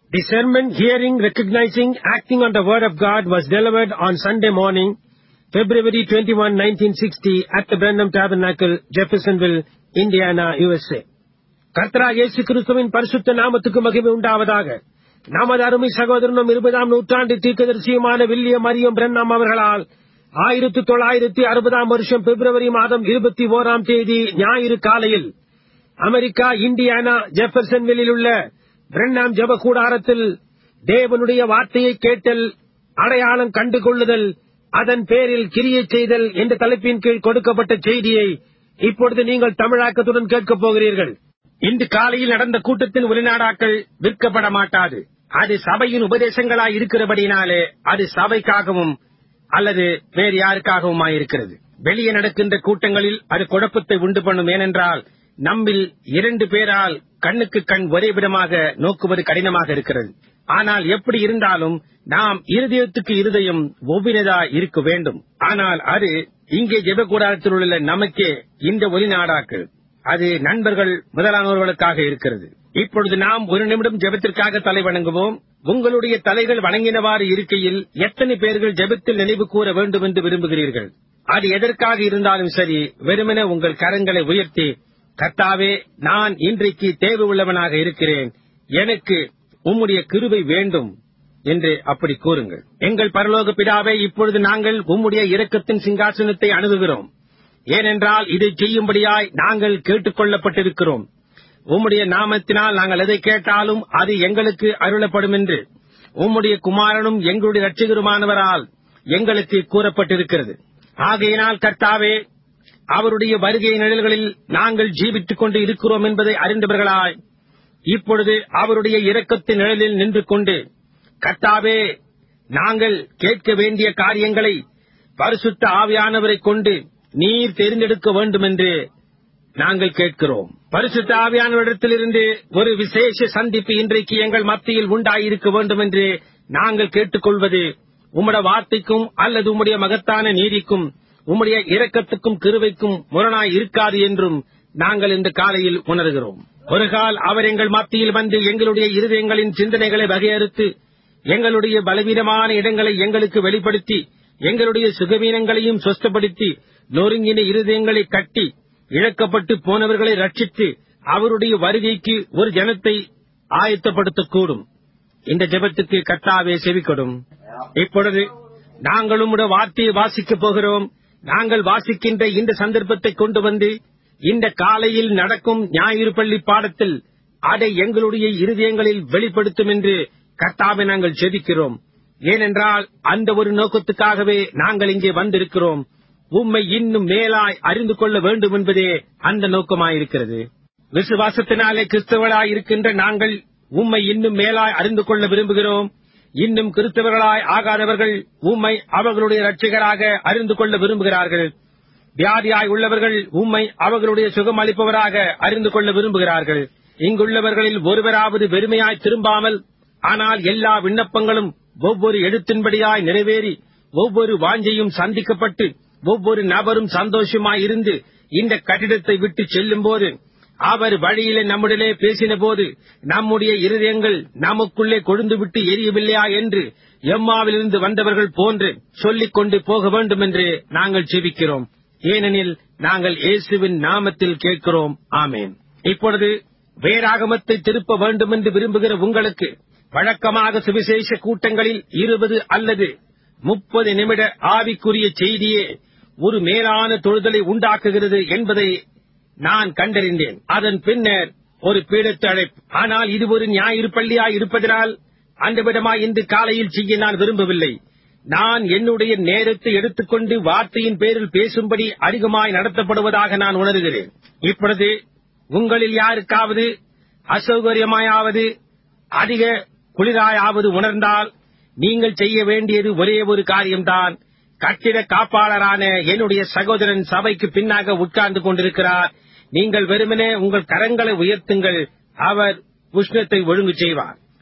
The sermon hearing, recognizing, acting on the word of God was delivered on Sunday morning, February 21, 1960 at the Brenham Tabernacle, Jeffersonville, Indiana, USA. கர்த்தராக இயேசு கிறிஸ்துவின் பரிசுத்த நாமத்துக்கு மகிமை உண்டாவதாக நமது அருமை சகோதரனும் இருபதாம் நூற்றாண்டு தீர்க்கதரிசியுமான வில்லியம் மரியம் பிரண்ணாம் அவர்களால் ஆயிரத்தி தொள்ளாயிரத்தி அறுபதாம் வருஷம் பிப்ரவரி மாதம் இருபத்தி ஓராம் தேதி ஞாயிறு காலையில் அமெரிக்கா இந்தியானா ஜெஃபர்சன்வில்லில் உள்ள பிரண்ணாம் ஜப கூடாரத்தில் தேவனுடைய வார்த்தையை கேட்டல் அடையாளம் கண்டு கொள்ளுதல் அதன் பேரில் கிரியை செய்தல் என்ற தலைப்பின் கீழ் கொடுக்கப்பட்ட செய்தியை இப்பொழுது நீங்கள் தமிழாக்கத்துடன் கேட்கப் போகிறீர்கள் இன்று காலையில் நடந்த கூட்டத்தின் வெளிநாடாக்கள் விற்கப்பட மாட்டாது அது சபையின் உபதேசங்களாய் இருக்கிறபடினாலே அது சபைக்காகவும் அல்லது வேறு யாருக்காகவுமாயிருக்கிறது வெளியே நடக்கின்ற கூட்டங்களில் அது குழப்பத்தை உண்டு பண்ணும் ஏனென்றால் நம்மில் இரண்டு பேரால் கண்ணுக்கு கண் ஒரே விதமாக நோக்குவது கடினமாக இருக்கிறது ஆனால் எப்படி இருந்தாலும் நாம் இருதயத்துக்கு இருதயம் ஒவ்வினதா இருக்க வேண்டும் ஆனால் அது இங்கே ஜெபக்கூடாரத்தில் உள்ள நமக்கே இந்த ஒளிநாடாக்கள் அது நண்பர்கள் முதலானவர்களுக்காக இருக்கிறது இப்பொழுது நாம் ஒரு நிமிடம் ஜெபத்திற்காக தலை வணங்குவோம் உங்களுடைய தலைகள் வணங்கினவாறு இருக்கையில் எத்தனை பேர்கள் ஜெபத்தில் நினைவு கூற வேண்டும் என்று விரும்புகிறீர்கள் அது எதற்காக இருந்தாலும் சரி வெறுமனே உங்கள் கரங்களை உயர்த்தி கர்த்தாவே நான் இன்றைக்கு தேவை உள்ளவனாக இருக்கிறேன் எனக்கு உம்முடைய கிருபை வேண்டும் என்று அப்படி கூறுங்கள் எங்கள் பரலோக பிதாவே இப்பொழுது நாங்கள் உம்முடைய இரக்கத்தின் சிங்காசனத்தை அணுகுகிறோம் ஏனென்றால் இதை செய்யும்படியாய் நாங்கள் கேட்டுக் கொள்ளப்பட்டிருக்கிறோம் உம்முடைய நாமத்தினால் நாங்கள் எதை கேட்டாலும் அது எங்களுக்கு அருளப்படும் என்று உம்முடைய குமாரனும் எங்களுடைய ரட்சகருமானவரால் எங்களுக்கு கூறப்பட்டிருக்கிறது ஆகையினால் கர்த்தாவே அவருடைய வருகை நிழல்களில் நாங்கள் ஜீவித்துக் கொண்டு இருக்கிறோம் என்பதை அறிந்தவர்களாய் இப்பொழுது அவருடைய இரக்கத்தின் நிழலில் நின்று கொண்டு கர்த்தாவே நாங்கள் கேட்க வேண்டிய காரியங்களை பரிசுத்த ஆவியானவரைக் கொண்டு நீர் தெரிந்தெடுக்க வேண்டும் என்று நாங்கள் கேட்கிறோம் பரிசுத்த ஆவியானவரிடத்திலிருந்து ஒரு விசேஷ சந்திப்பு இன்றைக்கு எங்கள் மத்தியில் உண்டாயிருக்க வேண்டும் என்று நாங்கள் கேட்டுக்கொள்வது உம்முடைய வார்த்தைக்கும் அல்லது உம்முடைய மகத்தான நீதிக்கும் உம்முடைய இரக்கத்துக்கும் கிருவைக்கும் முரணாய் இருக்காது என்றும் நாங்கள் இந்த காலையில் உணர்கிறோம் ஒரு கால் அவர் எங்கள் மத்தியில் வந்து எங்களுடைய இருதயங்களின் சிந்தனைகளை வகையறுத்து எங்களுடைய பலவீனமான இடங்களை எங்களுக்கு வெளிப்படுத்தி எங்களுடைய சுகவீனங்களையும் சொஸ்தப்படுத்தி நொறுங்கின இருதயங்களை கட்டி இழக்கப்பட்டு போனவர்களை ரட்சித்து அவருடைய வருகைக்கு ஒரு ஜனத்தை ஆயத்தப்படுத்தக்கூடும் இந்த ஜெபத்துக்கு கர்த்தாவே செவிக்கொடும் இப்பொழுது நாங்கள் உம்முடைய வார்த்தையை வாசிக்கப் போகிறோம் நாங்கள் வாசிக்கின்ற இந்த சந்தர்ப்பத்தை கொண்டு வந்து இந்த காலையில் நடக்கும் ஞாயிறு பள்ளி பாடத்தில் அதை எங்களுடைய இருதயங்களில் வெளிப்படுத்தும் என்று கர்த்தாவை நாங்கள் ஜெபிக்கிறோம் ஏனென்றால் அந்த ஒரு நோக்கத்துக்காகவே நாங்கள் இங்கே வந்திருக்கிறோம் உம்மை இன்னும் மேலாய் அறிந்து கொள்ள வேண்டும் என்பதே அந்த நோக்கமாயிருக்கிறது விசுவாசத்தினாலே கிறிஸ்தவர்களாய் இருக்கின்ற நாங்கள் உம்மை இன்னும் மேலாய் அறிந்து கொள்ள விரும்புகிறோம் இன்னும் கிறிஸ்தவர்களாய் ஆகாதவர்கள் உம்மை அவர்களுடைய ரட்சகராக அறிந்து கொள்ள விரும்புகிறார்கள் வியாதியாய் உள்ளவர்கள் உம்மை அவர்களுடைய சுகம் அளிப்பவராக அறிந்து கொள்ள விரும்புகிறார்கள் இங்குள்ளவர்களில் ஒருவராவது வெறுமையாய் திரும்பாமல் ஆனால் எல்லா விண்ணப்பங்களும் ஒவ்வொரு எழுத்தின்படியாய் நிறைவேறி ஒவ்வொரு வாஞ்சையும் சந்திக்கப்பட்டு ஒவ்வொரு நபரும் சந்தோஷமாய் இருந்து இந்த கட்டிடத்தை விட்டு செல்லும் போது அவர் வழியிலே நம்முடனே பேசின போது நம்முடைய இருதயங்கள் நமக்குள்ளே கொழுந்து விட்டு எரியவில்லையா என்று எம்மாவிலிருந்து வந்தவர்கள் போன்று சொல்லிக் கொண்டு போக வேண்டும் என்று நாங்கள் செபிக்கிறோம் ஏனெனில் நாங்கள் இயேசுவின் நாமத்தில் கேட்கிறோம் ஆமேன் இப்பொழுது வேறாகமத்தை திருப்ப வேண்டும் என்று விரும்புகிற உங்களுக்கு வழக்கமாக சுவிசேஷ கூட்டங்களில் இருபது அல்லது முப்பது நிமிட ஆவிக்குரிய செய்தியே ஒரு மேலான தொழுதலை உண்டாக்குகிறது என்பதை நான் கண்டறிந்தேன் அதன் பின்னர் ஒரு பீடத்து அழைப்பு ஆனால் இது ஒரு ஞாயிறு பள்ளியாய் இருப்பதனால் அந்த விதமாய் இன்று காலையில் செய்ய நான் விரும்பவில்லை நான் என்னுடைய நேரத்தை எடுத்துக்கொண்டு வார்த்தையின் பேரில் பேசும்படி அதிகமாய் நடத்தப்படுவதாக நான் உணர்கிறேன் இப்பொழுது உங்களில் யாருக்காவது அசௌகரியமாயாவது அதிக குளிராயாவது உணர்ந்தால் நீங்கள் செய்ய வேண்டியது ஒரே ஒரு காரியம்தான் கட்டிட காப்பாளரான என்னுடைய சகோதரன் சபைக்கு பின்னாக உட்கார்ந்து கொண்டிருக்கிறார் நீங்கள் வெறுமனே உங்கள் கரங்களை உயர்த்துங்கள் அவர் உஷ்ணத்தை ஒழுங்கு செய்வார்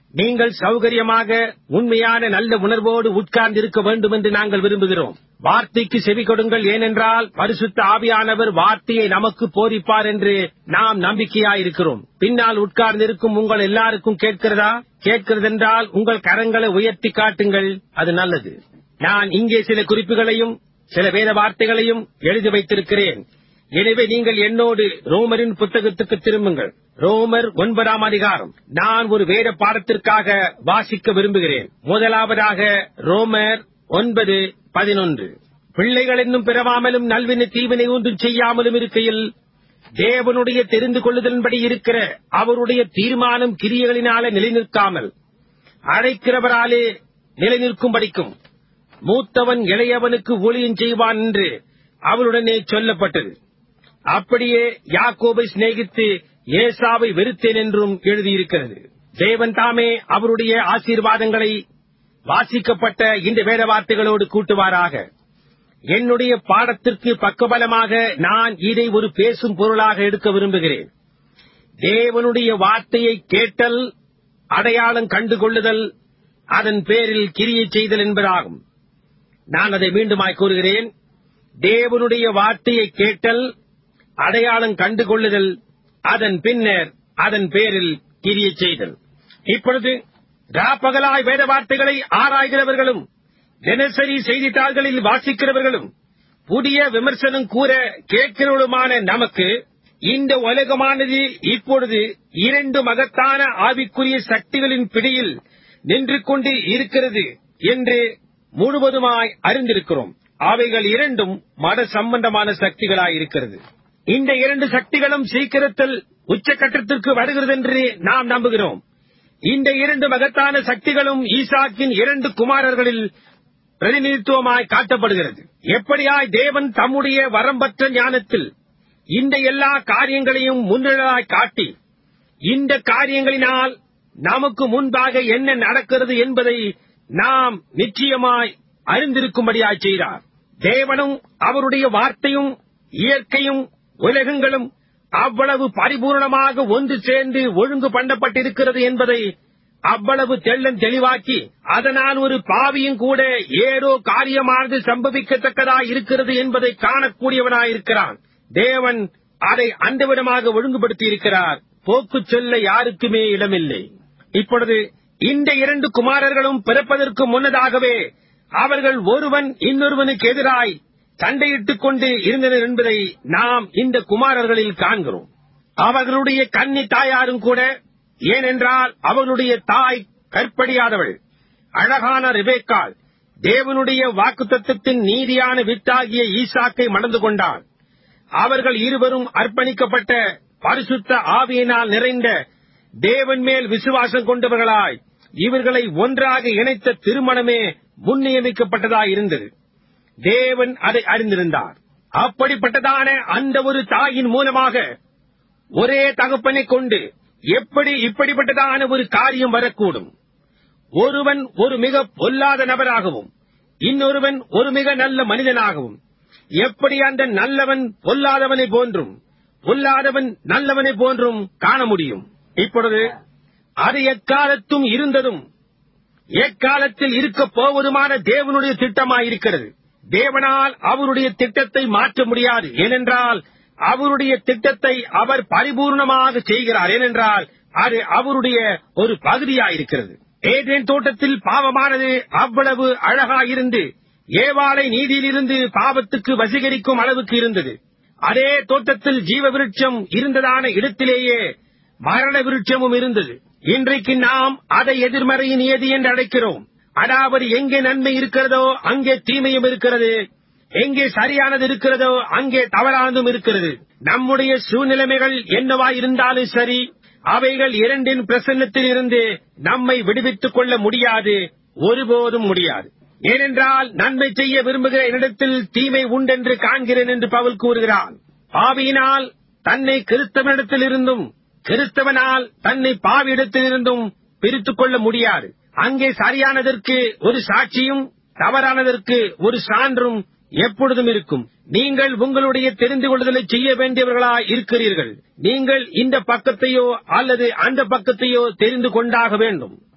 நீங்கள் சௌகரியமாக உண்மையான நல்ல உணர்வோடு உட்கார்ந்திருக்க வேண்டும் என்று நாங்கள் விரும்புகிறோம் வார்த்தைக்கு செவி கொடுங்கள் ஏனென்றால் பரிசுத்த ஆவியானவர் வார்த்தையை நமக்கு போதிப்பார் என்று நாம் நம்பிக்கையாயிருக்கிறோம் பின்னால் உட்கார்ந்திருக்கும் உங்கள் எல்லாருக்கும் கேட்கிறதா கேட்கிறதென்றால் உங்கள் கரங்களை உயர்த்தி காட்டுங்கள் அது நல்லது நான் இங்கே சில குறிப்புகளையும் சில வேத வார்த்தைகளையும் எழுதி வைத்திருக்கிறேன் எனவே நீங்கள் என்னோடு ரோமரின் புத்தகத்துக்கு திரும்புங்கள் ரோமர் ஒன்பதாம் அதிகாரம் நான் ஒரு வேத பாடத்திற்காக வாசிக்க விரும்புகிறேன் முதலாவதாக ரோமர் ஒன்பது பதினொன்று பிள்ளைகள் என்னும் பிறவாமலும் நல்வினை தீவினை ஒன்றும் செய்யாமலும் இருக்கையில் தேவனுடைய தெரிந்து கொள்ளுதலின்படி இருக்கிற அவருடைய தீர்மானம் கிரியைகளினாலே நிலைநிற்காமல் அழைக்கிறவராலே நிலைநிற்கும்படிக்கும் மூத்தவன் இளையவனுக்கு ஊழியம் செய்வான் என்று அவருடனே சொல்லப்பட்டது அப்படியே யாக்கோபை சிநேகித்து ஏசாவை வெறுத்தேன் என்றும் எழுதியிருக்கிறது தேவன் தாமே அவருடைய ஆசீர்வாதங்களை வாசிக்கப்பட்ட இந்த வேத வார்த்தைகளோடு கூட்டுவாராக என்னுடைய பாடத்திற்கு பக்கபலமாக நான் இதை ஒரு பேசும் பொருளாக எடுக்க விரும்புகிறேன் தேவனுடைய வார்த்தையை கேட்டல் அடையாளம் கண்டுகொள்ளுதல் அதன் பேரில் கிரியை செய்தல் என்பதாகும் நான் அதை மீண்டுமாய் கூறுகிறேன் தேவனுடைய வார்த்தையை கேட்டல் அடையாளம் கண்டுகொள்ளுதல் அதன் பின்னர் அதன் பேரில் கிரியை செய்தல் இப்பொழுது ராப்பகலாய் வேத வார்த்தைகளை ஆராய்கிறவர்களும் தினசரி செய்தித்தாள்களில் வாசிக்கிறவர்களும் புதிய விமர்சனம் கூற கேட்கிறவர்களுமான நமக்கு இந்த உலகமானது இப்பொழுது இரண்டு மகத்தான ஆவிக்குரிய சக்திகளின் பிடியில் நின்று கொண்டு இருக்கிறது என்று முழுவதுமாய் அறிந்திருக்கிறோம் அவைகள் இரண்டும் மத சம்பந்தமான சக்திகளாய் இருக்கிறது இந்த இரண்டு சக்திகளும் சீக்கிரத்தில் உச்சக்கட்டத்திற்கு வருகிறது என்று நாம் நம்புகிறோம் இந்த இரண்டு மகத்தான சக்திகளும் ஈசாக்கின் இரண்டு குமாரர்களில் பிரதிநிதித்துவமாய் காட்டப்படுகிறது எப்படியாய் தேவன் தம்முடைய வரம்பற்ற ஞானத்தில் இந்த எல்லா காரியங்களையும் முன்னிழலாய் காட்டி இந்த காரியங்களினால் நமக்கு முன்பாக என்ன நடக்கிறது என்பதை நாம் நிச்சயமாய் அறிந்திருக்கும்படியாய் செய்தார் தேவனும் அவருடைய வார்த்தையும் இயற்கையும் உலகங்களும் அவ்வளவு பரிபூர்ணமாக ஒன்று சேர்ந்து ஒழுங்கு பண்ணப்பட்டிருக்கிறது என்பதை அவ்வளவு தெள்ளன் தெளிவாக்கி அதனால் ஒரு பாவியும் கூட ஏதோ காரியமானது சம்பவிக்கத்தக்கதாய் இருக்கிறது என்பதை காணக்கூடியவனாயிருக்கிறான் தேவன் அதை அந்த விதமாக ஒழுங்குபடுத்தி இருக்கிறார் போக்கு சொல்ல யாருக்குமே இடமில்லை இப்பொழுது இந்த இரண்டு குமாரர்களும் பிறப்பதற்கு முன்னதாகவே அவர்கள் ஒருவன் இன்னொருவனுக்கு எதிராய் சண்டையிட்டுக் கொண்டு இருந்தனர் என்பதை நாம் இந்த குமாரர்களில் காண்கிறோம் அவர்களுடைய கன்னி தாயாரும் கூட ஏனென்றால் அவர்களுடைய தாய் கற்படியாதவள் அழகான ரிபேக்காள் தேவனுடைய வாக்குத்தத்தின் நீதியான வித்தாகிய ஈசாக்கை மணந்து கொண்டாள் அவர்கள் இருவரும் அர்ப்பணிக்கப்பட்ட பரிசுத்த ஆவியினால் நிறைந்த தேவன் மேல் விசுவாசம் கொண்டவர்களாய் இவர்களை ஒன்றாக இணைத்த திருமணமே முன்னியமிக்கப்பட்டதாய் இருந்தது தேவன் அதை அறிந்திருந்தார் அப்படிப்பட்டதான அந்த ஒரு தாயின் மூலமாக ஒரே தகப்பனை கொண்டு எப்படி இப்படிப்பட்டதான ஒரு காரியம் வரக்கூடும் ஒருவன் ஒரு மிக பொல்லாத நபராகவும் இன்னொருவன் ஒரு மிக நல்ல மனிதனாகவும் எப்படி அந்த நல்லவன் பொல்லாதவனை போன்றும் பொல்லாதவன் நல்லவனை போன்றும் காண முடியும் இப்பொழுது அது எக்காலத்தும் இருந்ததும் எக்காலத்தில் இருக்கப் போவதுமான தேவனுடைய திட்டமாயிருக்கிறது தேவனால் அவருடைய திட்டத்தை மாற்ற முடியாது ஏனென்றால் அவருடைய திட்டத்தை அவர் பரிபூர்ணமாக செய்கிறார் ஏனென்றால் அது அவருடைய ஒரு பகுதியாயிருக்கிறது ஏதேன் தோட்டத்தில் பாவமானது அவ்வளவு அழகாயிருந்து ஏவாளை நீதியிலிருந்து பாவத்துக்கு வசீகரிக்கும் அளவுக்கு இருந்தது அதே தோட்டத்தில் ஜீவ விருட்சம் இருந்ததான இடத்திலேயே மரண விருட்சமும் இருந்தது இன்றைக்கு நாம் அதை எதிர்மறை நியதி என்று அழைக்கிறோம் அதாவது எங்கே நன்மை இருக்கிறதோ அங்கே தீமையும் இருக்கிறது எங்கே சரியானது இருக்கிறதோ அங்கே தவறானதும் இருக்கிறது நம்முடைய சூழ்நிலைமைகள் என்னவா இருந்தாலும் சரி அவைகள் இரண்டின் பிரசன்னத்தில் இருந்து நம்மை விடுவித்துக் கொள்ள முடியாது ஒருபோதும் முடியாது ஏனென்றால் நன்மை செய்ய விரும்புகிற என்னிடத்தில் தீமை உண்டென்று காண்கிறேன் என்று பவுல் கூறுகிறான் பாவியினால் தன்னை கிறிஸ்தவனிடத்தில் இருந்தும் கிறிஸ்தவனால் தன்னை பாவியிடத்திலிருந்தும் பிரித்துக் கொள்ள முடியாது அங்கே சரியானதற்கு ஒரு சாட்சியும் தவறானதற்கு ஒரு சான்றும் எப்பொழுதும் இருக்கும் நீங்கள் உங்களுடைய தெரிந்து கொள்ளுதலை செய்ய வேண்டியவர்களா இருக்கிறீர்கள் நீங்கள் இந்த பக்கத்தையோ அல்லது அந்த பக்கத்தையோ தெரிந்து கொண்டாக வேண்டும்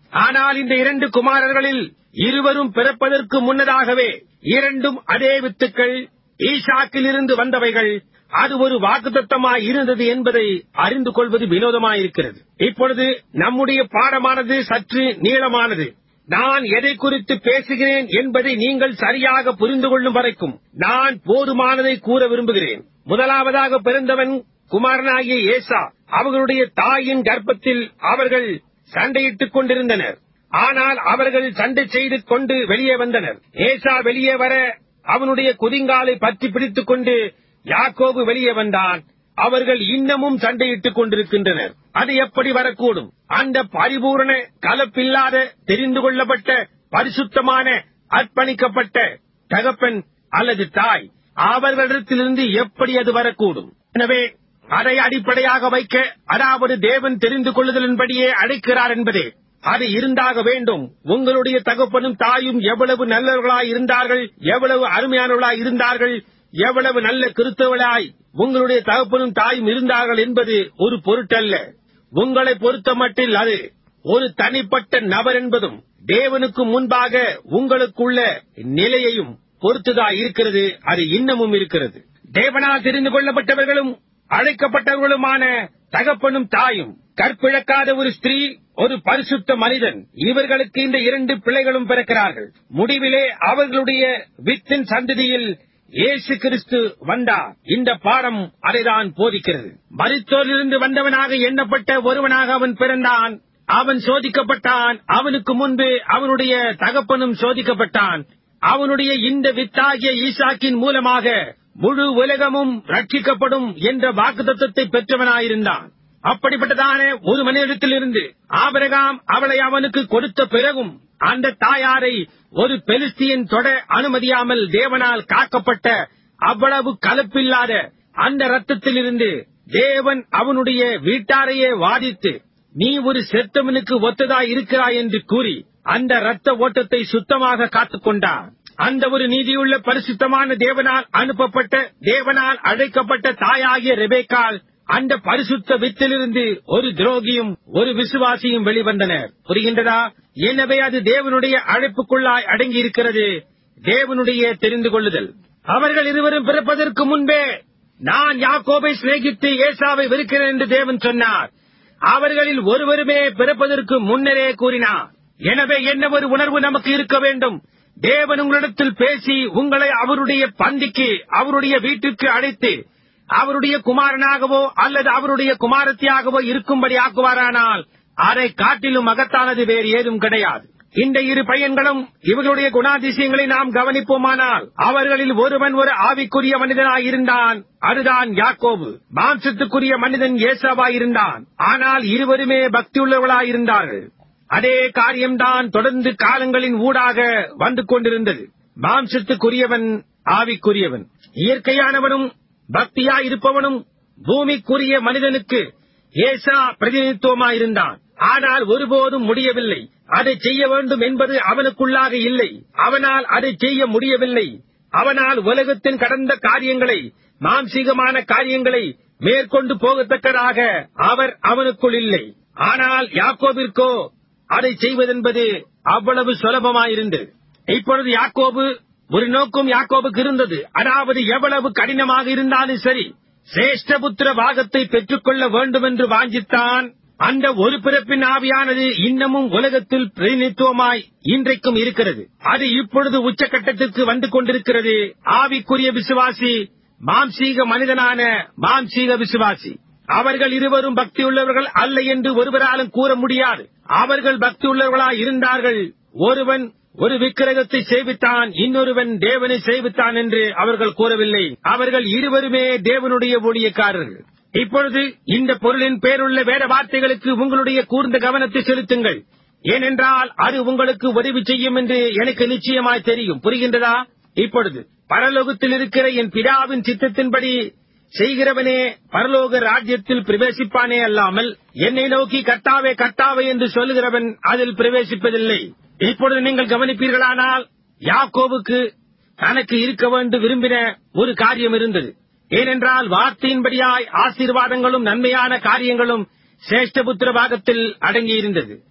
ஆனால் இந்த இரண்டு குமாரர்களில் இருவரும் பிறப்பதற்கு முன்னதாகவே இரண்டும் அதே வித்துக்கள் ஈசாக்கிலிருந்து வந்தவைகள் அது ஒரு வாக்குத்தத்தமாய் இருந்தது என்பதை அறிந்து கொள்வது வினோதமாயிருக்கிறது இப்பொழுது நம்முடைய பாடமானது சற்று நீளமானது நான் எதை குறித்து பேசுகிறேன் என்பதை நீங்கள் சரியாக புரிந்து கொள்ளும் வரைக்கும் நான் போதுமானதை கூற விரும்புகிறேன் முதலாவதாக பிறந்தவன் குமாரனாகிய ஏசா அவர்களுடைய தாயின் கர்ப்பத்தில் அவர்கள் சண்டையிட்டுக் கொண்டிருந்தனர் ஆனால் அவர்கள் சண்டை செய்து கொண்டு வெளியே வந்தனர் ஏசா வெளியே வர அவனுடைய குதிங்காலை பற்றி பிடித்துக் கொண்டு யாக்கோபு வெளியே வந்தான் அவர்கள் இன்னமும் சண்டையிட்டுக் கொண்டிருக்கின்றனர் அது எப்படி வரக்கூடும் அந்த பரிபூரண கலப்பில்லாத தெரிந்து கொள்ளப்பட்ட பரிசுத்தமான அர்ப்பணிக்கப்பட்ட தகப்பன் அல்லது தாய் அவர்களிடத்திலிருந்து எப்படி அது வரக்கூடும் எனவே அதை அடிப்படையாக வைக்க அதாவது தேவன் தெரிந்து கொள்ளுதலின்படியே அழைக்கிறார் என்பதே அது இருந்தாக வேண்டும் உங்களுடைய தகப்பனும் தாயும் எவ்வளவு நல்லவர்களாய் இருந்தார்கள் எவ்வளவு அருமையானவர்களாய் இருந்தார்கள் எவ்வளவு நல்ல கிறிஸ்தவர்களாய் உங்களுடைய தகப்பனும் தாயும் இருந்தார்கள் என்பது ஒரு பொருட்டல்ல உங்களை பொறுத்த மட்டில் அது ஒரு தனிப்பட்ட நபர் என்பதும் தேவனுக்கு முன்பாக உங்களுக்குள்ள நிலையையும் பொறுத்துதான் இருக்கிறது அது இன்னமும் இருக்கிறது தேவனால் தெரிந்து கொள்ளப்பட்டவர்களும் அழைக்கப்பட்டவர்களுமான தகப்பனும் தாயும் கற்பிழக்காத ஒரு ஸ்திரீ ஒரு பரிசுத்த மனிதன் இவர்களுக்கு இந்த இரண்டு பிள்ளைகளும் பிறக்கிறார்கள் முடிவிலே அவர்களுடைய வித்தின் சந்ததியில் இயேசு கிறிஸ்து வந்தார் இந்த பாடம் அதைதான் போதிக்கிறது மரித்தோரிலிருந்து வந்தவனாக எண்ணப்பட்ட ஒருவனாக அவன் பிறந்தான் அவன் சோதிக்கப்பட்டான் அவனுக்கு முன்பு அவனுடைய தகப்பனும் சோதிக்கப்பட்டான் அவனுடைய இந்த வித்தாகிய ஈசாக்கின் மூலமாக முழு உலகமும் ரட்சிக்கப்படும் என்ற வாக்குத்தத்தை பெற்றவனாயிருந்தான் அப்படிப்பட்டதான ஒரு மனிதத்திலிருந்து ஆபரகாம் அவளை அவனுக்கு கொடுத்த பிறகும் அந்த தாயாரை ஒரு பெலிஸ்தியன் தொட அனுமதியாமல் தேவனால் காக்கப்பட்ட அவ்வளவு கலப்பில்லாத அந்த ரத்தத்திலிருந்து தேவன் அவனுடைய வீட்டாரையே வாதித்து நீ ஒரு செத்தவனுக்கு ஒத்ததாய் இருக்கிறாய் என்று கூறி அந்த ரத்த ஓட்டத்தை சுத்தமாக காத்துக் கொண்டார் அந்த ஒரு நீதியுள்ள பரிசுத்தமான தேவனால் அனுப்பப்பட்ட தேவனால் அழைக்கப்பட்ட தாயாகிய ரெபேக்கால் அந்த பரிசுத்த வித்திலிருந்து ஒரு துரோகியும் ஒரு விசுவாசியும் வெளிவந்தனர் புரிகின்றதா எனவே அது தேவனுடைய அழைப்புக்குள்ளாய் அடங்கி இருக்கிறது தேவனுடைய தெரிந்து கொள்ளுதல் அவர்கள் இருவரும் பிறப்பதற்கு முன்பே நான் யாக்கோபை சிநேகித்து ஏசாவை வெறுக்கிறேன் என்று தேவன் சொன்னார் அவர்களில் ஒருவருமே பிறப்பதற்கு முன்னரே கூறினார் எனவே என்ன ஒரு உணர்வு நமக்கு இருக்க வேண்டும் தேவன் உங்களிடத்தில் பேசி உங்களை அவருடைய பந்திக்கு அவருடைய வீட்டிற்கு அழைத்து அவருடைய குமாரனாகவோ அல்லது அவருடைய குமாரத்தியாகவோ இருக்கும்படி ஆக்குவாரானால் அதை காட்டிலும் மகத்தானது வேறு ஏதும் கிடையாது இந்த இரு பையன்களும் இவர்களுடைய குணாதிசயங்களை நாம் கவனிப்போமானால் அவர்களில் ஒருவன் ஒரு ஆவிக்குரிய மனிதனாய் இருந்தான் அதுதான் யாக்கோபு மாம்சத்துக்குரிய மனிதன் ஏசாவாய் இருந்தான் ஆனால் இருவருமே பக்தியுள்ளவர்களாய் இருந்தார்கள் அதே காரியம்தான் தொடர்ந்து காலங்களின் ஊடாக வந்து கொண்டிருந்தது மாம்சத்துக்குரியவன் ஆவிக்குரியவன் இயற்கையானவனும் பக்தியாய் இருப்பவனும் பூமிக்குரிய மனிதனுக்கு ஏசா பிரதிநிதித்துவமாயிருந்தான் ஆனால் ஒருபோதும் முடியவில்லை அதை செய்ய வேண்டும் என்பது அவனுக்குள்ளாக இல்லை அவனால் அதை செய்ய முடியவில்லை அவனால் உலகத்தின் கடந்த காரியங்களை மாம்சீகமான காரியங்களை மேற்கொண்டு போகத்தக்கதாக அவர் அவனுக்குள் இல்லை ஆனால் யாக்கோபிற்கோ அதை செய்வதென்பது அவ்வளவு சுலபமாயிருந்தது இப்பொழுது யாக்கோபு ஒரு நோக்கம் யாக்கோபுக்கு இருந்தது அதாவது எவ்வளவு கடினமாக இருந்தாலும் சரி சிரேஷ்டபுத்திர பாகத்தை பெற்றுக்கொள்ள வேண்டும் என்று வாஞ்சித்தான் அந்த ஒரு பிறப்பின் ஆவியானது இன்னமும் உலகத்தில் பிரதிநிதித்துவமாய் இன்றைக்கும் இருக்கிறது அது இப்பொழுது உச்சகட்டத்திற்கு வந்து கொண்டிருக்கிறது ஆவிக்குரிய விசுவாசி மாம்சீக மனிதனான மாம்சீக விசுவாசி அவர்கள் இருவரும் பக்தியுள்ளவர்கள் அல்ல என்று ஒருவராலும் கூற முடியாது அவர்கள் பக்தியுள்ளவர்களாய் இருந்தார்கள் ஒருவன் ஒரு விக்கிரகத்தை சேவித்தான் இன்னொருவன் தேவனை சேவித்தான் என்று அவர்கள் கூறவில்லை அவர்கள் இருவருமே தேவனுடைய ஊழியக்காரர்கள் இப்பொழுது இந்த பொருளின் பேருள்ள வேற வார்த்தைகளுக்கு உங்களுடைய கூர்ந்த கவனத்தை செலுத்துங்கள் ஏனென்றால் அது உங்களுக்கு உதவி செய்யும் என்று எனக்கு நிச்சயமாய் தெரியும் புரிகின்றதா இப்பொழுது பரலோகத்தில் இருக்கிற என் பிதாவின் சித்தத்தின்படி செய்கிறவனே பரலோக ராஜ்யத்தில் பிரவேசிப்பானே அல்லாமல் என்னை நோக்கி கட்டாவே கட்டாவே என்று சொல்லுகிறவன் அதில் பிரவேசிப்பதில்லை இப்பொழுது நீங்கள் கவனிப்பீர்களானால் யாக்கோவுக்கு தனக்கு இருக்க வேண்டும் விரும்பின ஒரு காரியம் இருந்தது ஏனென்றால் வார்த்தையின்படியாய் ஆசீர்வாதங்களும் நன்மையான காரியங்களும் சிரேஷ்டபுத்திர பாகத்தில் அடங்கியிருந்தது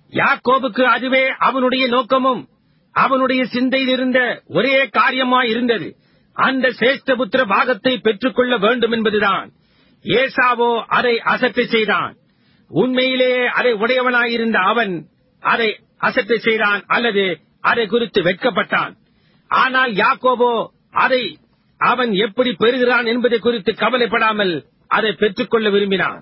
யாக்கோபுக்கு அதுவே அவனுடைய நோக்கமும் அவனுடைய சிந்தையில் இருந்த ஒரே காரியமாய் இருந்தது அந்த சேஷ்டபுத்திர பாகத்தை பெற்றுக்கொள்ள வேண்டும் என்பதுதான் ஏசாவோ அதை அசட்டை செய்தான் உண்மையிலேயே அதை உடையவனாயிருந்த அவன் அதை அசட்டை செய்தான் அல்லது அதை குறித்து வெட்கப்பட்டான் ஆனால் யாக்கோபோ அதை அவன் எப்படி பெறுகிறான் என்பதை குறித்து கவலைப்படாமல் அதை பெற்றுக்கொள்ள விரும்பினான்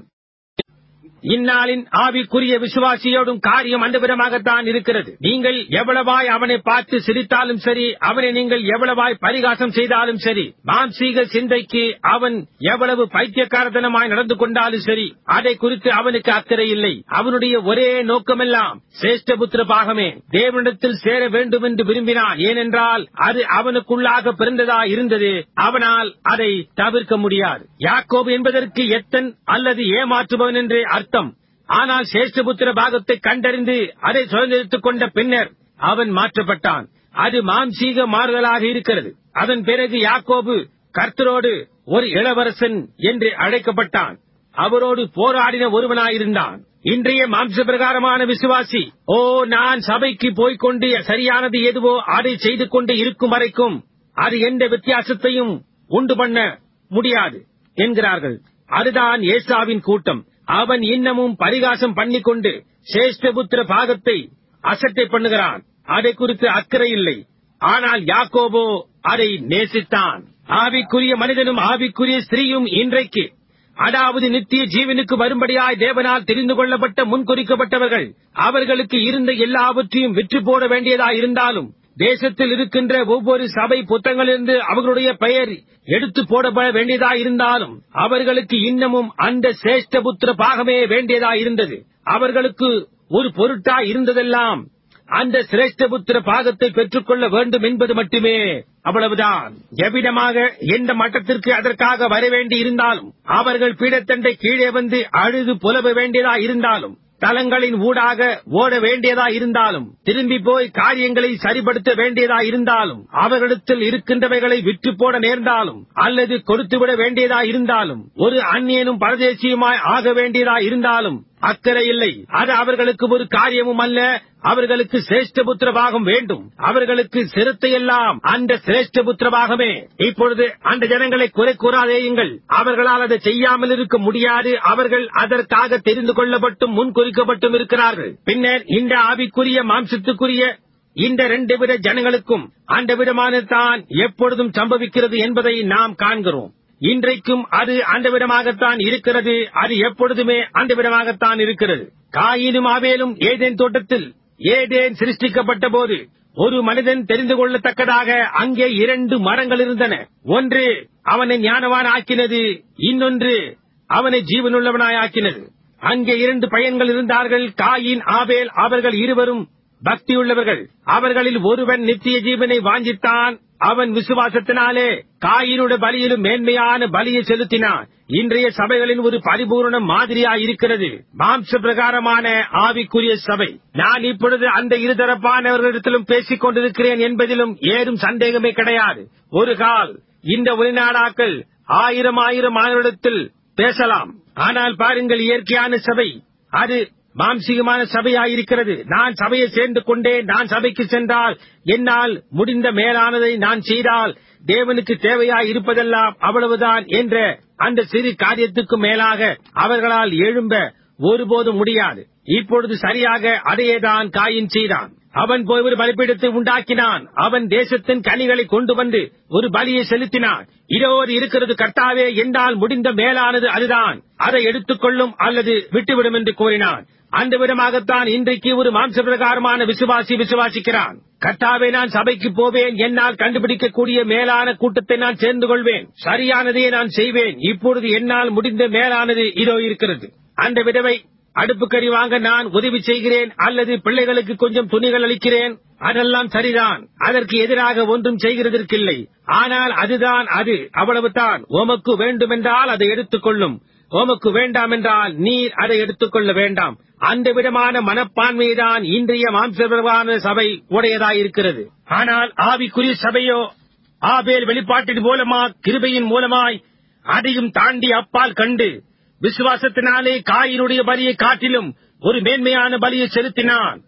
இந்நாளின் ஆவிக்குரிய விசுவாசியோடும் காரியம் அந்த விதமாகத்தான் இருக்கிறது நீங்கள் எவ்வளவாய் அவனை பார்த்து சிரித்தாலும் சரி அவனை நீங்கள் எவ்வளவாய் பரிகாசம் செய்தாலும் சரி மாம்சீக சிந்தைக்கு அவன் எவ்வளவு பைத்தியக்காரத்தனமாய் நடந்து கொண்டாலும் சரி அதை குறித்து அவனுக்கு அக்கறை இல்லை அவனுடைய ஒரே நோக்கமெல்லாம் சேஷ்டபுத்திர பாகமே தேவனிடத்தில் சேர வேண்டும் என்று விரும்பினான் ஏனென்றால் அது அவனுக்குள்ளாக பிறந்ததா இருந்தது அவனால் அதை தவிர்க்க முடியாது யாக்கோபு என்பதற்கு எத்தன் அல்லது ஏமாற்றுபவன் என்றே அர்த்தம் ஆனால் சேஷ்டபுத்திர பாகத்தை கண்டறிந்து அதை சுதந்திரித்துக் கொண்ட பின்னர் அவன் மாற்றப்பட்டான் அது மாம்சீக மாறுதலாக இருக்கிறது அதன் பிறகு யாக்கோபு கர்த்தரோடு ஒரு இளவரசன் என்று அழைக்கப்பட்டான் அவரோடு போராடின ஒருவனாயிருந்தான் இன்றைய மாம்ச பிரகாரமான விசுவாசி ஓ நான் சபைக்கு போய்க்கொண்டு சரியானது எதுவோ அதை செய்து கொண்டு இருக்கும் வரைக்கும் அது எந்த வித்தியாசத்தையும் உண்டு பண்ண முடியாது என்கிறார்கள் அதுதான் ஏசாவின் கூட்டம் அவன் இன்னமும் பரிகாசம் பண்ணிக்கொண்டு சேஷ்டபுத்திர பாகத்தை அசட்டை பண்ணுகிறான் அதை குறித்து அக்கறை இல்லை ஆனால் யாக்கோபோ அதை நேசித்தான் ஆவிக்குரிய மனிதனும் ஆவிக்குரிய ஸ்திரீயும் இன்றைக்கு அதாவது நித்திய ஜீவனுக்கு வரும்படியாய் தேவனால் தெரிந்து கொள்ளப்பட்ட முன்குறிக்கப்பட்டவர்கள் அவர்களுக்கு இருந்த எல்லாவற்றையும் விற்று போட வேண்டியதா இருந்தாலும் தேசத்தில் இருக்கின்ற ஒவ்வொரு சபை புத்தகங்களிலிருந்து அவர்களுடைய பெயர் எடுத்து போடப்பட வேண்டியதா இருந்தாலும் அவர்களுக்கு இன்னமும் அந்த சேஷ்டபுத்திர பாகமே வேண்டியதா இருந்தது அவர்களுக்கு ஒரு பொருட்டா இருந்ததெல்லாம் அந்த சிரேஷ்டபுத்திர பாகத்தை பெற்றுக்கொள்ள வேண்டும் என்பது மட்டுமே அவ்வளவுதான் எவ்விதமாக எந்த மட்டத்திற்கு அதற்காக வர வேண்டி இருந்தாலும் அவர்கள் பீடத்தண்டை கீழே வந்து அழுது புலவ வேண்டியதா இருந்தாலும் தலங்களின் ஊடாக ஓட வேண்டியதா இருந்தாலும் திரும்பி போய் காரியங்களை சரிப்படுத்த வேண்டியதா இருந்தாலும் அவர்களிடத்தில் இருக்கின்றவைகளை விற்று போட நேர்ந்தாலும் அல்லது கொடுத்துவிட வேண்டியதா இருந்தாலும் ஒரு அந்நியனும் பரதேசியுமாய் ஆக வேண்டியதா இருந்தாலும் அக்கறை இல்லை அது அவர்களுக்கு ஒரு காரியமும் அல்ல அவர்களுக்கு சிரேஷ்டபுத்திர பாகம் வேண்டும் அவர்களுக்கு சிறுத்தையெல்லாம் அந்த சிரேஷ்டபுத்திர பாகமே இப்பொழுது அந்த ஜனங்களை குறை கூறாதேயுங்கள் அவர்களால் அதை செய்யாமல் இருக்க முடியாது அவர்கள் அதற்காக தெரிந்து கொள்ளப்பட்டும் முன்குறிக்கப்பட்டும் இருக்கிறார்கள் பின்னர் இந்த ஆவிக்குரிய மாம்சத்துக்குரிய இந்த ரெண்டு வித ஜனங்களுக்கும் அந்த விதமான தான் எப்பொழுதும் சம்பவிக்கிறது என்பதை நாம் காண்கிறோம் இன்றைக்கும் அது அந்த விதமாகத்தான் இருக்கிறது அது எப்பொழுதுமே அந்த விதமாகத்தான் இருக்கிறது காயினும் ஆவேலும் ஏதேன் தோட்டத்தில் ஏதேன் சிருஷ்டிக்கப்பட்ட போது ஒரு மனிதன் தெரிந்து கொள்ளத்தக்கதாக அங்கே இரண்டு மரங்கள் இருந்தன ஒன்று அவனை ஞானவான் ஆக்கினது இன்னொன்று அவனை ஜீவனுள்ளவனாய் ஆக்கினது அங்கே இரண்டு பையன்கள் இருந்தார்கள் காயின் ஆவேல் அவர்கள் இருவரும் பக்தியுள்ளவர்கள் அவர்களில் ஒருவன் நித்திய ஜீவனை வாஞ்சித்தான் அவன் விசுவாசத்தினாலே காயினுடைய பலியிலும் மேன்மையான பலியை செலுத்தினான் இன்றைய சபைகளின் ஒரு பரிபூர்ண மாதிரியாய் இருக்கிறது மாம்ச பிரகாரமான ஆவிக்குரிய சபை நான் இப்பொழுது அந்த இருதரப்பானவர்களிடத்திலும் பேசிக் கொண்டிருக்கிறேன் என்பதிலும் ஏதும் சந்தேகமே கிடையாது ஒரு கால் இந்த வெளிநாடாக்கள் ஆயிரம் ஆயிரம் மாணவரிடத்தில் பேசலாம் ஆனால் பாருங்கள் இயற்கையான சபை அது மாம்சீகமான சபையாயிருக்கிறது நான் சபையை சேர்ந்து கொண்டேன் நான் சபைக்கு சென்றால் என்னால் முடிந்த மேலானதை நான் செய்தால் தேவனுக்கு தேவையாய் இருப்பதெல்லாம் அவ்வளவுதான் என்ற அந்த சிறு காரியத்துக்கு மேலாக அவர்களால் எழும்ப ஒருபோதும் முடியாது இப்பொழுது சரியாக அதையேதான் காயின் செய்தான் அவன் போய் ஒரு பலிப்பீடத்தை உண்டாக்கினான் அவன் தேசத்தின் கனிகளை கொண்டு வந்து ஒரு பலியை செலுத்தினான் இதோடு இருக்கிறது கர்த்தாவே என்னால் முடிந்த மேலானது அதுதான் அதை எடுத்துக்கொள்ளும் அல்லது விட்டுவிடும் என்று கூறினான் அந்த விதமாகத்தான் இன்றைக்கு ஒரு மாம்ச பிரகாரமான விசுவாசி விசுவாசிக்கிறான் கர்த்தாவே நான் சபைக்கு போவேன் என்னால் கண்டுபிடிக்கக்கூடிய மேலான கூட்டத்தை நான் சேர்ந்து கொள்வேன் சரியானதையே நான் செய்வேன் இப்பொழுது என்னால் முடிந்த மேலானது இதோ இருக்கிறது அந்த விதவை அடுப்புக்கறி வாங்க நான் உதவி செய்கிறேன் அல்லது பிள்ளைகளுக்கு கொஞ்சம் துணிகள் அளிக்கிறேன் அதெல்லாம் சரிதான் அதற்கு எதிராக ஒன்றும் செய்கிறதற்கில்லை ஆனால் அதுதான் அது அவ்வளவுதான் உமக்கு வேண்டுமென்றால் அதை எடுத்துக்கொள்ளும் உமக்கு வேண்டாம் என்றால் நீர் அதை எடுத்துக்கொள்ள வேண்டாம் அந்த விதமான மனப்பான்மைதான் இன்றைய மாம்சமான சபை உடையதாயிருக்கிறது ஆனால் ஆவிக்குரிய சபையோ ஆபேல் வெளிப்பாட்டின் மூலமா கிருபையின் மூலமாய் அதையும் தாண்டி அப்பால் கண்டு விசுவாசத்தினாலே காயினுடைய பலியை காட்டிலும் ஒரு மேன்மையான பலியை செலுத்தினான்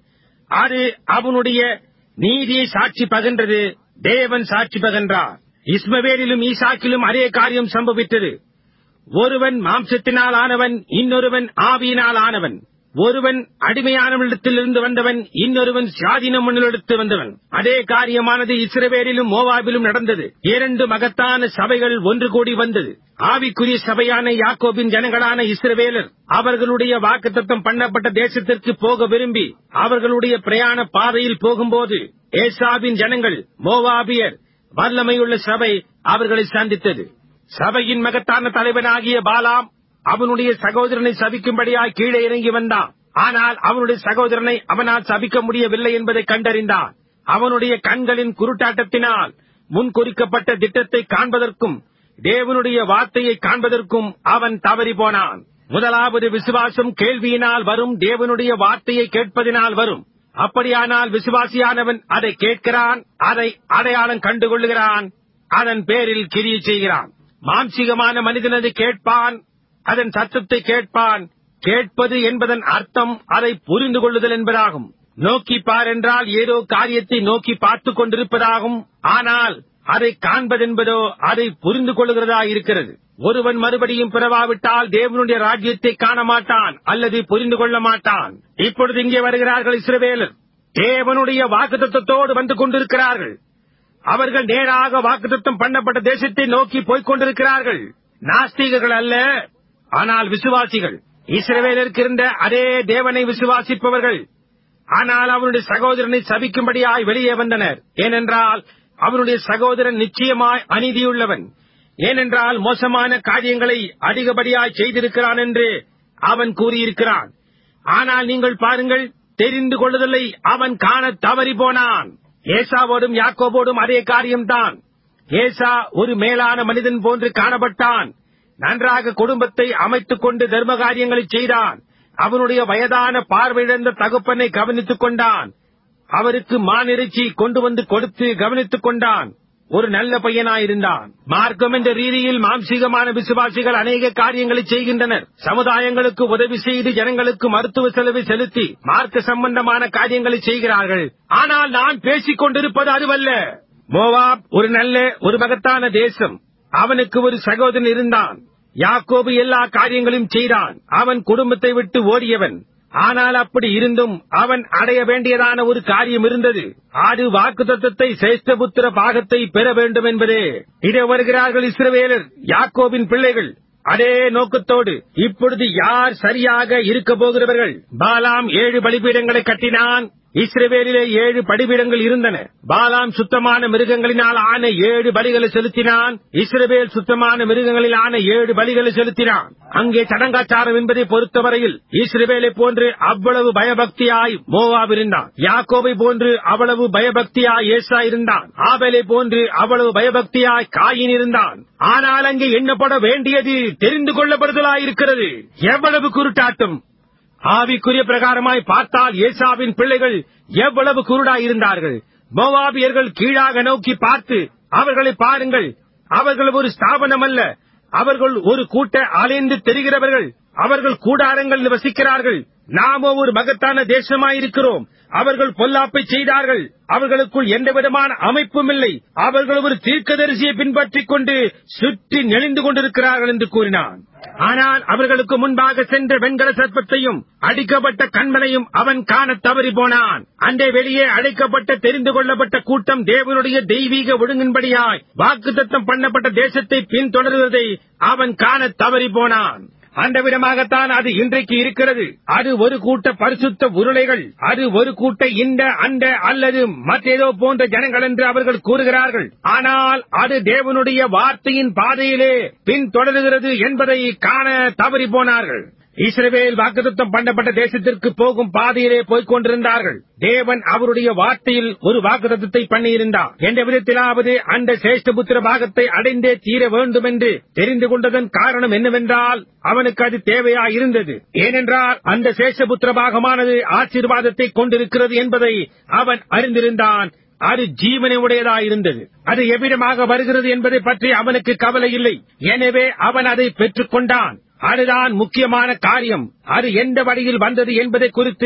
அது அவனுடைய நீதியை சாட்சி பகின்றது தேவன் சாட்சி பகின்றார் இஸ்மவேலிலும் ஈசாக்கிலும் அதே காரியம் சம்பவித்தது ஒருவன் மாம்சத்தினால் ஆனவன் இன்னொருவன் ஆவியினால் ஆனவன் ஒருவன் அடிமையானவனிடத்திலிருந்து வந்தவன் இன்னொருவன் சுவாதீனமனிடத்து வந்தவன் அதே காரியமானது இஸ்ரவேலிலும் மோவாபிலும் நடந்தது இரண்டு மகத்தான சபைகள் ஒன்று கூடி வந்தது ஆவிக்குரிய சபையான யாக்கோபின் ஜனங்களான இஸ்ரவேலர் அவர்களுடைய வாக்குத்தத்தம் பண்ணப்பட்ட தேசத்திற்கு போக விரும்பி அவர்களுடைய பிரயாண பாதையில் போகும்போது ஏசாவின் ஜனங்கள் மோவாபியர் வல்லமையுள்ள சபை அவர்களை சந்தித்தது சபையின் மகத்தான தலைவனாகிய பாலாம் அவனுடைய சகோதரனை சபிக்கும்படியாய் கீழே இறங்கி வந்தான் ஆனால் அவனுடைய சகோதரனை அவனால் சபிக்க முடியவில்லை என்பதை கண்டறிந்தான் அவனுடைய கண்களின் குருட்டாட்டத்தினால் முன்குறிக்கப்பட்ட திட்டத்தை காண்பதற்கும் தேவனுடைய வார்த்தையை காண்பதற்கும் அவன் தவறி போனான் முதலாவது விசுவாசம் கேள்வியினால் வரும் தேவனுடைய வார்த்தையை கேட்பதினால் வரும் அப்படியானால் விசுவாசியானவன் அதை கேட்கிறான் அதை அடையாளம் கண்டுகொள்ளுகிறான் அதன் பேரில் கிரியை செய்கிறான் மாம்சிகமான மனிதன் அதை கேட்பான் அதன் சத்தத்தை கேட்பான் கேட்பது என்பதன் அர்த்தம் அதை புரிந்து கொள்ளுதல் என்பதாகும் நோக்கி பார் என்றால் ஏதோ காரியத்தை நோக்கி பார்த்துக் கொண்டிருப்பதாகும் ஆனால் அதை காண்பதென்பதோ அதை புரிந்து கொள்ளுகிறதா இருக்கிறது ஒருவன் மறுபடியும் பிறவாவிட்டால் தேவனுடைய ராஜ்யத்தை காண மாட்டான் அல்லது புரிந்து கொள்ள மாட்டான் இப்பொழுது இங்கே வருகிறார்கள் இஸ்ரவேலர் தேவனுடைய வாக்குத்தத்தோடு வந்து கொண்டிருக்கிறார்கள் அவர்கள் நேராக வாக்குத்தத்தம் பண்ணப்பட்ட தேசத்தை நோக்கி போய்க் கொண்டிருக்கிறார்கள் நாஸ்திகர்கள் அல்ல ஆனால் விசுவாசிகள் இஸ்ரவேலருக்கு இருந்த அதே தேவனை விசுவாசிப்பவர்கள் ஆனால் அவனுடைய சகோதரனை சபிக்கும்படியாய் வெளியே வந்தனர் ஏனென்றால் அவனுடைய சகோதரன் நிச்சயமாய் அநீதியுள்ளவன் ஏனென்றால் மோசமான காரியங்களை அதிகப்படியாய் செய்திருக்கிறான் என்று அவன் கூறியிருக்கிறான் ஆனால் நீங்கள் பாருங்கள் தெரிந்து கொள்ளுதலை அவன் காண தவறி போனான் ஏசாவோடும் யாக்கோபோடும் அதே காரியம்தான் ஏசா ஒரு மேலான மனிதன் போன்று காணப்பட்டான் நன்றாக குடும்பத்தை அமைத்துக் கொண்டு தர்ம காரியங்களை செய்தான் அவனுடைய வயதான பார்வையிழந்த தகப்பனை கவனித்துக் கொண்டான் அவருக்கு மானிறைச்சி கொண்டு வந்து கொடுத்து கவனித்துக் கொண்டான் ஒரு நல்ல பையனாயிருந்தான் மார்க்கம் என்ற ரீதியில் மாம்சீகமான விசுவாசிகள் அநேக காரியங்களை செய்கின்றனர் சமுதாயங்களுக்கு உதவி செய்து ஜனங்களுக்கு மருத்துவ செலவை செலுத்தி மார்க்க சம்பந்தமான காரியங்களை செய்கிறார்கள் ஆனால் நான் பேசிக் கொண்டிருப்பது அதுவல்ல மோவாப் ஒரு நல்ல ஒரு மகத்தான தேசம் அவனுக்கு ஒரு சகோதரன் இருந்தான் யாக்கோபு எல்லா காரியங்களையும் செய்தான் அவன் குடும்பத்தை விட்டு ஓடியவன் ஆனால் அப்படி இருந்தும் அவன் அடைய வேண்டியதான ஒரு காரியம் இருந்தது அது வாக்குத்தத்தத்தை சேஷ்டபுத்திர பாகத்தை பெற வேண்டும் என்பதே இதை வருகிறார்கள் இஸ்ரவேலர் யாக்கோபின் பிள்ளைகள் அதே நோக்கத்தோடு இப்பொழுது யார் சரியாக இருக்க போகிறவர்கள் பாலாம் ஏழு பலிபீடங்களை கட்டினான் இஸ்ரவேலிலே ஏழு படிபீடங்கள் இருந்தன பாலாம் சுத்தமான மிருகங்களினால் ஆன ஏழு பலிகளை செலுத்தினான் இஸ்ரவேல் சுத்தமான மிருகங்களில் ஆன ஏழு பலிகளை செலுத்தினான் அங்கே சடங்காச்சாரம் என்பதை பொறுத்தவரையில் இஸ்ரவேலை போன்று அவ்வளவு பயபக்தியாய் மோவாப் இருந்தான் யாக்கோபை போன்று அவ்வளவு பயபக்தியாய் ஏசா இருந்தான் ஆபேலை போன்று அவ்வளவு பயபக்தியாய் காயின் இருந்தான் ஆனால் அங்கே எண்ணப்பட வேண்டியது தெரிந்து கொள்ளப்படுதலாயிருக்கிறது எவ்வளவு குருட்டாட்டம் ஆவிக்குரிய பிரகாரமாய் பார்த்தால் ஏசாவின் பிள்ளைகள் எவ்வளவு குருடாய் இருந்தார்கள் மோவாபியர்கள் கீழாக நோக்கி பார்த்து அவர்களை பாருங்கள் அவர்கள் ஒரு ஸ்தாபனம் அல்ல அவர்கள் ஒரு கூட்ட அலைந்து தெரிகிறவர்கள் அவர்கள் கூடாரங்களில் வசிக்கிறார்கள் நாமோ ஒரு மகத்தான தேசமாயிருக்கிறோம் அவர்கள் பொல்லாப்பை செய்தார்கள் அவர்களுக்குள் எந்த விதமான அமைப்பும் இல்லை அவர்கள் ஒரு தீர்க்கதரிசியை பின்பற்றிக் கொண்டு சுற்றி நெளிந்து கொண்டிருக்கிறார்கள் என்று கூறினான் ஆனால் அவர்களுக்கு முன்பாக சென்ற வெண்கல சர்ப்பத்தையும் அடிக்கப்பட்ட கண்மனையும் அவன் காண தவறி போனான் அண்டே வெளியே அழைக்கப்பட்ட தெரிந்து கொள்ளப்பட்ட கூட்டம் தேவனுடைய தெய்வீக ஒழுங்கின்படியாய் வாக்குத்தத்தம் பண்ணப்பட்ட தேசத்தை பின்தொடர்வதை அவன் காண தவறி போனான் அந்த விதமாகத்தான் அது இன்றைக்கு இருக்கிறது அது ஒரு கூட்ட பரிசுத்த உருளைகள் அது ஒரு கூட்ட இந்த அந்த அல்லது மற்றேதோ போன்ற ஜனங்கள் என்று அவர்கள் கூறுகிறார்கள் ஆனால் அது தேவனுடைய வார்த்தையின் பாதையிலே பின்தொடர்கிறது என்பதை காண தவறி போனார்கள் இஸ்ரவேல் வாக்குத்தம் பண்ணப்பட்ட தேசத்திற்கு போகும் பாதையிலே போய்க் கொண்டிருந்தார்கள் தேவன் அவருடைய வார்த்தையில் ஒரு வாக்குத்தத்தை பண்ணியிருந்தார் என்ற விதத்திலாவது அந்த சேஷ்டபுத்திர பாகத்தை அடைந்தே தீர வேண்டும் என்று தெரிந்து கொண்டதன் காரணம் என்னவென்றால் அவனுக்கு அது தேவையா இருந்தது ஏனென்றால் அந்த சேஷபுத்திர பாகமானது ஆசீர்வாதத்தை கொண்டிருக்கிறது என்பதை அவன் அறிந்திருந்தான் அது ஜீவனை உடையதாயிருந்தது அது எவ்விதமாக வருகிறது என்பதை பற்றி அவனுக்கு கவலை இல்லை எனவே அவன் அதை பெற்றுக் கொண்டான் அதுதான் முக்கியமான காரியம் அது எந்த வழியில் வந்தது என்பதை குறித்து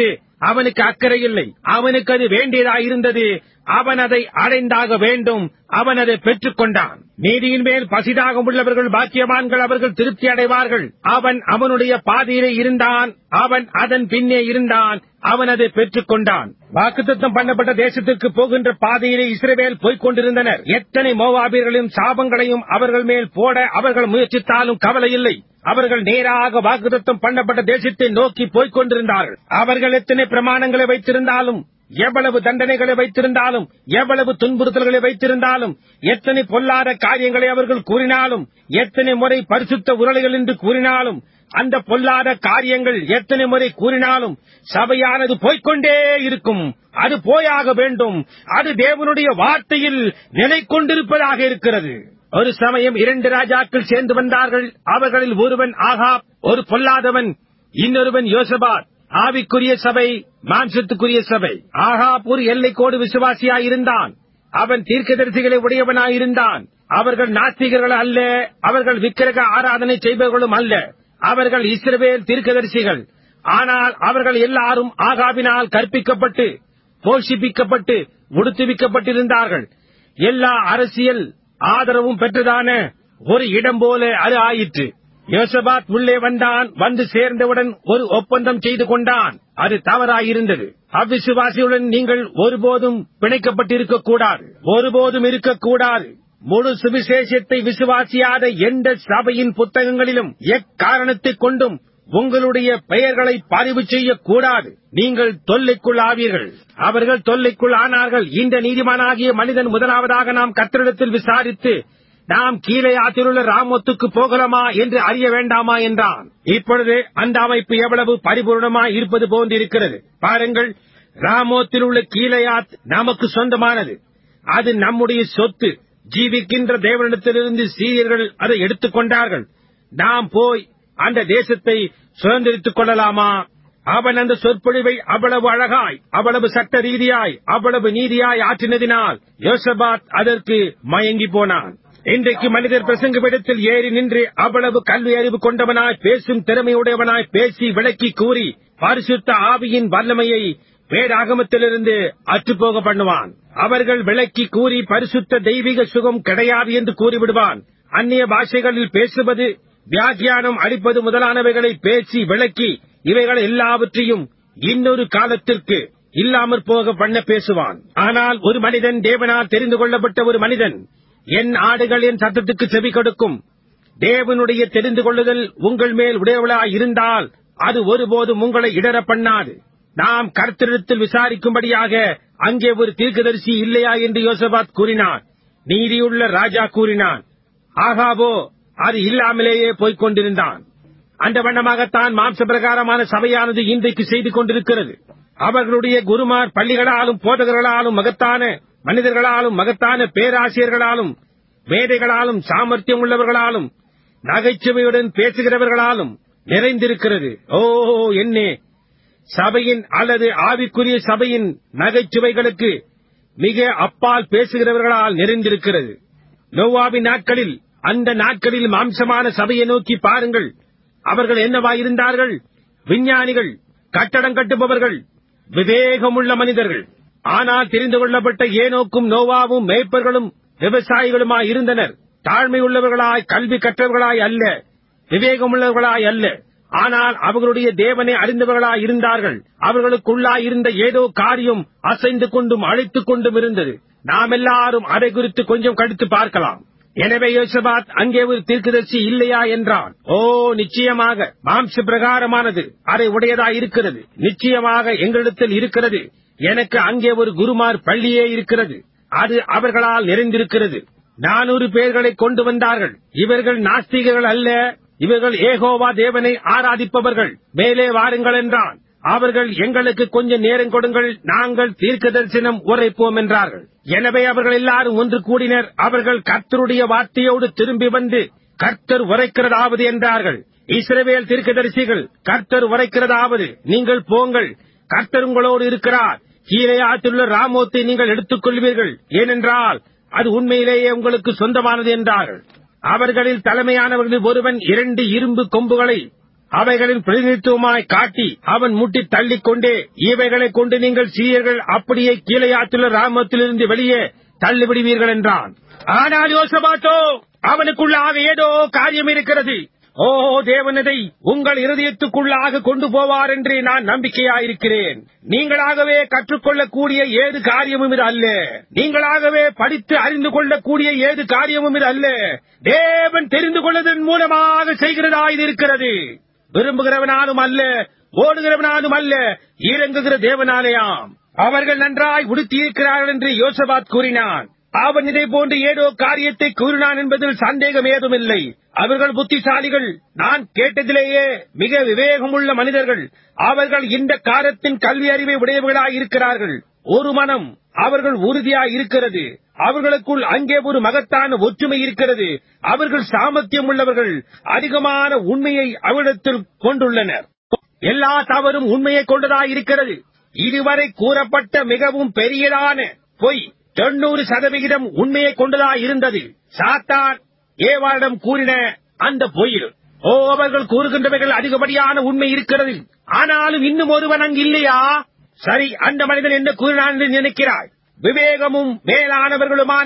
அவனுக்கு அக்கறை இல்லை அவனுக்கு அது வேண்டியதாயிருந்தது அவன் அதை அடைந்தாக வேண்டும் அவன் அதை பெற்றுக் கொண்டான் நீதியின் மேல் பசிதாகம் உள்ளவர்கள் பாக்கியவான்கள் அவர்கள் திருப்தி அடைவார்கள் அவன் அவனுடைய பாதையிலே இருந்தான் அவன் அதன் பின்னே இருந்தான் அவன் அதை பெற்றுக் கொண்டான் வாக்குத்தத்தம் பண்ணப்பட்ட தேசத்திற்கு போகின்ற பாதையிலே இஸ்ரவேல் போய்க் கொண்டிருந்தனர் எத்தனை மோவாபியர்களையும் சாபங்களையும் அவர்கள் மேல் போட அவர்கள் முயற்சித்தாலும் கவலை இல்லை அவர்கள் நேராக வாக்குத்தத்தம் பண்ணப்பட்ட தேசத்தை நோக்கி போய்க் கொண்டிருந்தார்கள் அவர்கள் எத்தனை பிரமாணங்களை வைத்திருந்தாலும் எவ்வளவு தண்டனைகளை வைத்திருந்தாலும் எவ்வளவு துன்புறுத்தல்களை வைத்திருந்தாலும் எத்தனை பொல்லாத காரியங்களை அவர்கள் கூறினாலும் எத்தனை முறை பரிசுத்த உரளைகள் என்று கூறினாலும் அந்த பொல்லாத காரியங்கள் எத்தனை முறை கூறினாலும் சபையானது போய்க்கொண்டே இருக்கும் அது போயாக வேண்டும் அது தேவனுடைய வார்த்தையில் நிலை கொண்டிருப்பதாக இருக்கிறது ஒரு சமயம் இரண்டு ராஜாக்கள் சேர்ந்து வந்தார்கள் அவர்களில் ஒருவன் ஆகாப் ஒரு பொல்லாதவன் இன்னொருவன் யோசபாத் ஆவிக்குரிய சபை மாம்சத்துக்குரிய சபை ஆகாப் ஒரு எல்லைக்கோடு விசுவாசியாயிருந்தான் அவன் தீர்க்கதரிசிகளை உடையவனாயிருந்தான் அவர்கள் நாஸ்திகர்கள் அல்ல அவர்கள் விக்கிரக ஆராதனை செய்பவர்களும் அல்ல அவர்கள் இஸ்ரவேல் தீர்க்கதரிசிகள் ஆனால் அவர்கள் எல்லாரும் ஆகாவினால் கற்பிக்கப்பட்டு போஷிப்பிக்கப்பட்டு உடுத்துவிக்கப்பட்டிருந்தார்கள் எல்லா அரசியல் ஆதரவும் பெற்றதான ஒரு இடம் போல அது ஆயிற்று யோசபாத் உள்ளே வந்தான் வந்து சேர்ந்தவுடன் ஒரு ஒப்பந்தம் செய்து கொண்டான் அது தவறாயிருந்தது அவ்விசுவாசியுடன் நீங்கள் ஒருபோதும் பிணைக்கப்பட்டிருக்க கூடாது ஒருபோதும் இருக்கக்கூடாது முழு சுவிசேஷத்தை விசுவாசியாத எந்த சபையின் புத்தகங்களிலும் எக்காரணத்தைக் கொண்டும் உங்களுடைய பெயர்களை பதிவு செய்யக்கூடாது நீங்கள் தொல்லைக்குள் ஆவீர்கள் அவர்கள் தொல்லைக்குள் ஆனார்கள் இந்த நீதிமானாகிய மனிதன் முதலாவதாக நாம் கத்திரிடத்தில் விசாரித்து நாம் கீழே ஆற்றிலுள்ள ராமோத்துக்கு போகலாமா என்று அறிய வேண்டாமா என்றான் இப்பொழுது அந்த அமைப்பு எவ்வளவு பரிபூர்ணமாய் இருப்பது போன்றிருக்கிறது பாருங்கள் ராமோத்தில் உள்ள கீழையாத் நமக்கு சொந்தமானது அது நம்முடைய சொத்து ஜீவிக்கின்ற தேவனிடத்திலிருந்து சீரியர்கள் அதை எடுத்துக் கொண்டார்கள் நாம் போய் அந்த தேசத்தை சுதந்திரித்துக் கொள்ளலாமா அவன் அந்த சொற்பொழிவை அவ்வளவு அழகாய் அவ்வளவு சட்ட ரீதியாய் அவ்வளவு நீதியாய் ஆற்றினதினால் யோசபாத் அதற்கு மயங்கி போனான் இன்றைக்கு மனிதர் பிரசங்க விடத்தில் ஏறி நின்று அவ்வளவு கல்வி அறிவு கொண்டவனாய் பேசும் திறமையுடையவனாய் பேசி விளக்கி கூறி பரிசுத்த ஆவியின் வல்லமையை வேதாகமத்திலிருந்து அற்றுப்போக பண்ணுவான் அவர்கள் விளக்கி கூறி பரிசுத்த தெய்வீக சுகம் கிடையாது என்று கூறிவிடுவான் அந்நிய பாஷைகளில் பேசுவது வியாக்கியானம் அளிப்பது முதலானவைகளை பேசி விளக்கி இவைகள் எல்லாவற்றையும் இன்னொரு காலத்திற்கு இல்லாமற் போக பண்ண பேசுவான் ஆனால் ஒரு மனிதன் தேவனால் தெரிந்து கொள்ளப்பட்ட ஒரு மனிதன் என் ஆடுகள் என் சத்தத்துக்கு செவி கொடுக்கும் தேவனுடைய தெரிந்து கொள்ளுதல் உங்கள் மேல் உடையவளாய் இருந்தால் அது ஒருபோதும் உங்களை இடர பண்ணாது நாம் கர்த்தரிடத்தில் விசாரிக்கும்படியாக அங்கே ஒரு தீர்க்கதரிசி இல்லையா என்று யோசபாத் கூறினான் நீதியுள்ள ராஜா கூறினான் ஆகாவோ அது இல்லாமலேயே போய்க் கொண்டிருந்தான் அந்த வண்ணமாகத்தான் மாம்ச பிரகாரமான சபையானது இன்றைக்கு செய்து கொண்டிருக்கிறது அவர்களுடைய குருமார் பள்ளிகளாலும் போதகர்களாலும் மகத்தான மனிதர்களாலும் மகத்தான பேராசிரியர்களாலும் மேதைகளாலும் சாமர்த்தியம் உள்ளவர்களாலும் நகைச்சுவையுடன் பேசுகிறவர்களாலும் நிறைந்திருக்கிறது ஓ என்னே சபையின் அல்லது ஆவிக்குரிய சபையின் நகைச்சுவைகளுக்கு மிக அப்பால் பேசுகிறவர்களால் நிறைந்திருக்கிறது நோவாவின் நாட்களில் அந்த நாட்களில் மாம்சமான சபையை நோக்கி பாருங்கள் அவர்கள் என்னவாயிருந்தார்கள் விஞ்ஞானிகள் கட்டடம் கட்டுபவர்கள் விவேகமுள்ள மனிதர்கள் ஆனால் தெரிந்து கொள்ளப்பட்ட ஏனோக்கும் நோவாவும் மேய்ப்பர்களும் விவசாயிகளுமாய் இருந்தனர் தாழ்மை உள்ளவர்களாய் கல்வி கற்றவர்களாய் அல்ல விவேகமுள்ளவர்களாய் அல்ல ஆனால் அவர்களுடைய தேவனை அறிந்தவர்களாய் இருந்தார்கள் அவர்களுக்குள்ளாய் இருந்த ஏதோ காரியம் அசைந்து கொண்டும் அழைத்துக் கொண்டும் இருந்தது நாம் எல்லாரும் அதை குறித்து கொஞ்சம் கடித்து பார்க்கலாம் எனவே யோசபாத் அங்கே ஒரு தீர்க்கதரிசி இல்லையா என்றான் ஓ நிச்சயமாக மாம்ச பிரகாரமானது அதை உடையதாய் இருக்கிறது நிச்சயமாக எங்களிடத்தில் இருக்கிறது எனக்கு அங்கே ஒரு குருமார் பள்ளியே இருக்கிறது அது அவர்களால் நிறைந்திருக்கிறது நானூறு பேர்களை கொண்டு வந்தார்கள் இவர்கள் நாஸ்திகர்கள் அல்ல இவர்கள் ஏகோவா தேவனை ஆராதிப்பவர்கள் மேலே வாருங்கள் என்றான் அவர்கள் எங்களுக்கு கொஞ்சம் நேரம் கொடுங்கள் நாங்கள் தீர்க்க தரிசனம் உரைப்போம் என்றார்கள் எனவே அவர்கள் எல்லாரும் ஒன்று கூடினர் அவர்கள் கர்த்தருடைய வார்த்தையோடு திரும்பி வந்து கர்த்தர் உரைக்கிறதாவது என்றார்கள் இஸ்ரவேல் தீர்க்கதரிசிகள் கர்த்தர் உரைக்கிறதாவது நீங்கள் போங்கள் கர்த்தர் உங்களோடு இருக்கிறார் கீழே ஆற்றுள்ள ராமோத்தை நீங்கள் எடுத்துக் கொள்வீர்கள் ஏனென்றால் அது உண்மையிலேயே உங்களுக்கு சொந்தமானது என்றார்கள் அவர்களில் தலைமையானவர்களில் ஒருவன் இரண்டு இரும்பு கொம்புகளை அவைகளின் பிரதிநிதித்துவமாய் காட்டி அவன் முட்டி தள்ளிக்கொண்டே இவைகளைக் கொண்டு நீங்கள் சீயர்கள் அப்படியே கீழையாற்றுள்ள ராமத்திலிருந்து வெளியே தள்ளிவிடுவீர்கள் என்றான் ஆனால் யோசபாத்தோ அவனுக்குள்ளாக ஏதோ காரியம் இருக்கிறது ஓ தேவனதை உங்கள் இருதயத்துக்குள்ளாக கொண்டு போவார் என்று நான் நம்பிக்கையாயிருக்கிறேன் நீங்களாகவே கற்றுக்கொள்ளக்கூடிய ஏது காரியமும் இது அல்ல நீங்களாகவே படித்து அறிந்து கொள்ளக்கூடிய ஏது காரியமும் இது அல்ல தேவன் தெரிந்து கொள்வதன் மூலமாக செய்கிறதா இது இருக்கிறது விரும்புகிறவனாலும் அல்ல ஓடுகிறவனாலும் அல்ல இறங்குகிற தேவனாலேயாம் அவர்கள் நன்றாய் உடுத்தியிருக்கிறார்கள் என்று யோசபாத் கூறினான் அவன் இதை போன்று ஏதோ காரியத்தை கூறினான் என்பதில் சந்தேகம் ஏதுமில்லை அவர்கள் புத்திசாலிகள் நான் கேட்டதிலேயே மிக விவேகமுள்ள மனிதர்கள் அவர்கள் இந்த காலத்தின் கல்வி அறிவை உடையவர்களாய் இருக்கிறார்கள் ஒரு மனம் அவர்கள் உறுதியாய் இருக்கிறது அவர்களுக்குள் அங்கே ஒரு மகத்தான ஒற்றுமை இருக்கிறது அவர்கள் சாமர்த்தியம் உள்ளவர்கள் அதிகமான உண்மையை அவரிடத்தில் கொண்டுள்ளனர் எல்லா தவறும் உண்மையை கொண்டதாய் இருக்கிறது இதுவரை கூறப்பட்ட மிகவும் பெரியதான பொய் தொண்ணூறு சதவிகிதம் உண்மையை கொண்டதாய் இருந்தது சாத்தான் ஏவாளிடம் கூறின அந்த பொய்யில் ஓ அவர்கள் கூறுகின்றவைகள் அதிகப்படியான உண்மை இருக்கிறது ஆனாலும் இன்னும் ஒருவன் அங்கு இல்லையா சரி அந்த மனிதன் என்ன கூறினான் என்று நினைக்கிறாய் விவேகமும் மேலானவர்களுமான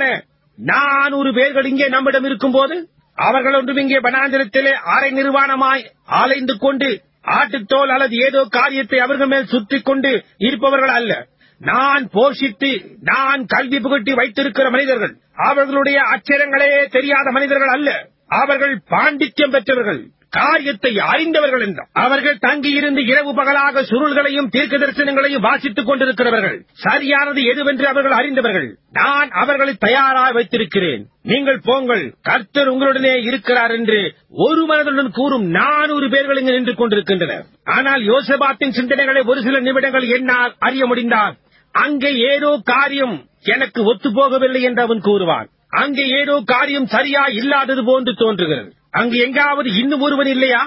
நானூறு பேர்கள் இங்கே நம்மிடம் இருக்கும்போது அவர்கள் ஒன்றும் இங்கே வனாந்திரத்திலே அரை நிர்வாணமாய் அலைந்து கொண்டு ஆட்டுத்தோல் அல்லது ஏதோ காரியத்தை அவர்கள் மேல் சுற்றிக் கொண்டு இருப்பவர்கள் அல்ல நான் போஷித்து நான் கல்வி புகட்டி வைத்திருக்கிற மனிதர்கள் அவர்களுடைய அச்சரங்களே தெரியாத மனிதர்கள் அல்ல அவர்கள் பாண்டித்யம் பெற்றவர்கள் காரியத்தை அறிந்தவர்கள் என்றார் அவர்கள் தங்கியிருந்து இரவு பகலாக சுருள்களையும் தீர்க்க தரிசனங்களையும் வாசித்துக் கொண்டிருக்கிறவர்கள் சரியானது எதுவென்று அவர்கள் அறிந்தவர்கள் நான் அவர்களை தயாராக வைத்திருக்கிறேன் நீங்கள் போங்கள் கர்த்தர் உங்களுடனே இருக்கிறார் என்று ஒரு மனதுடன் கூறும் நானூறு பேர்கள் இங்கு நின்று கொண்டிருக்கின்றனர் ஆனால் யோசபாத்தின் சிந்தனைகளை ஒரு சில நிமிடங்கள் என்னால் அறிய முடிந்தால் அங்கே ஏதோ காரியம் எனக்கு ஒத்துப்போகவில்லை என்று அவன் கூறுவான் அங்கே ஏதோ காரியம் சரியா இல்லாதது போன்று தோன்றுகிறது அங்கு எங்காவது இன்னும் ஒருவன் இல்லையா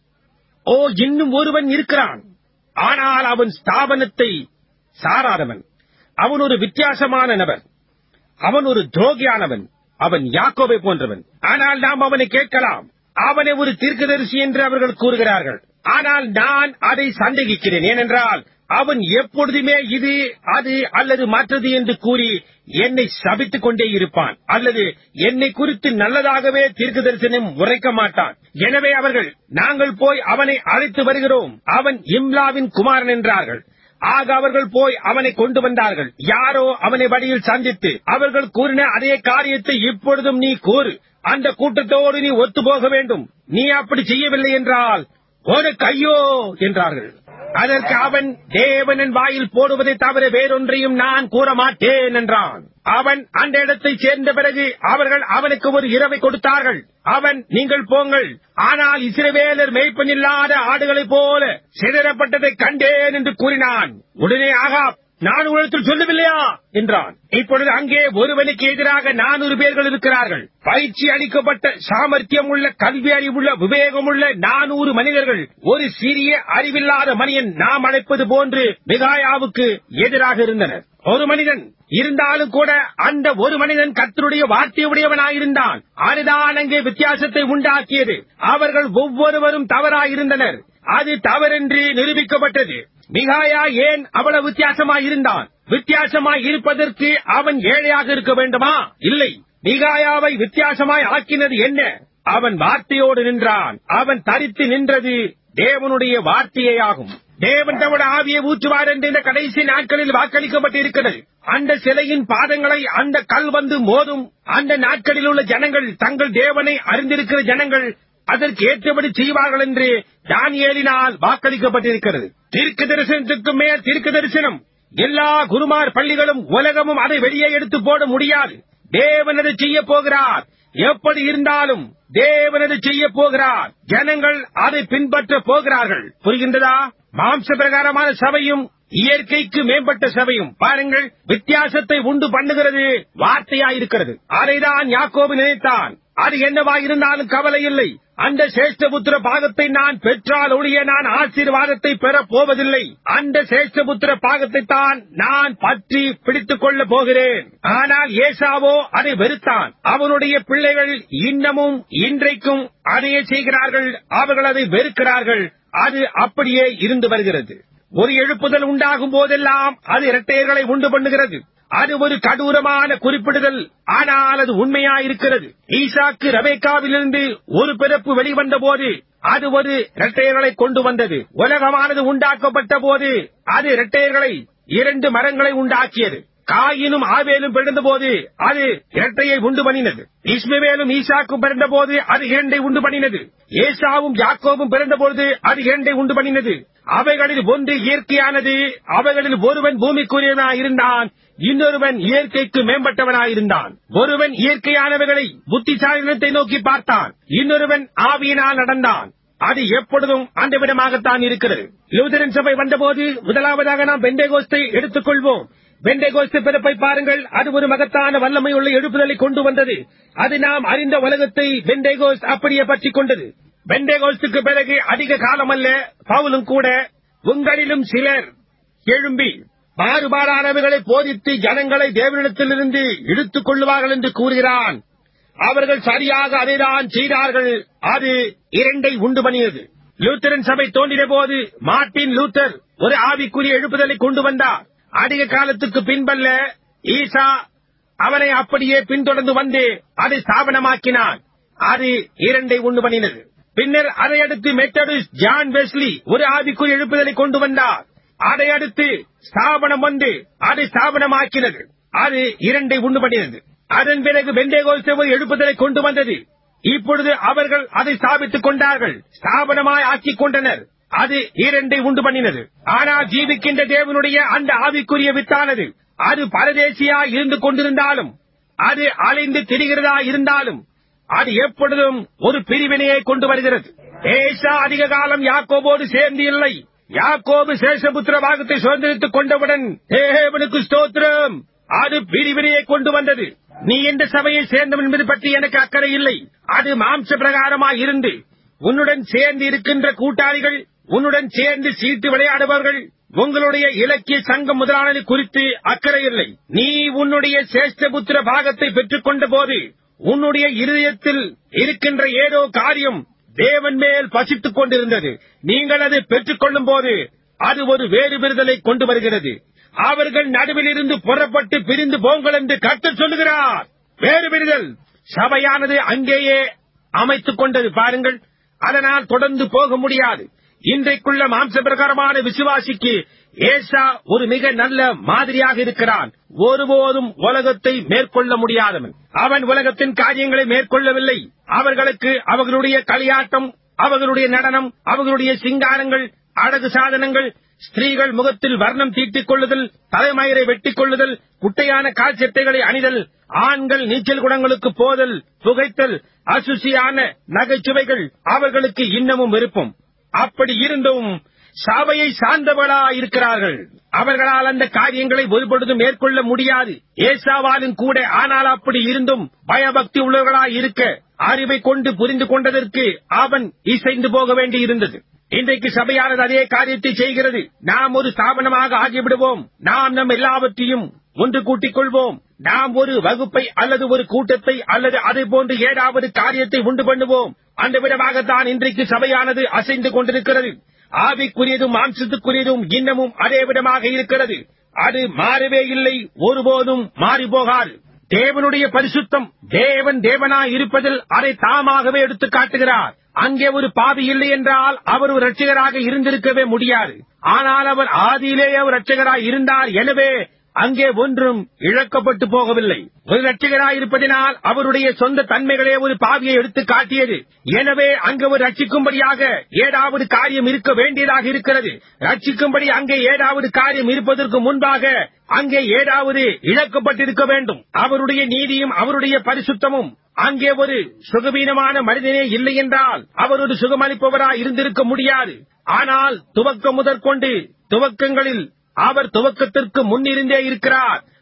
ஓ இன்னும் ஒருவன் இருக்கிறான் ஆனால் அவன் ஸ்தாபனத்தை சாராதவன் அவன் ஒரு வித்தியாசமான நபர் அவன் ஒரு துரோகியானவன் அவன் யாக்கோபை போன்றவன் ஆனால் நாம் அவனை கேட்கலாம் அவனை ஒரு தீர்க்கதரிசி என்று அவர்கள் கூறுகிறார்கள் ஆனால் நான் அதை சந்தேகிக்கிறேன் ஏனென்றால் அவன் எப்பொழுதுமே இது அது அல்லது மற்றது என்று கூறி என்னை சபித்துக் கொண்டே இருப்பான் அல்லது என்னை குறித்து நல்லதாகவே தீர்க்க தரிசனம் உரைக்க மாட்டான் எனவே அவர்கள் நாங்கள் போய் அவனை அழைத்து வருகிறோம் அவன் இம்லாவின் குமாரன் என்றார்கள் ஆக அவர்கள் போய் அவனை கொண்டு வந்தார்கள் யாரோ அவனை வழியில் சந்தித்து அவர்கள் கூறின அதே காரியத்தை இப்பொழுதும் நீ கூறு அந்த கூட்டத்தோடு நீ ஒத்து போக வேண்டும் நீ அப்படி செய்யவில்லை என்றால் உனக்கு ஐயோ என்றார்கள் அதற்கு அவன் தேவனின் வாயில் போடுவதை தவிர வேறொன்றையும் நான் கூற மாட்டேன் என்றான் அவன் அந்த இடத்தைச் சேர்ந்த பிறகு அவர்கள் அவனுக்கு ஒரு இரவை கொடுத்தார்கள் அவன் நீங்கள் போங்கள் ஆனால் இஸ்ரவேலர் மேய்ப்பனில்லாத ஆடுகளைப் போல சிதறப்பட்டதை கண்டேன் என்று கூறினான் உடனே ஆகாப் நான் உங்களிடத்தில் சொல்லவில்லையா என்றான் இப்பொழுது அங்கே ஒருவனுக்கு எதிராக நானூறு பேர்கள் இருக்கிறார்கள் பயிற்சி அளிக்கப்பட்ட சாமர்த்தியம் உள்ள கல்வி அறிவுள்ள விவேகமுள்ள நானூறு மனிதர்கள் ஒரு சிறிய அறிவில்லாத மனிதன் நாம் அழைப்பது போன்று மிகாயாவுக்கு எதிராக இருந்தனர் ஒரு மனிதன் இருந்தாலும் கூட அந்த ஒரு மனிதன் கத்தருடைய வார்த்தையுடையவனாயிருந்தான் அதுதான் அங்கே வித்தியாசத்தை உண்டாக்கியது அவர்கள் ஒவ்வொருவரும் தவறாயிருந்தனர் அது தவறென்று நிரூபிக்கப்பட்டது மிகாயா ஏன் அவ்வளவு வித்தியாசமாய் இருந்தான் வித்தியாசமாய் இருப்பதற்கு அவன் ஏழையாக இருக்க வேண்டுமா இல்லை மிகாயாவை வித்தியாசமாய் ஆக்கினது என்ன அவன் வார்த்தையோடு நின்றான் அவன் தரித்து நின்றது தேவனுடைய வார்த்தையாகும் தேவன் தமது ஆவியை ஊற்றுவார் என்று இந்த கடைசி நாட்களில் வாக்களிக்கப்பட்டிருக்கிறது அந்த சிலையின் பாதங்களை அந்த கல் வந்து மோதும் அந்த நாட்களில் உள்ள ஜனங்கள் தங்கள் தேவனை அறிந்திருக்கிற ஜனங்கள் அதற்கு ஏற்றபடி செய்வார்கள் என்று தானியேலினால் வாக்களிக்கப்பட்டிருக்கிறது தீர்க்க தரிசனத்துக்கு மேல் தீர்க்க தரிசனம் எல்லா குருமார் பள்ளிகளும் உலகமும் அதை வெளியே எடுத்து போட முடியாது தேவன் அதை செய்ய போகிறார் எப்படி இருந்தாலும் தேவன் அதை செய்ய போகிறார் ஜனங்கள் அதை பின்பற்ற போகிறார்கள் புரிகின்றதா மாம்ச பிரகாரமான சபையும் இயற்கைக்கு மேம்பட்ட சபையும் பாருங்கள் வித்தியாசத்தை உண்டு பண்ணுகிறது வார்த்தையாயிருக்கிறது அதைதான் யாக்கோபு நினைத்தான் அது என்னவா இருந்தாலும் கவலை இல்லை அந்த சேஷ்டபுத்திர பாகத்தை நான் பெற்றால் ஒழிய நான் ஆசீர்வாதத்தை பெறப் போவதில்லை அந்த சேஷ்டபுத்திர பாகத்தை தான் நான் பற்றி பிடித்துக் கொள்ளப் போகிறேன் ஆனால் ஏசாவோ அதை வெறுத்தான் அவனுடைய பிள்ளைகள் இன்னமும் இன்றைக்கும் அதையே செய்கிறார்கள் அவர்கள் அதை வெறுக்கிறார்கள் அது அப்படியே இருந்து வருகிறது ஒரு எழுப்புதல் உண்டாகும் போதெல்லாம் அது இரட்டையர்களை உண்டு பண்ணுகிறது அது ஒரு கடூரமான குறிப்பிடுதல் ஆனால் அது உண்மையாயிருக்கிறது ஈசாக்கு ரபேக்காவிலிருந்து ஒரு பிறப்பு வெளிவந்த போது அது ஒரு இரட்டையர்களை கொண்டு வந்தது உலகமானது உண்டாக்கப்பட்ட போது அது இரட்டையர்களை இரண்டு மரங்களை உண்டாக்கியது காயினும் ஆவேலும் பிறந்தபோது அது இரட்டையை உண்டு பண்ணினது இஸ்மவேலும் ஈசாக்கும் பிறந்தபோது அது இரண்டை உண்டு பண்ணினது ஏசாவும் யாக்கோவும் பிறந்தபோது அது இரண்டை உண்டு பண்ணினது அவைகளில் ஒன்று இயற்கையானது அவைகளில் ஒருவன் பூமிக்குரியவனாய் இருந்தான் இன்னொருவன் இயற்கைக்கு மேம்பட்டவனாயிருந்தான் ஒருவன் இயற்கையானவைகளை புத்திசாலினத்தை நோக்கி பார்த்தான் இன்னொருவன் ஆவியினால் நடந்தான் அது எப்பொழுதும் அந்த விதமாகத்தான் இருக்கிறது லூதரன் சபை வந்தபோது முதலாவதாக நாம் பெண்டேகோஸ்தை எடுத்துக்கொள்வோம் பெண்டேகோஸ்து பிறப்பை பாருங்கள் அது ஒரு மகத்தான வல்லமை உள்ள எழுப்புதலை கொண்டு வந்தது அது நாம் அறிந்த உலகத்தை பெண்டேகோஸ் அப்படியே பற்றிக் கொண்டது பெண்டேகோஸ்துக்கு பிறகு அதிக காலம் அல்ல பவுலும் கூட உங்களிலும் சிலர் எழும்பி மாறுபாடானவைகளை போதித்து ஜனங்களை தேவனிடத்திலிருந்து இழுத்துக் கொள்ளுவார்கள் என்று கூறுகிறான் அவர்கள் சரியாக அதைதான் செய்தார்கள் அது இரண்டை உண்டு பண்ணியது லூத்தரன் சபை தோன்றின போது மார்ட்டின் லூத்தர் ஒரு ஆவிக்குரிய எழுப்புதலை கொண்டு வந்தார் அதிக காலத்துக்கு பின்பல்ல ஈசா அவனை அப்படியே பின்தொடர்ந்து வந்து அதை ஸ்தாபனமாக்கினான் அது இரண்டை உண்டு பண்ணினது பின்னர் அதை அடுத்து மெத்தடிஸ்ட் ஜான் வெஸ்லி ஒரு ஆவிக்குரிய எழுப்புதலை கொண்டு வந்தார் அதை அடுத்து ஸ்தாபனம் வந்து அதை ஸ்தாபனமாக்கினது அது இரண்டை உண்டு பண்ணினது அதன் பிறகு பெண்டேகோஸ்தே ஒரு எழுப்புதலை கொண்டு வந்தது இப்பொழுது அவர்கள் அதை ஸ்தாபித்துக் கொண்டார்கள் ஸ்தாபனமாய் ஆக்கிக் கொண்டனர் அது இரண்டை உண்டு பண்ணினது ஆனால் ஜீவிக்கின்ற தேவனுடைய அந்த ஆவிக்குரிய வித்தானது அது பரதேசியா இருந்து கொண்டிருந்தாலும் அது அலைந்து திரிகிறதா இருந்தாலும் அது எப்பொழுதும் ஒரு பிரிவினையை கொண்டு வருகிறது ஏசா அதிக காலம் யாக்கோபோடு சேர்ந்து இல்லை யாக்கோபு சேஷபுத்திர பாகத்தை சுதந்திரித்துக் கொண்டவுடன் தேவனுக்கு ஸ்தோத்திரம் அது பிரிவினையை கொண்டு வந்தது நீ எந்த சபையை சேர்ந்தவன் என்பது பற்றி எனக்கு அக்கறை இல்லை அது மாம்ச பிரகாரமாய் இருந்து உன்னுடன் சேர்ந்து இருக்கின்ற கூட்டாளிகள் உன்னுடன் சேர்ந்து சீட்டு விளையாடுபவர்கள் உங்களுடைய இலக்கிய சங்கம் முதலானது குறித்து அக்கறை இல்லை நீ உன்னுடைய சேஷ்டபுத்திர பாகத்தை பெற்றுக் கொண்ட போது உன்னுடைய இருதயத்தில் இருக்கின்ற ஏதோ காரியம் தேவன் மேல் பசித்துக் கொண்டிருந்தது நீங்கள் அதை பெற்றுக் கொள்ளும் போது அது ஒரு வேறு விருதலை கொண்டு வருகிறது அவர்கள் நடுவில் இருந்து புறப்பட்டு பிரிந்து போங்கள் என்று கர்த்தர் சொல்லுகிறார் வேறு விடுதல் சபையானது அங்கேயே அமைத்துக் கொண்டது பாருங்கள் அதனால் தொடர்ந்து போக முடியாது இன்றைக்குள்ள மாம்ச பிரகாரமான விசுவாசிக்கு ஏசா ஒரு மிக நல்ல மாதிரியாக இருக்கிறான் ஒருபோதும் உலகத்தை மேற்கொள்ள முடியாதவன் அவன் உலகத்தின் காரியங்களை மேற்கொள்ளவில்லை அவர்களுக்கு அவர்களுடைய களியாட்டம் அவர்களுடைய நடனம் அவர்களுடைய சிங்காரங்கள் அழகு சாதனங்கள் ஸ்திரீகள் முகத்தில் வர்ணம் தீட்டிக் கொள்ளுதல் தலைமயிரை வெட்டிக் கொள்ளுதல் குட்டையான கால்சட்டைகளை அணிதல் ஆண்கள் நீச்சல் குடங்களுக்கு போதல் புகைத்தல் அசுசியான நகைச்சுவைகள் அவர்களுக்கு இன்னமும் விருப்பம் அப்படி இருந்தும் சபையை சார்ந்தவளா இருக்கிறார்கள் அவர்களால் அந்த காரியங்களை ஒருபொழுதும் மேற்கொள்ள முடியாது ஏசாவாலும் கூட ஆனால் அப்படி இருந்தும் பயபக்தி உள்ளவர்களாய் இருக்க அறிவை கொண்டு புரிந்து கொண்டதற்கு அவன் இசைந்து போக வேண்டி இருந்தது இன்றைக்கு சபையானது அதே காரியத்தை செய்கிறது நாம் ஒரு ஸ்தாபனமாக ஆகிவிடுவோம் நாம் நம் எல்லாவற்றையும் ஒன்று கூட்டிக் கொள்வோம் நாம் ஒரு வகுப்பை அல்லது ஒரு கூட்டத்தை அல்லது அதை போன்று ஏதாவது காரியத்தை உண்டு பண்ணுவோம் அந்த விதமாகத்தான் இன்றைக்கு சபையானது அசைந்து கொண்டிருக்கிறது ஆவிக்குரியதும் மாம்சத்துக்குரியதும் இன்னமும் அதே விதமாக இருக்கிறது அது மாறவே இல்லை ஒருபோதும் மாறி போகாது தேவனுடைய பரிசுத்தம் தேவன் தேவனாய் இருப்பதில் அதை தாமாகவே எடுத்து காட்டுகிறார் அங்கே ஒரு பாவி இல்லை என்றால் அவர் ஒரு ரட்சகராக இருந்திருக்கவே முடியாது ஆனால் அவர் ஆதியிலேயே ஒரு ரட்சகராய் இருந்தார் எனவே அங்கே ஒன்றும் இழக்கப்பட்டு போகவில்லை ஒரு ரட்சகராய் இருப்பதினால் அவருடைய சொந்த தன்மைகளே ஒரு பாவியை எடுத்து காட்டியது எனவே அங்கு ஒரு ரட்சிக்கும்படியாக ஏதாவது காரியம் இருக்க வேண்டியதாக இருக்கிறது ரட்சிக்கும்படி அங்கே ஏதாவது காரியம் இருப்பதற்கு முன்பாக அங்கே ஏதாவது இழக்கப்பட்டிருக்க வேண்டும் அவருடைய நீதியும் அவருடைய பரிசுத்தமும் அங்கே ஒரு சுகவீனமான மனிதனே இல்லை என்றால் அவர் ஒரு சுகமளிப்பவராய் இருந்திருக்க முடியாது ஆனால் துவக்கம் முதற்கொண்டு துவக்கங்களில் அவர் துவக்கத்திற்கு முன்னிருந்தே இருக்கிறார்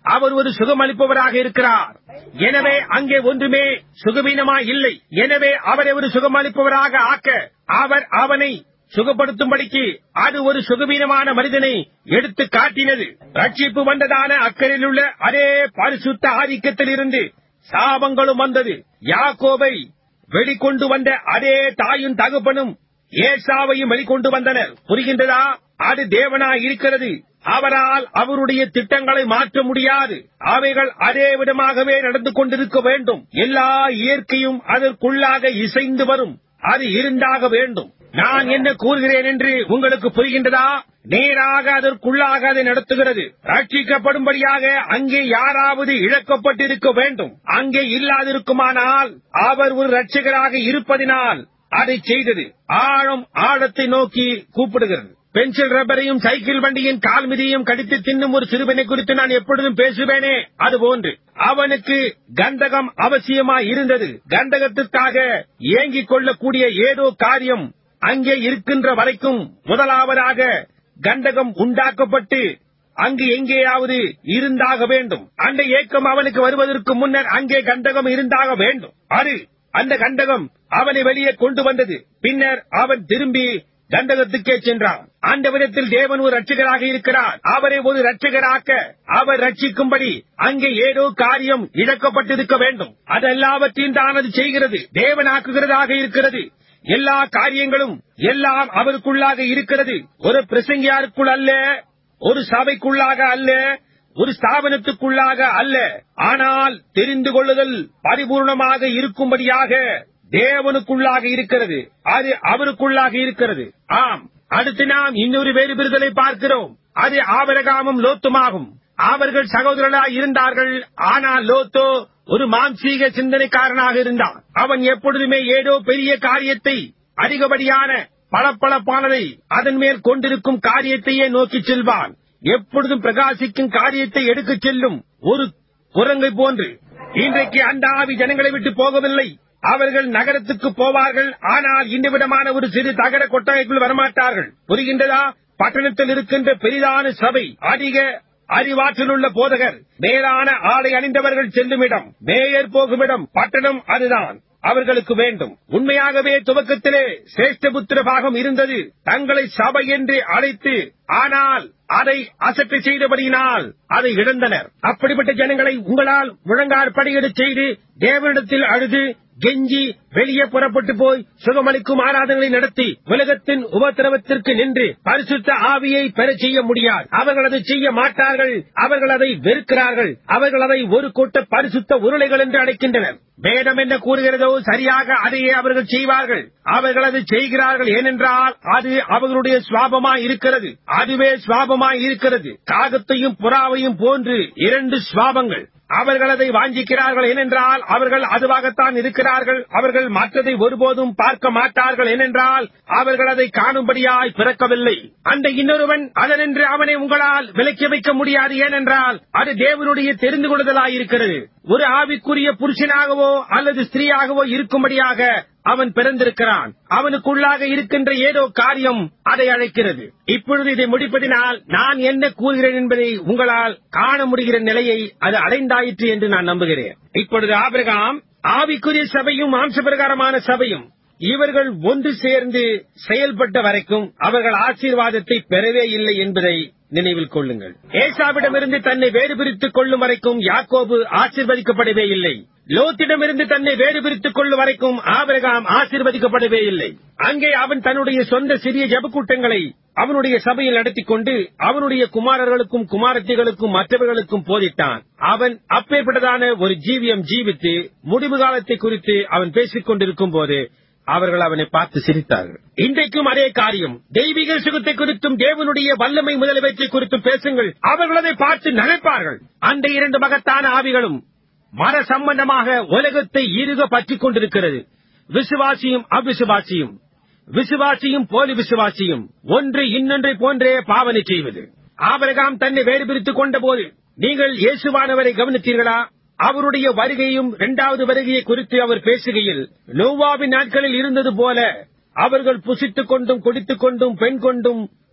அவர் ஒரு சுகமளிப்பவராக இருக்கிறார் எனவே அங்கே ஒன்றுமே சுகவீனமாய் இல்லை எனவே அவரை ஒரு சுகமளிப்பவராக ஆக்க அவர் அவனை சுகப்படுத்தும்படிக்கு அது ஒரு சுகவீனமான மனிதனை எடுத்து காட்டினது ரட்சிப்பு வந்ததான அக்கறையில் உள்ள அதே பரிசுத்த ஆதிக்கத்தில் இருந்து சாபங்களும் வந்தது யாக்கோபை வெளிக்கொண்டு வந்த அதே தாயும் தகப்பனும் ஏசாவையும் வெளிக்கொண்டு வந்தனர் புரிகின்றதா அது தேவனாய் இருக்கிறது அவரால் அவருடைய திட்டங்களை மாற்ற முடியாது அவைகள் அதே விதமாகவே நடந்து கொண்டிருக்க வேண்டும் எல்லா இயற்கையும் அதற்குள்ளாக இசைந்து வரும் அது இருந்தாக வேண்டும் நான் என்ன கூறுகிறேன் என்று உங்களுக்கு புரிகின்றதா நேராக அதற்குள்ளாக அதை நடத்துகிறது ரட்சிக்கப்படும்படியாக அங்கே யாராவது இழக்கப்பட்டிருக்க வேண்டும் அங்கே இல்லாதிருக்குமானால் அவர் ஒரு ரட்சகராக இருப்பதினால் அதை செய்தது ஆழம் ஆழத்தை நோக்கி கூப்பிடுகிறது பென்சில் ரப்பரையும் சைக்கிள் வண்டியின் கால் மிதியும் கடித்து தின்னும் ஒரு சிறுவனை குறித்து நான் எப்பொழுதும் பேசுவேனே அதுபோன்று அவனுக்கு கந்தகம் அவசியமாய் இருந்தது கந்தகத்துக்காக ஏங்கிக் கொள்ளக்கூடிய ஏதோ காரியம் அங்கே இருக்கின்ற வரைக்கும் முதலாவதாக கண்டகம் உண்டாக்கப்பட்டு அங்கு எங்கேயாவது இருந்தாக வேண்டும் அந்த ஏக்கம் அவனுக்கு வருவதற்கு முன்னர் அங்கே கண்டகம் இருந்தாக வேண்டும் அது அந்த கண்டகம் அவனை வெளியே கொண்டு வந்தது பின்னர் அவன் திரும்பி கண்டகத்துக்கே சென்றான் அந்த விதத்தில் தேவன் ஒரு ரட்சகராக இருக்கிறார் அவரை ஒரு ரட்சகராக்க அவர் ரட்சிக்கும்படி அங்கே ஏதோ காரியம் இழக்கப்பட்டிருக்க வேண்டும் அதெல்லாவற்றையும் தான் அது செய்கிறது தேவனாக்குகிறதாக இருக்கிறது எல்லா காரியங்களும் எல்லாம் அவருக்குள்ளாக இருக்கிறது ஒரு பிரசங்கியாருக்குள் அல்ல ஒரு சபைக்குள்ளாக அல்ல ஒரு ஸ்தாபனத்துக்குள்ளாக அல்ல ஆனால் தெரிந்து கொள்ளுதல் பரிபூர்ணமாக இருக்கும்படியாக தேவனுக்குள்ளாக இருக்கிறது அது அவருக்குள்ளாக இருக்கிறது ஆம் அடுத்து நாம் இன்னொரு வேறுபிறுதலை பார்க்கிறோம் அது ஆபரகாமும் லோத்துமாகும் அவர்கள் சகோதரர்களாய் இருந்தார்கள் ஆனால் லோத்தோ ஒரு மாம்சீக சிந்தனைக்காரனாக இருந்தான் அவன் எப்பொழுதுமே ஏதோ பெரிய காரியத்தை அதிகப்படியான பளபளப்பானதை அதன் மேல் கொண்டிருக்கும் காரியத்தையே நோக்கிச் செல்வான் எப்பொழுதும் பிரகாசிக்கும் காரியத்தை எடுக்கச் செல்லும் ஒரு குரங்கை போன்று இன்றைக்கு அந்த ஆவி ஜனங்களை விட்டு போகவில்லை அவர்கள் நகரத்துக்கு போவார்கள் ஆனால் இந்த விதமான ஒரு சிறு தகர கொட்டகைக்குள் வரமாட்டார்கள் புரிகின்றதா பட்டணத்தில் இருக்கின்ற பெரிதான சபை அதிக அறிவாற்றல் உள்ள போதகர் மேலான ஆடை அணிந்தவர்கள் செல்லும் இடம் மேயர் போகும் இடம் பட்டணம் அதுதான் அவர்களுக்கு வேண்டும் உண்மையாகவே துவக்கத்திலே சிரேஷ்டபுத்திர பாகம் இருந்தது தங்களை சபை என்று அழைத்து ஆனால் அதை அசட்டு செய்தபடியினால் அதை இழந்தனர் அப்படிப்பட்ட ஜனங்களை உங்களால் முழங்கார் படியிடச் செய்து தேவனிடத்தில் அழுது கெஞ்சி வெளியே புறப்பட்டு போய் சுகமளிக்கும் ஆராதனைகளை நடத்தி உலகத்தின் உபத்திரவத்திற்கு நின்று பரிசுத்த ஆவியை பெறச் செய்ய முடியாது அவர்கள் அதை செய்ய மாட்டார்கள் அவர்கள் அதை வெறுக்கிறார்கள் அவர்கள் அதை ஒரு கூட்ட பரிசுத்த உருளைகள் என்று அழைக்கின்றனர் வேதம் என்ன கூறுகிறதோ சரியாக அதையே அவர்கள் செய்வார்கள் அவர்கள் அதை செய்கிறார்கள் ஏனென்றால் அது அவர்களுடைய சுவாபமாய் இருக்கிறது அதுவே சுவாபமாய் இருக்கிறது காகத்தையும் புறாவையும் போன்று இரண்டு சுவாபங்கள் அவர்கள் அதை வாஞ்சிக்கிறார்கள் ஏனென்றால் அவர்கள் அதுவாகத்தான் இருக்கிறார்கள் அவர்கள் மற்றதை ஒருபோதும் பார்க்க மாட்டார்கள் ஏனென்றால் அவர்கள் அதை காணும்படியாய் பிறக்கவில்லை அந்த இன்னொருவன் அதனென்று அவனை உங்களால் விலக்கி வைக்க முடியாது ஏனென்றால் அது தேவனுடைய தெரிந்து கொள்ளுதலாய் இருக்கிறது ஒரு ஆவிக்குரிய புருஷனாகவோ அல்லது ஸ்திரீயாகவோ இருக்கும்படியாக அவன் பிறந்திருக்கிறான் அவனுக்குள்ளாக இருக்கின்ற ஏதோ காரியம் அதை அழைக்கிறது இப்பொழுது இதை முடிப்பதினால் நான் என்ன கூறுகிறேன் என்பதை உங்களால் காண முடிகிற நிலையை அது அடைந்தாயிற்று என்று நான் நம்புகிறேன் இப்பொழுது ஆபிரகாம் ஆவிக்குரிய சபையும் மாம்சபிரகாரமான சபையும் இவர்கள் ஒன்று சேர்ந்து செயல்பட்ட வரைக்கும் அவர்கள் ஆசீர்வாதத்தை பெறவே இல்லை என்பதை நினைவில் கொள்ளுங்கள் ஏசாவிடமிருந்து தன்னை வேறு பிரித்துக் கொள்ளும் வரைக்கும் யாக்கோபு ஆசீர்வதிக்கப்படவே இல்லை லோத்திடமிருந்து தன்னை வேறு பிரித்துக் கொள்ளும் வரைக்கும் ஆபிரகாம் ஆசீர்வதிக்கப்படவே இல்லை அங்கே அவன் தன்னுடைய சொந்த சிறிய ஜபக்கூட்டங்களை அவனுடைய சபையில் நடத்திக் கொண்டு அவனுடைய குமாரர்களுக்கும் குமாரத்திகளுக்கும் மற்றவர்களுக்கும் போதித்தான் அவன் அப்பேற்பட்டதான ஒரு ஜீவியம் ஜீவித்து முடிவு காலத்தை குறித்து அவன் பேசிக் கொண்டிருக்கும் போது அவர்கள் அவனை பார்த்து சிரித்தார்கள் இன்றைக்கும் அதே காரியம் தெய்வீக சுகத்தை குறித்தும் தேவனுடைய வல்லமை முதலமைச்சை குறித்தும் பேசுங்கள் அவர்கள் அதை பார்த்து நினைப்பார்கள் அந்த இரண்டு மகத்தான ஆவிகளும் மர சம்பந்தமாக உலகத்தை இருக பற்றிக் கொண்டிருக்கிறது விசுவாசியும் அவ்விசுவாசியும் விசுவாசியும் போலி விசுவாசியும் ஒன்று இன்னொன்றை போன்றே பாவனை செய்வது ஆபரகாம் தன்னை வேறு பிரித்துக் கொண்ட போது நீங்கள் இயேசுவானவரை கவனித்தீர்களா அவருடைய வருகையும் இரண்டாவது வருகையை குறித்து அவர் பேசுகையில் நோவாவின் நாட்களில் இருந்தது போல அவர்கள் புசித்துக் கொண்டும் குடித்துக் கொண்டும் பெண் கொண்டும்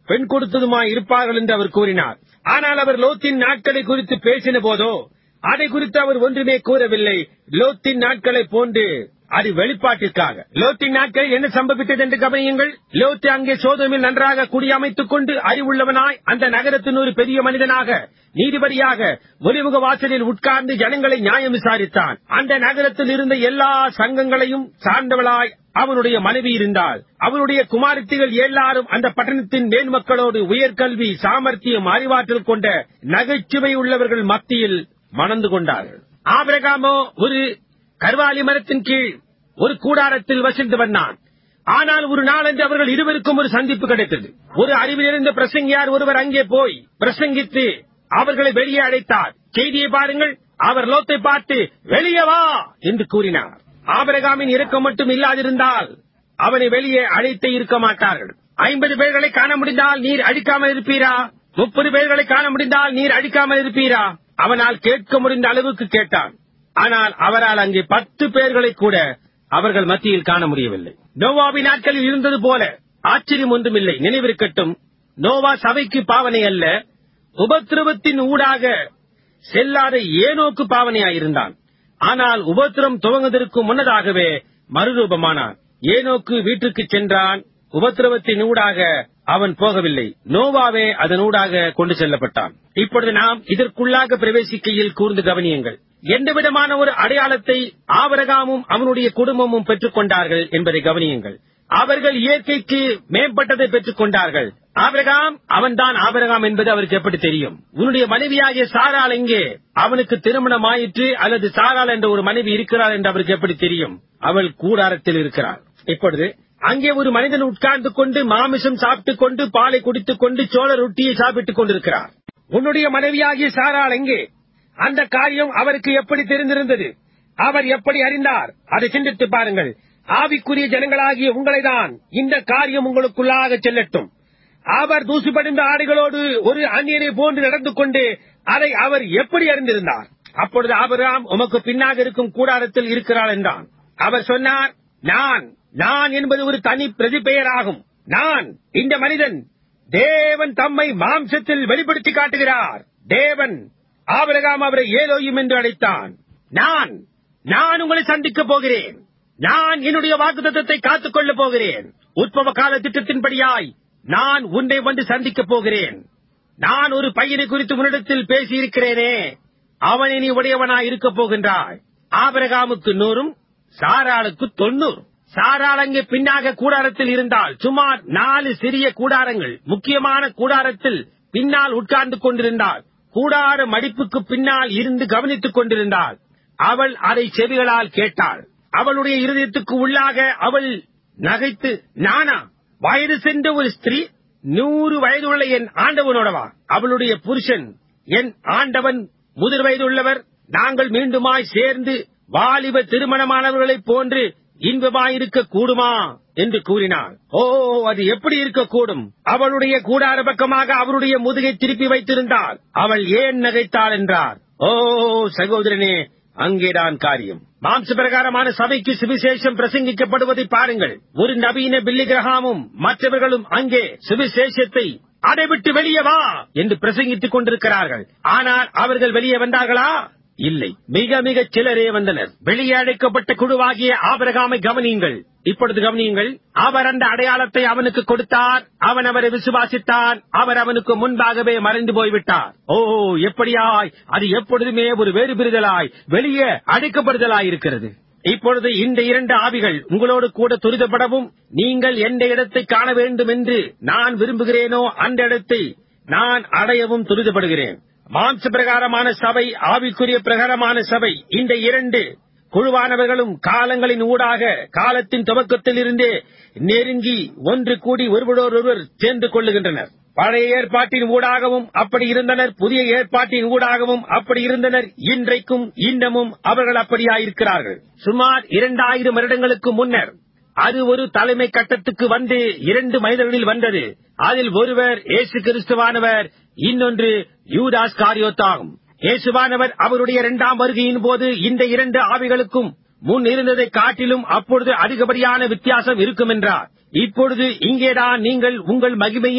பெண் கொடுத்ததுமாய் இருப்பார்கள் என்று அவர் கூறினார் ஆனால் அவர் லோத்தின் நாட்களை குறித்து பேசின போதோ அதை குறித்து அவர் ஒன்றுமே கூறவில்லை லோத்தின் நாட்களை போன்று அது வெளிப்பாட்டிற்காக லோத்தின் நாட்கள் என்ன சம்பவித்தது என்று கவனியுங்கள் லோத்து அங்கே சோதமில் நன்றாக குடியமைத்துக் கொண்டு அறிவுள்ளவனாய் அந்த நகரத்தின் ஒரு பெரிய மனிதனாக நீதிபதியாக ஒலிமுக வாசலில் உட்கார்ந்து ஜனங்களை நியாயம் விசாரித்தான் அந்த நகரத்தில் இருந்த எல்லா சங்கங்களையும் சார்ந்தவளாய் அவனுடைய மனைவி இருந்தாள் அவனுடைய குமாரத்திகள் எல்லாரும் அந்த பட்டணத்தின் மேன்மக்களோடு உயர்கல்வி சாமர்த்தியம் அறிவாற்றல் கொண்ட நகைச்சுவை உள்ளவர்கள் மத்தியில் மணந்து கொண்டார்கள் ஆபிரகாமோ ஒரு கர்வாலி மரத்தின் கீழ் ஒரு கூடாரத்தில் வசித்து வந்தான் ஆனால் ஒரு நாளன்று அவர்கள் இருவருக்கும் ஒரு சந்திப்பு கிடைத்தது ஒரு அறிவிலிருந்த பிரசங்கியார் ஒருவர் அங்கே போய் பிரசங்கித்து அவர்களை வெளியே அழைத்தார் செய்தியை பாருங்கள் அவர் லோத்தை பார்த்து வெளியே வா என்று கூறினார் ஆபரகாமின் இறக்கம் மட்டும் இல்லாதிருந்தால் அவனை வெளியே அழைத்து இருக்க மாட்டார்கள் ஐம்பது பேர்களை காண முடிந்தால் நீர் அடிக்காமல் இருப்பீரா முப்பது பேர்களை காண முடிந்தால் நீர் அடிக்காமல் இருப்பீரா அவனால் கேட்க முடிந்த அளவுக்கு கேட்டான் ஆனால் அவரால் அங்கே பத்து பேர்களை கூட அவர்கள் மத்தியில் காண முடியவில்லை நோவாவி நாட்களில் இருந்தது போல ஆச்சரியம் ஒன்றுமில்லை நினைவிருக்கட்டும் நோவா சபைக்கு பாவனை அல்ல உபத்திரவத்தின் ஊடாக செல்லாத ஏனோக்கு பாவனையாயிருந்தான் ஆனால் உபத்திரம் துவங்குவதற்கு முன்னதாகவே மறுரூபமானான் ஏனோக்கு வீட்டுக்கு சென்றான் உபத்திரவத்தின் ஊடாக அவன் போகவில்லை நோவாவே அதனூடாக கொண்டு செல்லப்பட்டான் இப்பொழுது நாம் இதற்குள்ளாக பிரவேசிக்கையில் கூர்ந்து கவனியுங்கள் எந்த விதமான ஒரு அடையாளத்தை ஆபரகாமும் அவனுடைய குடும்பமும் பெற்றுக் கொண்டார்கள் என்பதை கவனியுங்கள் அவர்கள் இயற்கைக்கு மேம்பட்டதை பெற்றுக் கொண்டார்கள் ஆபிரகாம் அவன்தான் ஆபிரகாம் என்பது அவருக்கு எப்படி தெரியும் உன்னுடைய மனைவியாகிய சாரால் எங்கே அவனுக்கு திருமணம் ஆயிற்று அல்லது சாரால் என்ற ஒரு மனைவி இருக்கிறாள் என்று அவருக்கு எப்படி தெரியும் அவள் கூடாரத்தில் இருக்கிறாள் இப்பொழுது அங்கே ஒரு மனிதன் உட்கார்ந்து கொண்டு மாமிசம் சாப்பிட்டுக் கொண்டு பாலை குடித்துக் கொண்டு சோழ ரொட்டியை சாப்பிட்டுக் கொண்டிருக்கிறார் உன்னுடைய மனைவியாகிய சாரால் எங்கே அந்த காரியம் அவருக்கு எப்படி தெரிந்திருந்தது அவர் எப்படி அறிந்தார் அதை சிந்தித்து பாருங்கள் ஆவிக்குரிய ஜனங்களாகிய உங்களைதான் இந்த காரியம் உங்களுக்குள்ளாக செல்லட்டும் அவர் தூசிப்படைந்த ஆடைகளோடு ஒரு அந்நியனை போன்று நடந்து கொண்டு அதை அவர் எப்படி அறிந்திருந்தார் அப்பொழுது ஆபிரகாம் உமக்கு பின்னாக இருக்கும் கூடாரத்தில் இருக்கிறாள் என்றான் அவர் சொன்னார் நான் நான் என்பது ஒரு தனி பிரதிபெயராகும் நான் இந்த மனிதன் தேவன் தம்மை மாம்சத்தில் வெளிப்படுத்தி காட்டுகிறார் தேவன் ஆபிரகாம் அவரை ஏலோயும் என்று அழைத்தான் நான் நான் உங்களை சந்திக்கப் போகிறேன் நான் என்னுடைய வாக்குத்தத்தை காத்துக் கொள்ளப் போகிறேன் உற்பவ கால திட்டத்தின்படியாய் நான் உன்னை வந்து சந்திக்கப் போகிறேன் நான் ஒரு பையனை குறித்து உன்னிடத்தில் பேசியிருக்கிறேனே அவனை நீ உடையவனாய் இருக்கப் போகின்றாய் ஆபிரகாமுக்கு நூறும் சாராளுக்கு தொண்ணூறு சாராள் அங்கே பின்னாக கூடாரத்தில் இருந்தால் சுமார் நாலு சிறிய கூடாரங்கள் முக்கியமான கூடாரத்தில் பின்னால் உட்கார்ந்து கொண்டிருந்தாள் கூடார மடிப்புக்கு பின்னால் இருந்து கவனித்துக் கொண்டிருந்தாள் அவள் அதை செவிகளால் கேட்டாள் அவளுடைய இருதயத்துக்கு உள்ளாக அவள் நகைத்து நானா வயது சென்ற ஒரு ஸ்திரீ நூறு வயதுள்ள என் ஆண்டவனோடவா அவளுடைய புருஷன் என் ஆண்டவன் முதிர் வயதுள்ளவர் நாங்கள் மீண்டுமாய் சேர்ந்து வாலிப திருமணமானவர்களைப் போன்று இன்பமாயிருக்க கூடுமா என்று கூறினாள் ஓ அது எப்படி இருக்கக்கூடும் அவளுடைய கூடார பக்கமாக அவருடைய முதுகை திருப்பி வைத்திருந்தாள் அவள் ஏன் நகைத்தாள் என்றார் ஓ சகோதரனே அங்கேதான் காரியம் மாம்ச பிரகாரமான சபைக்கு சுவிசேஷம் பிரசங்கிக்கப்படுவதை பாருங்கள் ஒரு நவீன பில்லி கிரகாமும் மற்றவர்களும் அங்கே சுவிசேஷத்தை அதை விட்டு வெளியே வா என்று பிரசங்கித்துக் கொண்டிருக்கிறார்கள் ஆனால் அவர்கள் வெளியே வந்தார்களா இல்லை மிக மிக சிலரே வந்தனர் வெளியே அழைக்கப்பட்ட குழுவாகிய ஆபரகாமை கவனியுங்கள் இப்பொழுது கவனியுங்கள் அவர் அந்த அடையாளத்தை அவனுக்கு கொடுத்தார் அவன் அவரை விசுவாசித்தான் அவர் அவனுக்கு முன்பாகவே மறைந்து போய்விட்டார் ஓ எப்படியாய் அது எப்பொழுதுமே ஒரு வேறுபிரிதலாய் வெளியே அழைக்கப்படுதலாய் இருக்கிறது இப்பொழுது இந்த இரண்டு ஆவிகள் உங்களோடு கூட துரிதப்படவும் நீங்கள் எந்த இடத்தை காண வேண்டும் என்று நான் விரும்புகிறேனோ அந்த இடத்தை நான் அடையவும் துரிதப்படுகிறேன் மாம்ச பிரகாரமான சபை ஆவிக்குரிய பிரகாரமான சபை இந்த இரண்டு குழுவானவர்களும் காலங்களின் ஊடாக காலத்தின் துவக்கத்தில் இருந்தே நெருங்கி ஒன்று கூடி ஒருவரோடொருவர் சேர்ந்து கொள்ளுகின்றனர் பழைய ஏற்பாட்டின் ஊடாகவும் அப்படி இருந்தனர் புதிய ஏற்பாட்டின் ஊடாகவும் அப்படி இருந்தனர் இன்றைக்கும் இன்னமும் அவர்கள் அப்படியாயிருக்கிறார்கள் சுமார் இரண்டாயிரம் வருடங்களுக்கு முன்னர் அது ஒரு தலைமை கட்டத்துக்கு வந்து இரண்டு மனிதர்களில் வந்தது அதில் ஒருவர் இயேசு கிறிஸ்துவானவர் இன்னொன்று யூதாஸ் காரியோத்தாகும் இயேசுவானவர் அவருடைய இரண்டாம் வருகையின் போது இந்த இரண்டு ஆவிகளுக்கும் முன் இருந்ததை காட்டிலும் அப்பொழுது அதிகப்படியான வித்தியாசம் இருக்கும் என்றார் இப்பொழுது இங்கேதான் நீங்கள் உங்கள் மகிமையின்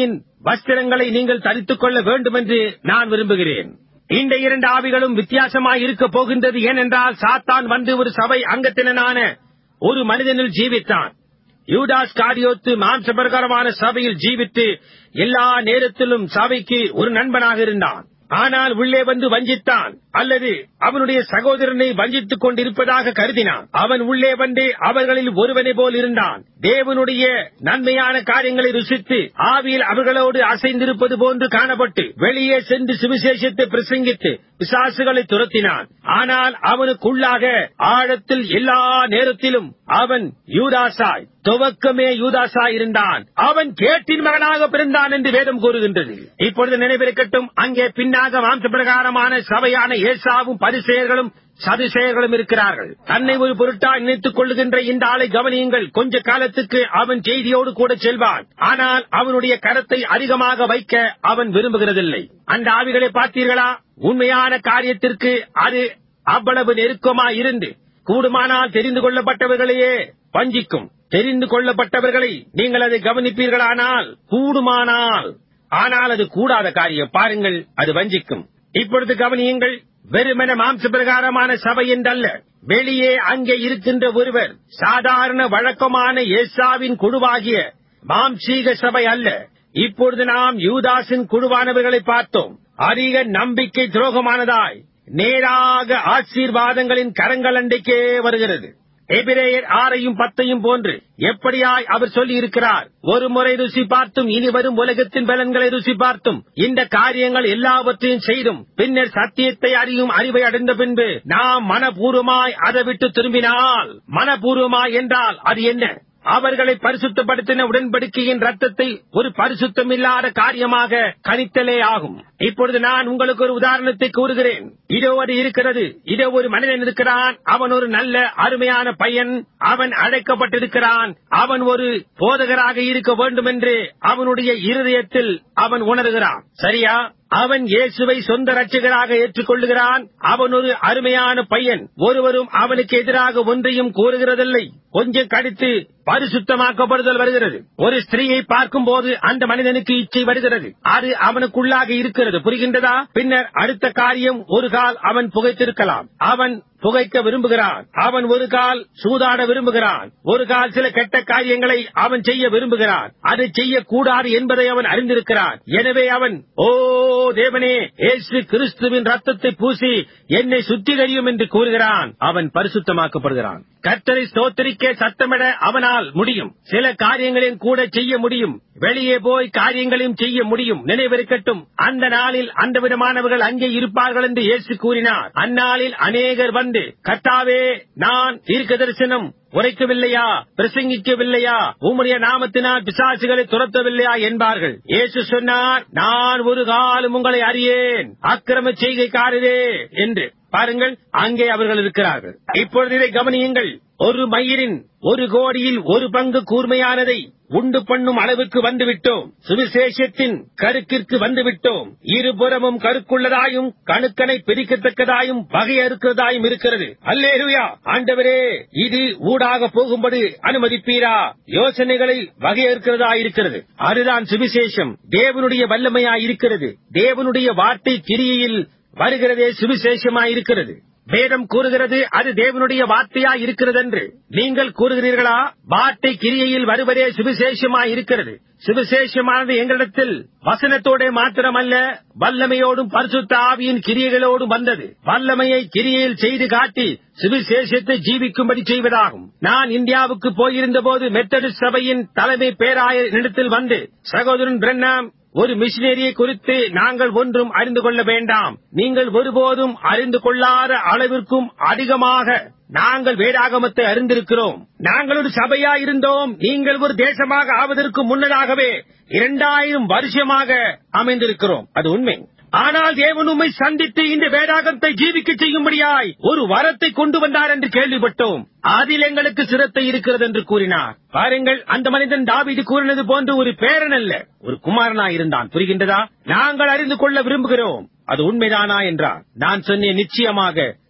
வஸ்திரங்களை நீங்கள் தரித்துக் கொள்ள வேண்டும் என்று நான் விரும்புகிறேன் இந்த இரண்டு ஆவிகளும் வித்தியாசமாய் இருக்க போகின்றது ஏனென்றால் சாத்தான் வந்து ஒரு சபை அங்கத்தினனான ஒரு மனிதனில் ஜீவித்தான் யூடாஸ் காரியோத்து மாம்சபிரகாரமான சபையில் ஜீவித்து எல்லா நேரத்திலும் சபைக்கு ஒரு நண்பனாக இருந்தான் ஆனால் உள்ளே வந்து வஞ்சித்தான் அல்லது அவனுடைய சகோதரனை வஞ்சித்துக் கொண்டிருப்பதாக கருதினான் அவன் உள்ளே வந்து அவர்களில் ஒருவனை போல் இருந்தான் தேவனுடைய நன்மையான காரியங்களை ருசித்து ஆவியில் அவர்களோடு அசைந்திருப்பது போன்று காணப்பட்டு வெளியே சென்று சுவிசேஷத்தை பிரசங்கித்து பிசாசுகளை துரத்தினான் ஆனால் அவனுக்குள்ளாக ஆழத்தில் எல்லா நேரத்திலும் அவன் யூதாசாய் துவக்கமே யூதாசாய் இருந்தான் அவன் கேட்டின் மகனாக பிறந்தான் என்று வேதம் கூறுகின்றது இப்பொழுது நினைவிருக்கட்டும் அங்கே பின்னாக மாம்ச பிரகாரமான சபையான ஏசாவும் பரிசெயர்களும் சதுசேயர்களும் இருக்கிறார்கள் தன்னை ஒரு பொருட்டா நினைத்துக் கொள்ளுகின்ற இந்த ஆளை கவனியுங்கள் கொஞ்ச காலத்துக்கு அவன் செய்தியோடு கூட செல்வான் ஆனால் அவனுடைய கரத்தை அதிகமாக வைக்க அவன் விரும்புகிறதில்லை அந்த ஆவிகளை பார்த்தீர்களா உண்மையான காரியத்திற்கு அது அவ்வளவு நெருக்கமா இருந்து கூடுமானால் தெரிந்து கொள்ளப்பட்டவர்களையே வஞ்சிக்கும் தெரிந்து கொள்ளப்பட்டவர்களை நீங்கள் அதை கவனிப்பீர்களானால் கூடுமானால் ஆனால் அது கூடாத காரியம் பாருங்கள் அது வஞ்சிக்கும் இப்பொழுது கவனியுங்கள் வெறுமென மாம்ச பிரகாரமான சபை என்றல்ல வெளியே அங்கே இருக்கின்ற ஒருவர் சாதாரண வழக்கமான ஏசாவின் குழுவாகிய மாம்சீக சபை அல்ல இப்பொழுது நாம் யூதாஸின் குழுவானவர்களை பார்த்தோம் அதிக நம்பிக்கை துரோகமானதாய் நேராக ஆசீர்வாதங்களின் கரங்கள் அண்டைக்கே வருகிறது எபிரேயர் ஆறையும் பத்தையும் போன்று எப்படியாய் அவர் சொல்லி இருக்கிறார் ஒரு முறை ருசி பார்த்தும் இனி வரும் உலகத்தின் பலன்களை ருசி பார்த்தும் இந்த காரியங்கள் எல்லாவற்றையும் செய்தும் பின்னர் சத்தியத்தை அறியும் அறிவை அடைந்த பின்பு நாம் மனப்பூர்வமாய் அதை விட்டு திரும்பினால் மனப்பூர்வமாய் என்றால் அது என்ன அவர்களை பரிசுத்தப்படுத்தின உடன்படிக்கையின் ரத்தத்தை ஒரு பரிசுத்தமில்லாத காரியமாக கணித்தலே ஆகும் இப்பொழுது நான் உங்களுக்கு ஒரு உதாரணத்தை கூறுகிறேன் இதோ அது இருக்கிறது இதோ ஒரு மனிதன் இருக்கிறான் அவன் ஒரு நல்ல அருமையான பையன் அவன் அழைக்கப்பட்டிருக்கிறான் அவன் ஒரு போதகராக இருக்க வேண்டும் என்று அவனுடைய இருதயத்தில் அவன் உணர்கிறான் சரியா அவன் இயேசுவை சொந்த ரட்சகராக ஏற்றுக்கொள்ளுகிறான் அவன் ஒரு அருமையான பையன் ஒருவரும் அவனுக்கு எதிராக ஒன்றையும் கூறுகிறதில்லை கொஞ்சம் கடித்து பரிசுத்தமாக்கப்படுதல் வருகிறது ஒரு ஸ்திரீயை பார்க்கும் போது அந்த மனிதனுக்கு இச்சை வருகிறது அது அவனுக்குள்ளாக இருக்கிறது புரிகின்றதா பின்னர் அடுத்த காரியம் ஒரு கால் அவன் புகைத்திருக்கலாம் அவன் புகைக்க விரும்புகிறான் அவன் ஒரு கால் சூதாட விரும்புகிறான் ஒரு கால் சில கெட்ட காரியங்களை அவன் செய்ய விரும்புகிறான் அதை செய்யக்கூடாது என்பதை அவன் அறிந்திருக்கிறான் எனவே அவன் ஓ தேவனே ஏசு கிறிஸ்துவின் ரத்தத்தை பூசி என்னை சுத்திகரியும் என்று கூறுகிறான் அவன் பரிசுத்தமாக்கப்படுகிறான் கர்த்தரை ஸ்தோத்திரிக்க சத்தமிட அவனால் முடியும் சில காரியங்களையும் கூட செய்ய முடியும் வெளியே போய் காரியங்களையும் செய்ய முடியும் நினைவிருக்கட்டும் அந்த நாளில் அந்த விதமானவர்கள் அங்கே இருப்பார்கள் என்று இயேசு கூறினார் அந்நாளில் அநேகர் வந்து கர்த்தாவே நான் தீர்க்க தரிசனம் உரைக்கவில்லையா பிரசங்கிக்கவில்லையா உம்முடைய நாமத்தினால் பிசாசுகளை துரத்தவில்லையா என்பார்கள் இயேசு சொன்னார் நான் ஒரு காலம் உங்களை அறியேன் அக்கிரம செய்கைக்காரரே என்று பாருங்கள் அங்கே அவர்கள் இருக்கிறார்கள் இப்பொழுது இதை கவனியுங்கள் ஒரு மயிரின் ஒரு கோடியில் ஒரு பங்கு கூர்மையானதை உண்டு பண்ணும் அளவுக்கு வந்துவிட்டோம் சுவிசேஷத்தின் கருக்கிற்கு வந்துவிட்டோம் இருபுறமும் கருக்குள்ளதாயும் கணுக்கனை பிரிக்கத்தக்கதாயும் வகையறுக்கிறதாயும் இருக்கிறது அல்லேலுயா ஆண்டவரே இது ஊடாக போகும்படி அனுமதிப்பீரா யோசனைகளை வகையறுக்கிறதா இருக்கிறது அதுதான் சுவிசேஷம் தேவனுடைய வல்லமையாய் இருக்கிறது தேவனுடைய வார்த்தை கிரியையில் வருகிறதே சுவிசேஷமாயிருக்கிறது வேதம் கூறுகிறது அது தேவனுடைய வார்த்தையா இருக்கிறது என்று நீங்கள் கூறுகிறீர்களா வார்த்தை கிரியையில் வருவதே சுவிசேஷமாய் இருக்கிறது சுவிசேஷமானது எங்களிடத்தில் வசனத்தோட மாத்திரமல்ல வல்லமையோடும் பரிசுத்த ஆவியின் கிரியைகளோடும் வந்தது வல்லமையை கிரியையில் செய்து காட்டி சுவிசேஷத்தை ஜீவிக்கும்படி செய்வதாகும் நான் இந்தியாவுக்கு போயிருந்த போது மெத்தடிஸ்ட் சபையின் தலைமை பேராயர் இடத்தில் வந்து சகோதரன் பிரண்ணாம் ஒரு மிஷினரியை குறித்து நாங்கள் ஒன்றும் அறிந்து கொள்ள வேண்டாம் நீங்கள் ஒருபோதும் அறிந்து கொள்ளாத அளவிற்கும் அதிகமாக நாங்கள் வேதாகமத்தை அறிந்திருக்கிறோம் நாங்கள் ஒரு சபையா இருந்தோம் நீங்கள் ஒரு தேசமாக ஆவதற்கு முன்னதாகவே இரண்டாயிரம் வருஷமாக அமைந்திருக்கிறோம் அது உண்மை ஆனால் தேவன் உம்மை சந்தித்து இந்த வேதாகத்தை ஜீவிக்க செய்யும்படியாய் ஒரு வரத்தை கொண்டு வந்தார் என்று கேள்விப்பட்டோம் அதில் எங்களுக்கு சிரத்தை இருக்கிறது என்று கூறினார் பாருங்கள் அந்த மனிதன் தாவீது கூறினது போன்று ஒரு பேரன் அல்ல ஒரு குமாரனா இருந்தான் புரிகின்றதா நாங்கள் அறிந்து கொள்ள விரும்புகிறோம் அது உண்மைதானா என்றார் நான் சொன்னேன் நிச்சயமாக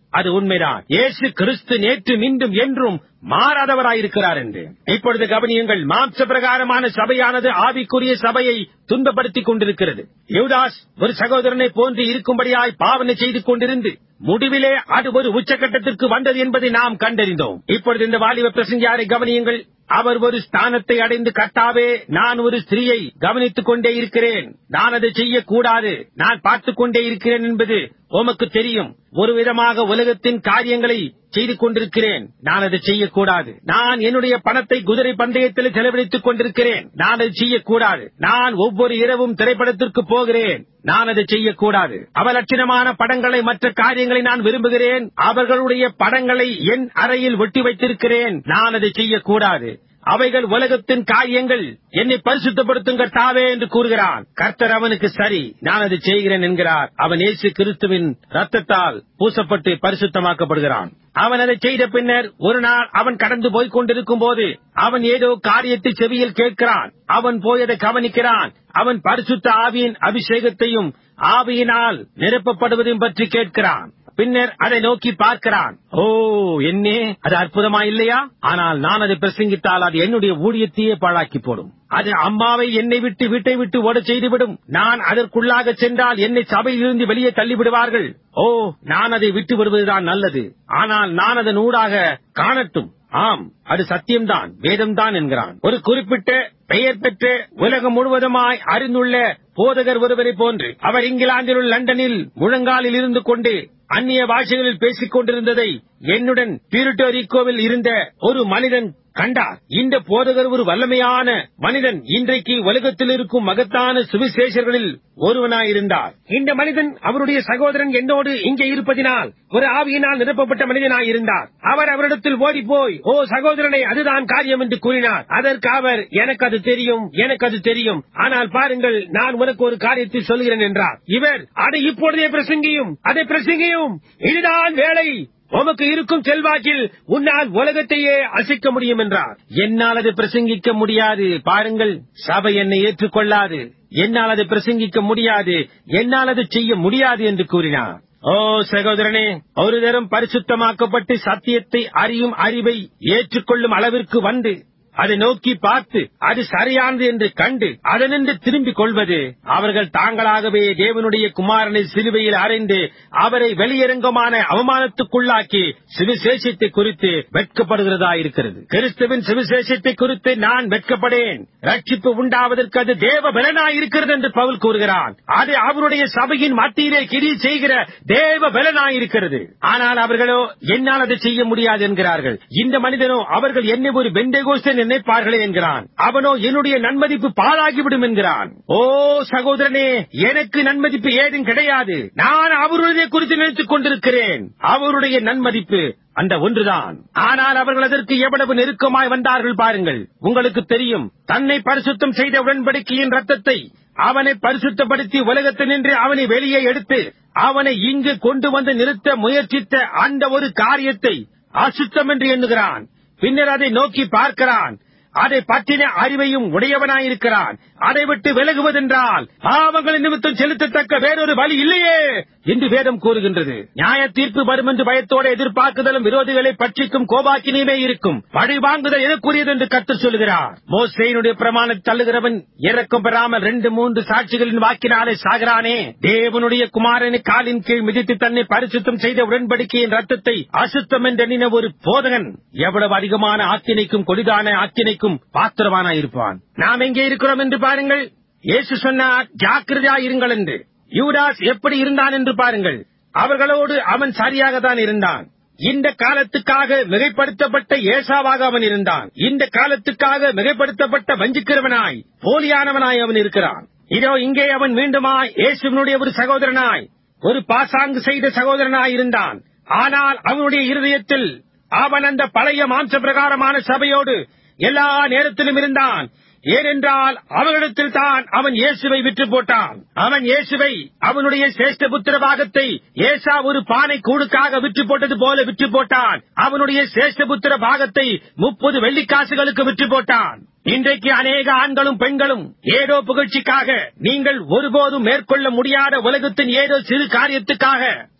அது உண்மைதான் இயேசு கிறிஸ்து நேற்று மீண்டும் என்றும் மாறாதவராயிருக்கிறார் என்று இப்பொழுது கவனியுங்கள் மாம்ச பிரகாரமான சபையானது ஆவிக்குரிய சபையை துன்பப்படுத்திக் கொண்டிருக்கிறது யூதாஸ் ஒரு சகோதரனை போன்று இருக்கும்படியாய் பாவனை செய்து கொண்டிருந்து முடிவிலே அது ஒரு உச்சகட்டத்திற்கு வந்தது என்பதை நாம் கண்டறிந்தோம் இப்பொழுது இந்த வாலிப பிரசங்கியாரை கவனியுங்கள் அவர் ஒரு ஸ்தானத்தை அடைந்து கட்டாவே நான் ஒரு ஸ்திரீயை கவனித்துக் கொண்டே இருக்கிறேன் நான் அதை செய்யக்கூடாது நான் பார்த்துக் கொண்டே இருக்கிறேன் என்பது உமக்கு தெரியும் ஒரு விதமாக உலகத்தின் காரியங்களை செய்து கொண்டிருக்கிறேன் நான் அதை செய்யக்கூடாது நான் என்னுடைய பணத்தை குதிரை பந்தயத்தில் செலவழித்துக் கொண்டிருக்கிறேன் நான் அதை செய்யக்கூடாது நான் ஒவ்வொரு இரவும் திரைப்படத்திற்கு போகிறேன் நான் அதை செய்யக்கூடாது அவலட்சணமான படங்களை மற்ற காரியங்களை நான் விரும்புகிறேன் அவர்களுடைய படங்களை என் அறையில் ஒட்டி வைத்திருக்கிறேன் நான் அதை செய்யக்கூடாது அவைகள் உலகத்தின் காரியங்கள் என்னை பரிசுத்தப்படுத்துங்க தாவே என்று கூறுகிறான் கர்த்தர் அவனுக்கு சரி நான் அதை செய்கிறேன் என்கிறார் அவன் இயேசு கிறிஸ்துவின் ரத்தத்தால் பூசப்பட்டு பரிசுத்தமாக்கப்படுகிறான் அவன் அதை செய்த பின்னர் ஒரு நாள் அவன் கடந்து போய்க் கொண்டிருக்கும் போது அவன் ஏதோ காரியத்தை செவியில் கேட்கிறான் அவன் போய் அதை கவனிக்கிறான் அவன் பரிசுத்த ஆவியின் அபிஷேகத்தையும் ஆவியினால் நிரப்பப்படுவதையும் பற்றி கேட்கிறான் பின்னர் அதை நோக்கி பார்க்கிறான் ஓ என்னே அது அற்புதமா இல்லையா ஆனால் நான் அதை பிரசங்கித்தால் அது என்னுடைய ஊழியத்தையே பாழாக்கி போடும் அது அம்மாவை என்னை விட்டு வீட்டை விட்டு ஓட செய்துவிடும் நான் அதற்குள்ளாக சென்றால் என்னை சபையிலிருந்து வெளியே தள்ளிவிடுவார்கள் ஓ நான் அதை விட்டு விடுவதுதான் நல்லது ஆனால் நான் அதன் ஊடாக காணட்டும் ஆம் அது சத்தியம்தான் வேதம்தான் என்கிறான் ஒரு குறிப்பிட்ட பெயர் பெற்ற உலகம் முழுவதுமாய் அறிந்துள்ள போதகர் ஒருவரை போன்று அவர் இங்கிலாந்தில் உள்ள லண்டனில் முழங்காலில் இருந்து கொண்டு அந்நிய பாஷைகளில் பேசிக் கொண்டிருந்ததை என்னுடன் பியூரிட்டோரிக்கோவில் இருந்த ஒரு மனிதன் கண்டார் இந்த போதகர் ஒரு வல்லமையான மனிதன் இன்றைக்கு உலகத்தில் இருக்கும் மகத்தான சுவிசேஷர்களில் ஒருவனாயிருந்தார் இந்த மனிதன் அவருடைய சகோதரன் என்னோடு இங்கே இருப்பதினால் ஒரு ஆவியினால் நிரப்பப்பட்ட மனிதனாயிருந்தார் அவர் அவரிடத்தில் ஓடி போய் ஓ சகோதரனை அதுதான் காரியம் என்று கூறினார் அதற்கு அவர் எனக்கு அது தெரியும் எனக்கு அது தெரியும் ஆனால் பாருங்கள் நான் உனக்கு ஒரு காரியத்தை சொல்கிறேன் என்றார் இவர் அதை இப்பொழுதே பிரசங்கியும் அதை பிரசங்கியும் இதுதான் வேலை உமக்கு இருக்கும் செல்வாக்கில் உன்னால் உலகத்தையே அசைக்க முடியும் என்றார் என்னால் அதை பிரசங்கிக்க முடியாது பாருங்கள் சபை என்னை ஏற்றுக்கொள்ளாது என்னால் அதை பிரசங்கிக்க முடியாது என்னால் அதை செய்ய முடியாது என்று கூறினார் ஓ சகோதரனே ஒரு தரம் பரிசுத்தமாக்கப்பட்டு சத்தியத்தை அறியும் அறிவை ஏற்றுக்கொள்ளும் அளவிற்கு வந்து அதை நோக்கி பார்த்து அது சரியானது என்று கண்டு அதனின்று திரும்பிக் கொள்வது அவர்கள் தாங்களாகவே தேவனுடைய குமாரனை சிலுவையில் அறைந்து அவரை வெளியரங்கமான அவமானத்துக்குள்ளாக்கி சுவிசேஷத்தை குறித்து வெட்கப்படுகிறதா இருக்கிறது கிறிஸ்துவின் சுவிசேஷத்தை குறித்து நான் வெட்கப்படேன் ரட்சிப்பு உண்டாவதற்கு அது தேவ பலனாய் இருக்கிறது என்று பவுல் கூறுகிறான் அது அவருடைய சபையின் மத்தியிலே கிரி செய்கிற தேவ பலனாய் இருக்கிறது ஆனால் அவர்களோ என்னால் அதை செய்ய முடியாது என்கிறார்கள் இந்த மனிதனோ அவர்கள் என்னை ஒரு பெண்டேகோஸ்தன் நினைப்பார்களே என்கிறான் அவனோ என்னுடைய நன்மதிப்பு பாழாகிவிடும் என்கிறான் ஓ சகோதரனே எனக்கு நன்மதிப்பு ஏதும் கிடையாது நான் அவருடைய குறித்து நினைத்துக் கொண்டிருக்கிறேன் அவருடைய நன்மதிப்பு அந்த ஒன்றுதான் ஆனால் அவர்கள் அதற்கு எவ்வளவு நெருக்கமாய் வந்தார்கள் பாருங்கள் உங்களுக்கு தெரியும் தன்னை பரிசுத்தம் செய்த உடன்படிக்கையின் ரத்தத்தை அவனை பரிசுத்தப்படுத்தி உலகத்தினின்று அவனை வெளியே எடுத்து அவனை இங்கு கொண்டு வந்து நிறுத்த முயற்சித்த அந்த ஒரு காரியத்தை அசுத்தம் என்று எண்ணுகிறான் பின்னர் அதை நோக்கி பார்க்கிறான் அதை பற்றின அறிவையும் உடையவனாயிருக்கிறான் அதை விட்டு விலகுவதென்றால் பாவங்களின் நிமித்தம் செலுத்தத்தக்க வேறொரு வழி இல்லையே என்று வேதம் கூறுகின்றது நியாய தீர்ப்பு வரும் என்று பயத்தோடு எதிர்பார்க்குதலும் விரோதிகளை பட்சிக்கும் கோபாக்கினியுமே இருக்கும் பழி வாங்குதல் எதற்குரியது என்று கத்து சொல்கிறார் மோசையினுடைய பிரமாணம் தள்ளுகிறவன் இறக்கம் பெறாமல் ரெண்டு மூன்று சாட்சிகளின் வாக்கினாலே சாகிறானே தேவனுடைய குமாரனை காலின் கீழ் மிதித்து தன்னை பரிசுத்தம் செய்த உடன்படிக்கையின் ரத்தத்தை அசுத்தம் என்றெண்ணின ஒரு போதகன் எவ்வளவு அதிகமான ஆக்கினைக்கும் கொடிதான ஆக்கினைக்கும் பாத்திரவானா இருப்பான் நாம் எங்கே இருக்கிறோம் என்று பாருங்கள் இயேசு சொன்னார் ஜாக்கிரதையா இருங்கள் என்று யூடாஸ் எப்படி இருந்தான் என்று பாருங்கள் அவர்களோடு அவன் சரியாக தான் இருந்தான் இந்த காலத்துக்காக மிகைப்படுத்தப்பட்ட ஏசாவாக அவன் இருந்தான் இந்த காலத்துக்காக மிகைப்படுத்தப்பட்ட வஞ்சிக்கிறவனாய் போலியானவனாய் அவன் இருக்கிறான் இதோ இங்கே அவன் மீண்டுமாய் இயேசுவனுடைய ஒரு சகோதரனாய் ஒரு பாசாங்கு செய்த சகோதரனாய் இருந்தான் ஆனால் அவனுடைய இருதயத்தில் அவன் அந்த பழைய மாம்ச பிரகாரமான சபையோடு எல்லா நேரத்திலும் இருந்தான் ஏனென்றால் அவர்களிடத்தில் தான் அவன் இயேசுவை விற்று போட்டான் அவன் இயேசுவை அவனுடைய சிரேஷ்ட புத்திர பாகத்தை ஏசா ஒரு பானை கூடுக்காக விற்று போட்டது போல விற்று போட்டான் அவனுடைய சிரேஷ்ட புத்திர பாகத்தை முப்பது வெள்ளிக்காசுகளுக்கு விற்று போட்டான் இன்றைக்கு அநேக ஆண்களும் பெண்களும் ஏதோ புகழ்ச்சிக்காக நீங்கள் ஒருபோதும் மேற்கொள்ள முடியாத உலகத்தின் ஏதோ சிறு காரியத்துக்காக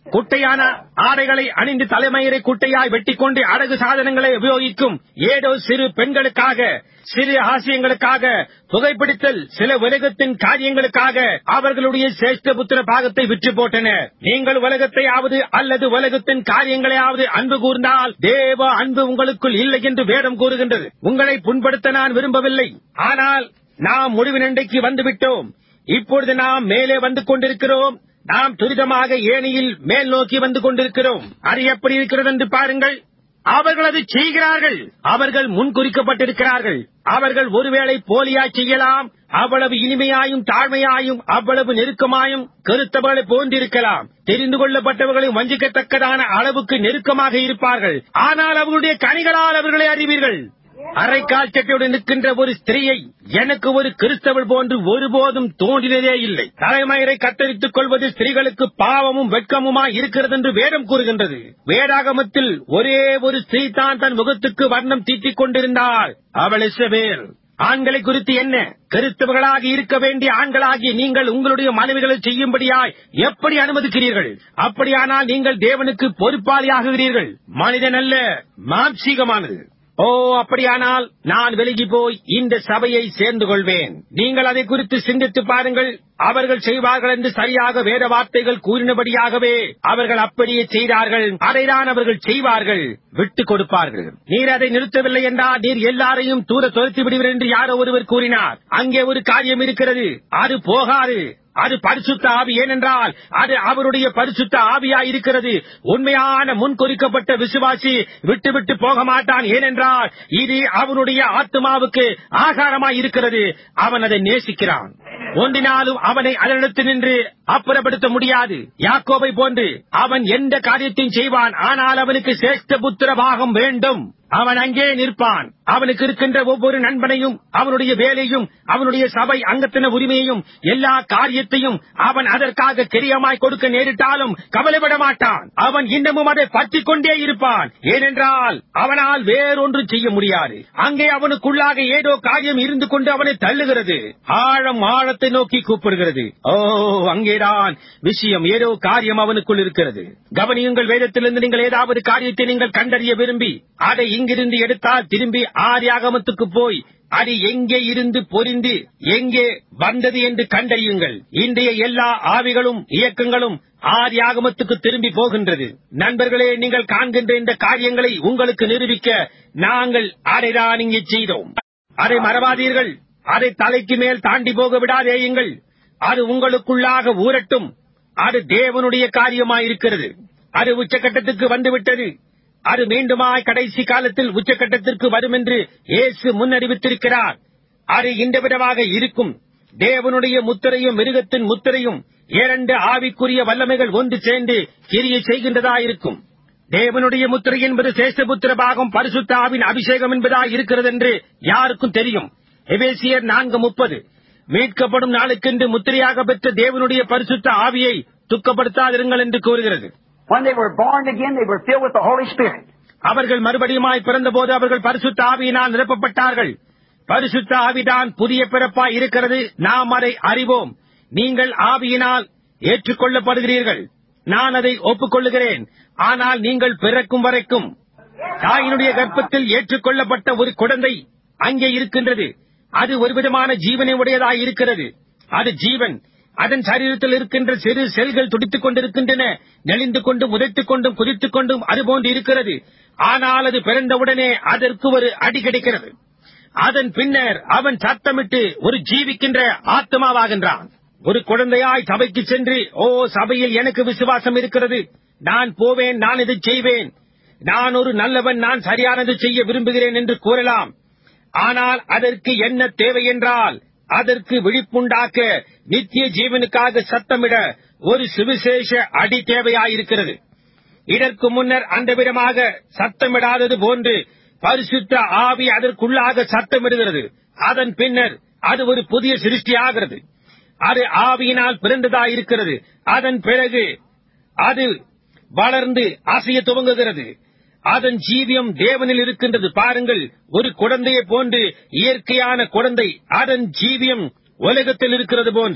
குட்டையான ஆடைகளை அணிந்து தலைமயிரை குட்டையாய் வெட்டிக்கொண்டு அழகு சாதனங்களை உபயோகிக்கும் ஏதோ சிறு பெண்களுக்காக சிறு ஆசியங்களுக்காக புகைப்பிடித்தல் சில உலகத்தின் காரியங்களுக்காக அவர்களுடைய சேஷ்ட புத்திர பாகத்தை விற்று போட்டனர் நீங்கள் உலகத்தையாவது அல்லது உலகத்தின் காரியங்களையாவது அன்பு கூர்ந்தால் தேவ அன்பு உங்களுக்குள் இல்லை என்று வேதம் கூறுகின்றது உங்களை புண்படுத்த நான் விரும்பவில்லை ஆனால் நாம் முடிவு நண்டைக்கு வந்துவிட்டோம் இப்பொழுது நாம் மேலே வந்து கொண்டிருக்கிறோம் நாம் துரிதமாக ஏணியில் மேல் நோக்கி வந்து கொண்டிருக்கிறோம் அது எப்படி இருக்கிறது என்று பாருங்கள் அவர்கள் அதை செய்கிறார்கள் அவர்கள் முன்குறிக்கப்பட்டிருக்கிறார்கள் அவர்கள் ஒருவேளை போலியா செய்யலாம் அவ்வளவு இனிமையாயும் தாழ்மையாயும் அவ்வளவு நெருக்கமாயும் கருத்தவர்களை போன்றிருக்கலாம் தெரிந்து கொள்ளப்பட்டவர்களை வஞ்சிக்கத்தக்கதான அளவுக்கு நெருக்கமாக இருப்பார்கள் ஆனால் அவர்களுடைய கனிகளால் அவர்களை அறிவீர்கள் அரைக்கால் சட்டையுடன் நிற்கின்ற ஒரு ஸ்திரீயை எனக்கு ஒரு கிறிஸ்தவள் போன்று ஒருபோதும் தோன்றினதே இல்லை தலைமயிரை கத்தரித்துக் கொள்வது ஸ்திரீகளுக்கு பாவமும் வெட்கமுமாய் இருக்கிறது என்று வேதம் கூறுகின்றது வேதாகமத்தில் ஒரே ஒரு ஸ்திரீ தான் தன் முகத்துக்கு வர்ணம் தீட்டிக் கொண்டிருந்தாள் அவள் இஸ்ரவேல் ஆண்களை குறித்து என்ன கிறிஸ்தவர்களாக இருக்க வேண்டிய ஆண்களாகி நீங்கள் உங்களுடைய மனைவிகளை செய்யும்படியாய் எப்படி அனுமதிக்கிறீர்கள் அப்படியானால் நீங்கள் தேவனுக்கு பொறுப்பாளியாகுகிறீர்கள் மனிதன் அல்ல மாம்சீகமானது ஓ அப்படியானால் நான் விலகி போய் இந்த சபையை சேர்ந்து கொள்வேன் நீங்கள் அதை குறித்து சிந்தித்து பாருங்கள் அவர்கள் செய்வார்கள் என்று சரியாக வேத வார்த்தைகள் கூறினபடியாகவே அவர்கள் அப்படியே செய்தார்கள் அதைதான் அவர்கள் செய்வார்கள் விட்டுக் கொடுப்பார்கள் நீர் அதை நிறுத்தவில்லை என்றால் நீர் எல்லாரையும் தூர துரத்தி விடுவீர் என்று யாரோ ஒருவர் கூறினார் அங்கே ஒரு காரியம் இருக்கிறது அது போகாது அது பரிசுத்த ஆவி ஏனென்றால் அது அவருடைய பரிசுத்த ஆவியா இருக்கிறது உண்மையான முன்குறிக்கப்பட்ட விசுவாசி விட்டு விட்டு போக மாட்டான் ஏனென்றால் இது அவனுடைய ஆத்மாவுக்கு ஆகாரமாய் இருக்கிறது அவன் அதை நேசிக்கிறான் ஒன்றினாலும் அவனை அதனிடத்து நின்று அப்புறப்படுத்த முடியாது யாக்கோபை போன்று அவன் எந்த காரியத்தையும் செய்வான் ஆனால் அவனுக்கு சேஷ்ட புத்திர பாகம் வேண்டும் அவன் அங்கே நிற்பான் அவனுக்கு இருக்கின்ற ஒவ்வொரு நண்பனையும் அவனுடைய வேலையும் அவனுடைய சபை அங்கத்தின உரிமையையும் எல்லா காரியத்தையும் அவன் அதற்காக கிரியமாய் கொடுக்க நேரிட்டாலும் கவலைப்பட மாட்டான் அவன் இன்னமும் அதை பற்றிக் கொண்டே இருப்பான் ஏனென்றால் அவனால் வேறொன்று செய்ய முடியாது அங்கே அவனுக்குள்ளாக ஏதோ காரியம் இருந்து கொண்டு அவனை தள்ளுகிறது ஆழம் ஆழத்தை நோக்கி கூப்பிடுகிறது ஓ அங்கேதான் விஷயம் ஏதோ காரியம் அவனுக்குள் இருக்கிறது கவனியுங்கள் வேதத்திலிருந்து நீங்கள் ஏதாவது காரியத்தை நீங்கள் கண்டறிய விரும்பி அதை இங்கிருந்து எடுத்தால் திரும்பி ஆரியாகமத்துக்கு போய் அது எங்கே இருந்து பொரிந்து எங்கே வந்தது என்று கண்டறியுங்கள் இன்றைய எல்லா ஆவிகளும் இயக்கங்களும் ஆதியாகமத்துக்கு திரும்பி போகின்றது நண்பர்களே நீங்கள் காண்கின்ற இந்த காரியங்களை உங்களுக்கு நிரூபிக்க நாங்கள் அதைதான் இங்கே செய்தோம் அதை மறவாதீர்கள் அதை தலைக்கு மேல் தாண்டி போக விடாதேயுங்கள் அது உங்களுக்குள்ளாக ஊரட்டும் அது தேவனுடைய காரியமாயிருக்கிறது அது உச்சகட்டத்துக்கு வந்துவிட்டது அது மீண்டுமாய் கடைசி காலத்தில் உச்சகட்டத்திற்கு வரும் என்று இயேசு முன்னறிவித்திருக்கிறார் அது இந்த விதமாக இருக்கும் தேவனுடைய முத்திரையும் மிருகத்தின் முத்திரையும் இரண்டு ஆவிக்குரிய வல்லமைகள் ஒன்று சேர்ந்து கிரியை செய்கின்றதாயிருக்கும் தேவனுடைய முத்திரை என்பது சேஷபுத்திர பாகம் பரிசுத்த ஆவின் அபிஷேகம் என்பதாய் இருக்கிறது என்று யாருக்கும் தெரியும் எபேசியர் நான்கு முப்பது மீட்கப்படும் நாளுக்கென்று முத்திரையாக பெற்ற தேவனுடைய பரிசுத்த ஆவியை துக்கப்படுத்தாதிருங்கள் என்று கூறுகிறது When they were born again, they were filled with the Holy Spirit. அவர்கள் மறுபடியுமாய் பிறந்தபோது அவர்கள் பரிசுத்த ஆவியினால் நிரப்பப்பட்டார்கள் பரிசுத்த ஆவிதான் புதிய பிறப்பாய் இருக்கிறது நாம் அதை அறிவோம் நீங்கள் ஆவியினால் ஏற்றுக்கொள்ளப்படுகிறீர்கள் நான் அதை ஒப்புக்கொள்ளுகிறேன் ஆனால் நீங்கள் பிறக்கும் வரைக்கும் தாயினுடைய கர்ப்பத்தில் ஏற்றுக்கொள்ளப்பட்ட ஒரு குழந்தை அங்கே இருக்கின்றது அது ஒரு விதமான ஜீவனை உடையதாய் இருக்கிறது அது ஜீவன் அதன் சரீரத்தில் இருக்கின்ற சிறு செல்கள் துடித்துக் கொண்டிருக்கின்றன நெளிந்து கொண்டும் உதைத்துக் கொண்டும் குதித்துக் கொண்டும் அதுபோன்று இருக்கிறது ஆனால் அது பிறந்தவுடனே அதற்கு ஒரு அடி கிடைக்கிறது அதன் பின்னர் அவன் சத்தமிட்டு ஒரு ஜீவிக்கின்ற ஆத்மாவாகின்றான் ஒரு குழந்தையாய் சபைக்கு சென்று ஓ சபையில் எனக்கு விசுவாசம் இருக்கிறது நான் போவேன் நான் இதை செய்வேன் நான் ஒரு நல்லவன் நான் சரியானது செய்ய விரும்புகிறேன் என்று கூறலாம் ஆனால் அதற்கு என்ன தேவை என்றால் அதற்கு விழிப்புண்டாக்க நித்திய ஜீவனுக்காக சத்தமிட ஒரு சுவிசேஷ அடி தேவையாயிருக்கிறது இதற்கு முன்னர் அந்த விதமாக சத்தமிடாதது போன்று பரிசுத்த ஆவி அதற்குள்ளாக சத்தமிடுகிறது அதன் பின்னர் அது ஒரு புதிய சிருஷ்டியாகிறது அது ஆவியினால் பிறந்ததாயிருக்கிறது அதன் பிறகு அது வளர்ந்து அசைய துவங்குகிறது அதன் ஜீவியம் தேவனில் இருக்கின்றது பாருங்கள் ஒரு குழந்தையை போன்று இயற்கையான குழந்தை அதன் ஜீவியம் உலகத்தில் இருக்கிறது போன்று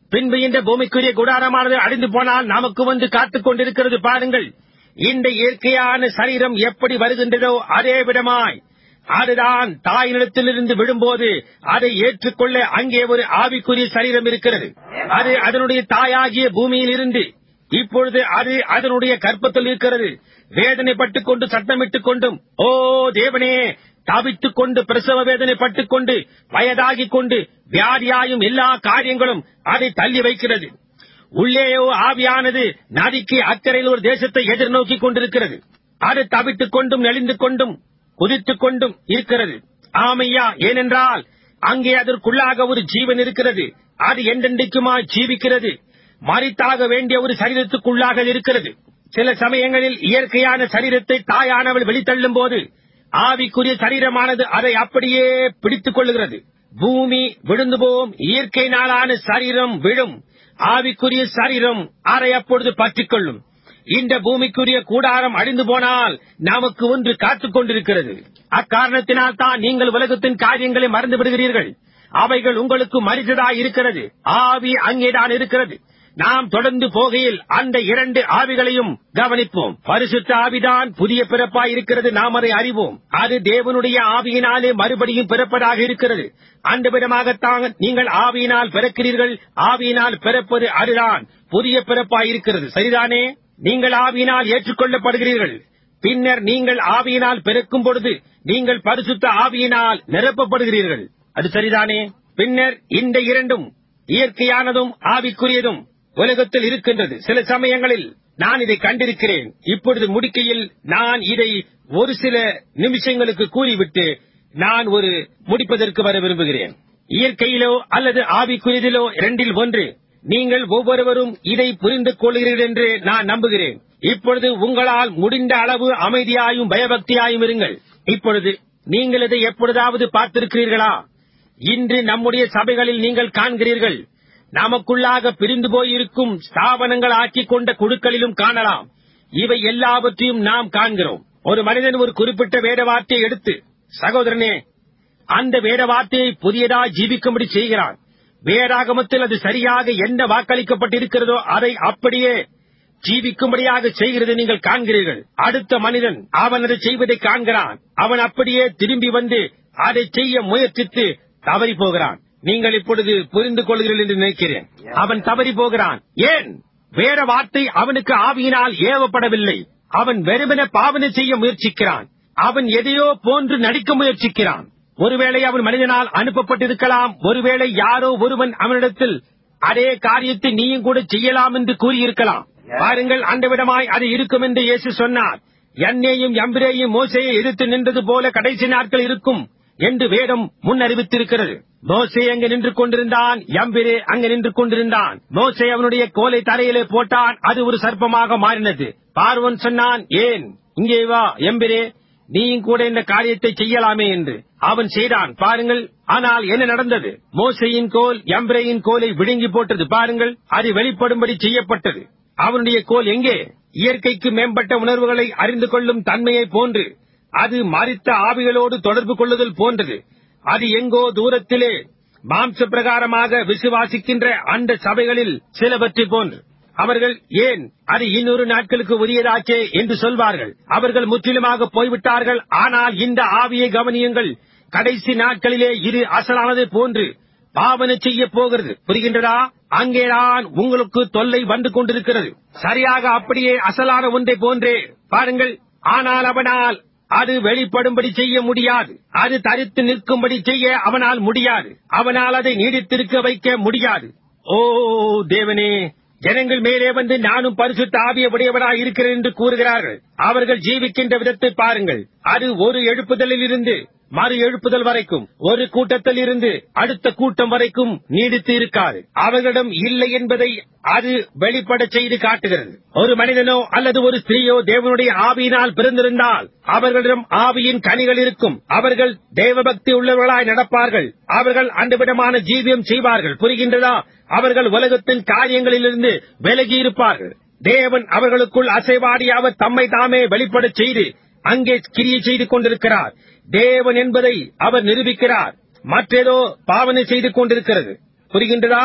பின்பு இந்த பூமிக்குரிய குடாரமானது அழிந்து போனால் நமக்கு வந்து காத்துக் கொண்டிருக்கிறது பாருங்கள் இந்த இயற்கையான சரீரம் எப்படி வருகின்றதோ அதே விடமாய் அதுதான் தாயினிடத்திலிருந்து விடும்போது அதை ஏற்றுக்கொள்ள அங்கே ஒரு ஆவிக்குரிய சரீரம் இருக்கிறது அது அதனுடைய தாயாகிய பூமியில் இருந்து இப்பொழுது அது அதனுடைய கற்பத்தில் இருக்கிறது வேதனைப்பட்டுக் கொண்டு சத்தமிட்டுக் கொண்டும் ஓ தேவனே தவித்துக் கொண்டு பிரசவ வேதனைப்பட்டுக் கொண்டு வயதாகிக் கொண்டு வியாதியாயும் எல்லா காரியங்களும் அதை தள்ளி வைக்கிறது உள்ளேயோ ஆவியானது நதிக்கு அக்கறையில் ஒரு தேசத்தை எதிர்நோக்கிக் கொண்டிருக்கிறது அது தவித்துக் கொண்டும் நெளிந்து கொண்டும் குதித்துக் கொண்டும் இருக்கிறது ஆமையா ஏனென்றால் அங்கே அதற்குள்ளாக ஒரு ஜீவன் இருக்கிறது அது என்றென்றைக்குமாய் ஜீவிக்கிறது மறித்தாக வேண்டிய ஒரு சரீரத்துக்குள்ளாக இருக்கிறது சில சமயங்களில் இயற்கையான சரீரத்தை தாயானவள் வெளித்தள்ளும் போது ஆவிக்குரிய சரீரமானது அதை அப்படியே பிடித்துக் கொள்ளுகிறது பூமி விழுந்து போம் இயற்கை நாளான சரீரம் விழும் ஆவிக்குரிய சரீரம் அதை அப்பொழுது பற்றிக் கொள்ளும் இந்த பூமிக்குரிய கூடாரம் அழிந்து போனால் நமக்கு ஒன்று காத்துக் கொண்டிருக்கிறது அக்காரணத்தினால் தான் நீங்கள் உலகத்தின் காரியங்களை மறந்து விடுகிறீர்கள் அவைகள் உங்களுக்கு மறித்ததாய் இருக்கிறது ஆவி அங்கேதான் இருக்கிறது நாம் தொடர்ந்து போகையில் அந்த இரண்டு ஆவிகளையும் கவனிப்போம் பரிசுத்த ஆவிதான் புதிய பிறப்பாய் இருக்கிறது நாம் அதை அறிவோம் அது தேவனுடைய ஆவியினாலே மறுபடியும் பிறப்பதாக இருக்கிறது அந்த விதமாகத்தான் நீங்கள் ஆவியினால் பிறக்கிறீர்கள் ஆவியினால் பிறப்பது அதுதான் புதிய பிறப்பாய் இருக்கிறது சரிதானே நீங்கள் ஆவியினால் ஏற்றுக்கொள்ளப்படுகிறீர்கள் பின்னர் நீங்கள் ஆவியினால் பிறக்கும் பொழுது நீங்கள் பரிசுத்த ஆவியினால் நிரப்பப்படுகிறீர்கள் அது சரிதானே பின்னர் இந்த இரண்டும் இயற்கையானதும் ஆவிக்குரியதும் உலகத்தில் இருக்கின்றது சில சமயங்களில் நான் இதை கண்டிருக்கிறேன் இப்பொழுது முடிக்கையில் நான் இதை ஒரு சில நிமிஷங்களுக்கு கூறிவிட்டு நான் ஒரு முடிப்பதற்கு வர விரும்புகிறேன் இயற்கையிலோ அல்லது ஆவிக்குரியதிலோ இரண்டில் ஒன்று நீங்கள் ஒவ்வொருவரும் இதை புரிந்து கொள்கிறீர்கள் என்று நான் நம்புகிறேன் இப்பொழுது உங்களால் முடிந்த அளவு அமைதியாயும் பயபக்தியாயும் இருங்கள் இப்பொழுது நீங்கள் இதை எப்பொழுதாவது பார்த்திருக்கிறீர்களா இன்று நம்முடைய சபைகளில் நீங்கள் காண்கிறீர்கள் நமக்குள்ளாக பிரிந்து போயிருக்கும் ஸ்தாபனங்கள் ஆக்கிக் கொண்ட குழுக்களிலும் காணலாம் இவை எல்லாவற்றையும் நாம் காண்கிறோம் ஒரு மனிதன் ஒரு குறிப்பிட்ட வேத வார்த்தையை எடுத்து சகோதரனே அந்த வேத வார்த்தையை புதியதாய் ஜீவிக்கும்படி செய்கிறான் வேதாகமத்தில் அது சரியாக என்ன வாக்களிக்கப்பட்டிருக்கிறதோ அதை அப்படியே ஜீவிக்கும்படியாக செய்கிறது நீங்கள் காண்கிறீர்கள் அடுத்த மனிதன் அவன் அதை செய்வதை காண்கிறான் அவன் அப்படியே திரும்பி வந்து அதை செய்ய முயற்சித்து தவறி போகிறான் நீங்கள் இப்பொழுது புரிந்து கொள்கிறீர்கள் என்று நினைக்கிறேன் அவன் தவறி போகிறான் ஏன் வேற வார்த்தை அவனுக்கு ஆவியினால் ஏவப்படவில்லை அவன் வெறுமன பாவனை செய்ய முயற்சிக்கிறான் அவன் எதையோ போன்று நடிக்க முயற்சிக்கிறான் ஒருவேளை அவன் மனிதனால் அனுப்பப்பட்டிருக்கலாம் ஒருவேளை யாரோ ஒருவன் அவனிடத்தில் அதே காரியத்தை நீயும் கூட செய்யலாம் என்று கூறியிருக்கலாம் பாருங்கள் அந்த விடமாய் அது இருக்கும் என்று இயேசு சொன்னார் என்னையும் எம்பிரேயும் மோசையை எதிர்த்து நின்றது போல கடைசி நாட்கள் இருக்கும் என்று வேதம் முன்னறிவித்திருக்கிறது மோசே அங்கு நின்று கொண்டிருந்தான் எம்பிரே அங்கு நின்று கொண்டிருந்தான் மோசே அவனுடைய கோலை தரையிலே போட்டான் அது ஒரு சர்ப்பமாக மாறினது பார்வன் சொன்னான் ஏன் இங்கே வா எம்பிரே நீயும் கூட இந்த காரியத்தை செய்யலாமே என்று அவன் செய்தான் பாருங்கள் ஆனால் என்ன நடந்தது மோசையின் கோல் எம்பிரையின் கோலை விழுங்கி போட்டது பாருங்கள் அது வெளிப்படும்படி செய்யப்பட்டது அவனுடைய கோல் எங்கே இயற்கைக்கு மேம்பட்ட உணர்வுகளை அறிந்து கொள்ளும் தன்மையை போன்று அது மறித்த ஆவிகளோடு தொடர்பு கொள்ளுதல் போன்றது அது எங்கோ தூரத்திலே மாம்ச பிரகாரமாக விசுவாசிக்கின்ற அந்த சபைகளில் சிலவற்றை போன்று அவர்கள் ஏன் அது இன்னொரு நாட்களுக்கு உரியதாச்சே என்று சொல்வார்கள் அவர்கள் முற்றிலுமாக போய்விட்டார்கள் ஆனால் இந்த ஆவியை கவனியுங்கள் கடைசி நாட்களிலே இது அசலானது போன்று பாவனை செய்ய போகிறது புரிகின்றதா அங்கேதான் உங்களுக்கு தொல்லை வந்து கொண்டிருக்கிறது சரியாக அப்படியே அசலான ஒன்றை போன்றே பாருங்கள் ஆனால் அவனால் அது வெளிப்படும்படி செய்ய முடியாது அது தரித்து நிற்கும்படி செய்ய அவனால் முடியாது அவனால் அதை நீடித்திருக்க வைக்க முடியாது ஓ தேவனே ஜனங்கள் மேலே வந்து நானும் பரிசுத்த ஆவிய உடையவனாய் இருக்கிறேன் என்று கூறுகிறார்கள் அவர்கள் ஜீவிக்கின்ற விதத்தை பாருங்கள் அது ஒரு எழுப்புதலில் இருந்து மறு எழுப்புதல் வரைக்கும் ஒரு கூட்டத்தில் இருந்து அடுத்த கூட்டம் வரைக்கும் நீடித்து இருக்காது அவர்களிடம் இல்லை என்பதை அது வெளிப்பட செய்து காட்டுகிறது ஒரு மனிதனோ அல்லது ஒரு ஸ்திரீயோ தேவனுடைய ஆவியினால் பிறந்திருந்தால் அவர்களிடம் ஆவியின் கனிகள் இருக்கும் அவர்கள் தேவபக்தி உள்ளவர்களாய் நடப்பார்கள் அவர்கள் அந்த விதமான ஜீவியம் செய்வார்கள் புரிகின்றதா அவர்கள் உலகத்தின் காரியங்களிலிருந்து விலகி இருப்பார்கள் தேவன் அவர்களுக்குள் அசைவாடி அவர் தம்மை தாமே வெளிப்படச் செய்து அங்கே கிரியை செய்து கொண்டிருக்கிறார் தேவன் என்பதை அவர் நிரூபிக்கிறார் மற்றேதோ பாவனை செய்து கொண்டிருக்கிறது புரிகின்றதா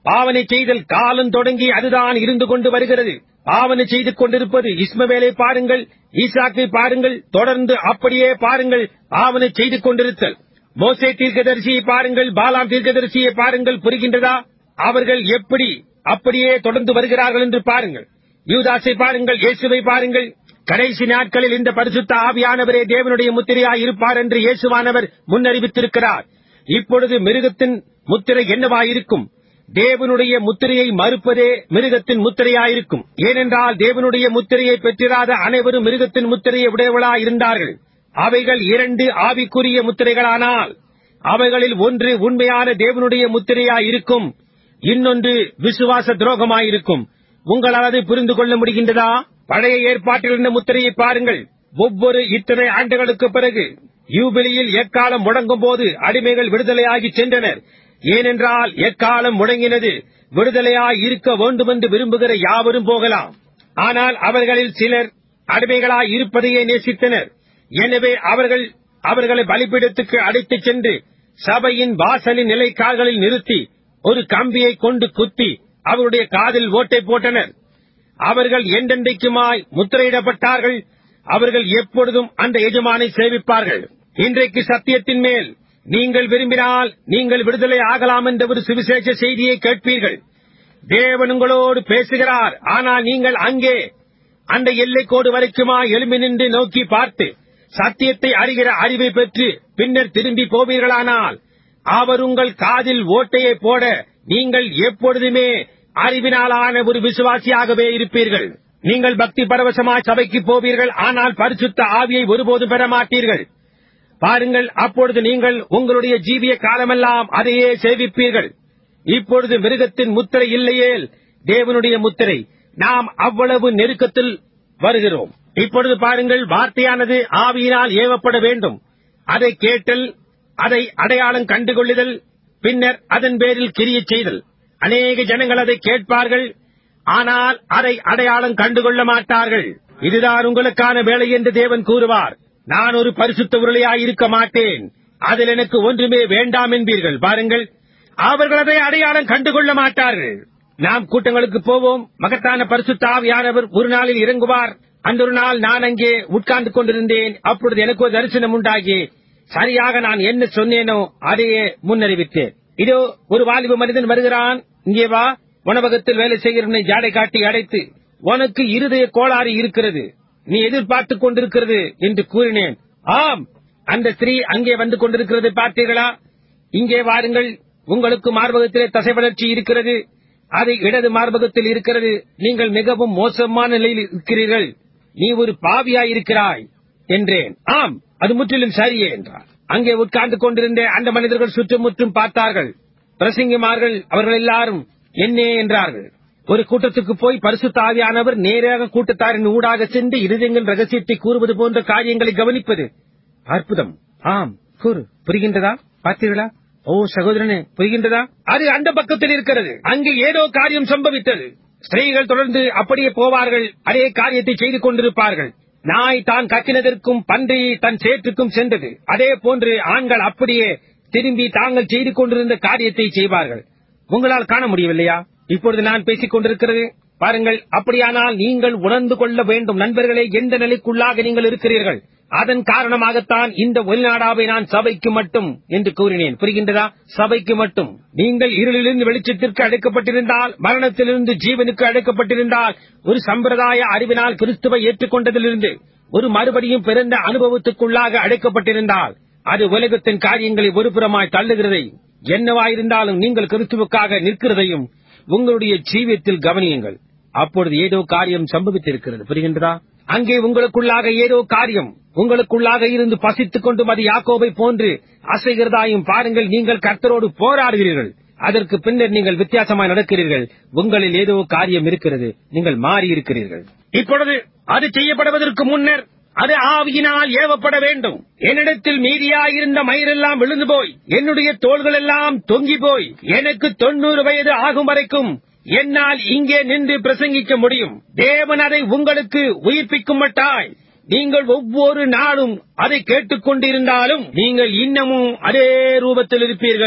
பாவனை செய்தல் காலம் தொடங்கி அதுதான் இருந்து கொண்டு வருகிறது பாவனை செய்து கொண்டிருப்பது இஸ்மவேலை பாருங்கள் ஈசாக்கை பாருங்கள் தொடர்ந்து அப்படியே பாருங்கள் பாவனை செய்து கொண்டிருத்தல் மோசே தீர்க்கதரிசியை பாருங்கள் பாலாம் தீர்க்கதரிசியை பாருங்கள் புரிகின்றதா அவர்கள் எப்படி அப்படியே தொடர்ந்து வருகிறார்கள் என்று பாருங்கள் யூதாசை பாருங்கள் இயேசுவை பாருங்கள் கடைசி நாட்களில் இந்த பரிசுத்த ஆவியானவரே தேவனுடைய முத்திரையாய் இருப்பார் என்று இயேசுவானவர் முன்னறிவித்திருக்கிறார் இப்பொழுது மிருகத்தின் முத்திரை என்னவாயிருக்கும் தேவனுடைய முத்திரையை மறுப்பதே மிருகத்தின் முத்திரையாயிருக்கும் ஏனென்றால் தேவனுடைய முத்திரையை பெற்றிராத அனைவரும் மிருகத்தின் முத்திரையை உடையவளாய் இருந்தார்கள் அவைகள் இரண்டு ஆவிக்குரிய முத்திரைகளானால் அவைகளில் ஒன்று உண்மையான தேவனுடைய முத்திரையாயிருக்கும் இன்னொன்று விசுவாச துரோகமாயிருக்கும் உங்களால் அதை புரிந்து கொள்ள முடிகின்றதா பழைய ஏற்பாட்டில் இருந்த முத்திரையை பாருங்கள் ஒவ்வொரு இத்தனை ஆண்டுகளுக்கு பிறகு யூபிலியில் எக்காலம் முடங்கும் போது அடிமைகள் விடுதலையாகி சென்றனர் ஏனென்றால் எக்காலம் முடங்கினது விடுதலையாய் இருக்க வேண்டும் என்று விரும்புகிற யாவரும் போகலாம் ஆனால் அவர்களில் சிலர் அடிமைகளாய் இருப்பதையே நேசித்தனர் எனவே அவர்கள் அவர்களை பலிபீடத்துக்கு அழைத்துச் சென்று சபையின் வாசலின் நிலைக்கால்களில் நிறுத்தி ஒரு கம்பியை கொண்டு குத்தி அவருடைய காதில் ஓட்டை போட்டனர் அவர்கள் என்றென்றைக்குமாய் முத்திரையிடப்பட்டார்கள் அவர்கள் எப்பொழுதும் அந்த எஜமானை சேவிப்பார்கள் இன்றைக்கு சத்தியத்தின் மேல் நீங்கள் விரும்பினால் நீங்கள் விடுதலை ஆகலாம் என்ற ஒரு சுவிசேஷ செய்தியை கேட்பீர்கள் தேவன் உங்களோடு பேசுகிறார் ஆனால் நீங்கள் அங்கே அந்த எல்லைக்கோடு வரைக்குமா எழும்பி நின்று நோக்கி பார்த்து சத்தியத்தை அறிகிற அறிவை பெற்று பின்னர் திரும்பி போவீர்களானால் அவர் உங்கள் காதில் ஓட்டையை போட நீங்கள் எப்பொழுதுமே அறிவினாலான ஒரு விசுவாசியாகவே இருப்பீர்கள் நீங்கள் பக்தி பரவசமாய் சபைக்கு போவீர்கள் ஆனால் பரிசுத்த ஆவியை ஒருபோதும் பெற மாட்டீர்கள் பாருங்கள் அப்பொழுது நீங்கள் உங்களுடைய ஜீவிய காலமெல்லாம் அதையே சேவிப்பீர்கள் இப்பொழுது மிருகத்தின் முத்திரை இல்லையேல் தேவனுடைய முத்திரை நாம் அவ்வளவு நெருக்கத்தில் வருகிறோம் இப்பொழுது பாருங்கள் வார்த்தையானது ஆவியினால் ஏவப்பட வேண்டும் அதை கேட்டல் அதை அடையாளம் கண்டுகொள்ளுதல் பின்னர் அதன் பேரில் கிரிய செய்தல் அநேக ஜனங்கள் அதை கேட்பார்கள் ஆனால் அதை அடையாளம் கண்டுகொள்ள மாட்டார்கள் இதுதான் உங்களுக்கான வேலை என்று தேவன் கூறுவார் நான் ஒரு பரிசுத்த உருளையாய் இருக்க மாட்டேன் அதில் எனக்கு ஒன்றுமே வேண்டாம் என்பீர்கள் பாருங்கள் அவர்கள் அதை அடையாளம் கண்டுகொள்ள மாட்டார்கள் நாம் கூட்டங்களுக்கு போவோம் மகத்தான பரிசுத்த ஆவியானவர் ஒரு நாளில் இறங்குவார் அந்த ஒரு நாள் நான் அங்கே உட்கார்ந்து கொண்டிருந்தேன் அப்பொழுது எனக்கு ஒரு தரிசனம் உண்டாகி சரியாக நான் என்ன சொன்னேனோ அதையே முன்னறிவித்தேன் இதோ ஒரு வாலிப மனிதன் வருகிறான் இங்கே வா உணவகத்தில் வேலை செய்கிறவனை ஜாடை காட்டி அடைத்து உனக்கு இருதய கோளாறு இருக்கிறது நீ எதிர்பார்த்துக் கொண்டிருக்கிறது என்று கூறினேன் ஆம் அந்த ஸ்திரீ அங்கே வந்து கொண்டிருக்கிறது பார்த்தீர்களா இங்கே வாருங்கள் உங்களுக்கு மார்பகத்திலே தசை வளர்ச்சி இருக்கிறது அது இடது மார்பகத்தில் இருக்கிறது நீங்கள் மிகவும் மோசமான நிலையில் இருக்கிறீர்கள் நீ ஒரு பாவியாய் இருக்கிறாய் என்றேன் ஆம் அது முற்றிலும் சரியே என்றார் அங்கே உட்கார்ந்து கொண்டிருந்த அந்த மனிதர்கள் சுற்றுமுற்றும் பார்த்தார்கள் பிரசங்கிமார்கள் அவர்கள் எல்லாரும் என்னே என்றார்கள் ஒரு கூட்டத்துக்கு போய் பரிசுத்த ஆவியானவர் நேராக கூட்டத்தாரின் ஊடாக சென்று இருதயங்கள் ரகசியத்தை கூறுவது போன்ற காரியங்களை கவனிப்பது அற்புதம் ஆம் கூறு புரிகின்றதா பார்த்தீர்களா ஓ சகோதரனே புரிகின்றதா அது அந்த பக்கத்தில் இருக்கிறது அங்கு ஏதோ காரியம் சம்பவித்தது ஸ்திரீகள் தொடர்ந்து அப்படியே போவார்கள் அதே காரியத்தை செய்து கொண்டிருப்பார்கள் நாய் தான் கக்கினதற்கும் பன்றி தன் சேற்றுக்கும் சென்றது அதே போன்று ஆண்கள் அப்படியே திரும்பி தாங்கள் செய்து கொண்டிருந்த காரியத்தை செய்வார்கள் உங்களால் காண முடியவில்லையா இப்பொழுது நான் பேசிக் கொண்டிருக்கிறது பாருங்கள் அப்படியானால் நீங்கள் உணர்ந்து கொள்ள வேண்டும் நண்பர்களே எந்த நிலைக்குள்ளாக நீங்கள் இருக்கிறீர்கள் அதன் காரணமாகத்தான் இந்த ஒலிநாடாவை நான் சபைக்கு மட்டும் என்று கூறினேன் புரிகின்றதா சபைக்கு மட்டும் நீங்கள் இருளிலிருந்து வெளிச்சத்திற்கு அழைக்கப்பட்டிருந்தால் மரணத்திலிருந்து ஜீவனுக்கு அழைக்கப்பட்டிருந்தால் ஒரு சம்பிரதாய அறிவினால் கிறிஸ்துவை ஏற்றுக்கொண்டதிலிருந்து ஒரு மறுபடியும் பிறந்த அனுபவத்துக்குள்ளாக அழைக்கப்பட்டிருந்தால் அது உலகத்தின் காரியங்களை ஒருபுறமாய் தள்ளுகிறதை என்னவாயிருந்தாலும் நீங்கள் கிறிஸ்துவுக்காக நிற்கிறதையும் உங்களுடைய ஜீவியத்தில் கவனியுங்கள் அப்பொழுது ஏதோ காரியம் சம்பவித்திருக்கிறது புரிகின்றதா அங்கே உங்களுக்குள்ளாக ஏதோ காரியம் உங்களுக்குள்ளாக இருந்து பசித்துக் கொண்டும் அது யாக்கோபை போன்று அசைகிறதாயும் பாருங்கள் நீங்கள் கர்த்தரோடு போராடுகிறீர்கள் அதற்கு பின்னர் நீங்கள் வித்தியாசமாய் நடக்கிறீர்கள் உங்களில் ஏதோ காரியம் இருக்கிறது நீங்கள் மாறி இருக்கிறீர்கள் இப்பொழுது அது செய்யப்படுவதற்கு முன்னர் அது ஆவியினால் ஏவப்பட வேண்டும் என்னிடத்தில் மீதியாயிருந்த மயிரெல்லாம் விழுந்து போய் என்னுடைய தோள்கள் எல்லாம் தொங்கி போய் எனக்கு தொண்ணூறு வயது ஆகும் வரைக்கும் என்னால் இங்கே நின்று பிரசங்கிக்க முடியும் தேவன் அதை உங்களுக்கு உயிர்ப்பிக்கும் மட்டாய் நீங்கள் ஒவ்வொரு நாளும் அதை கேட்டுக் கொண்டிருந்தாலும் நீங்கள் இன்னமும் அதே ரூபத்தில் இருப்பீர்கள்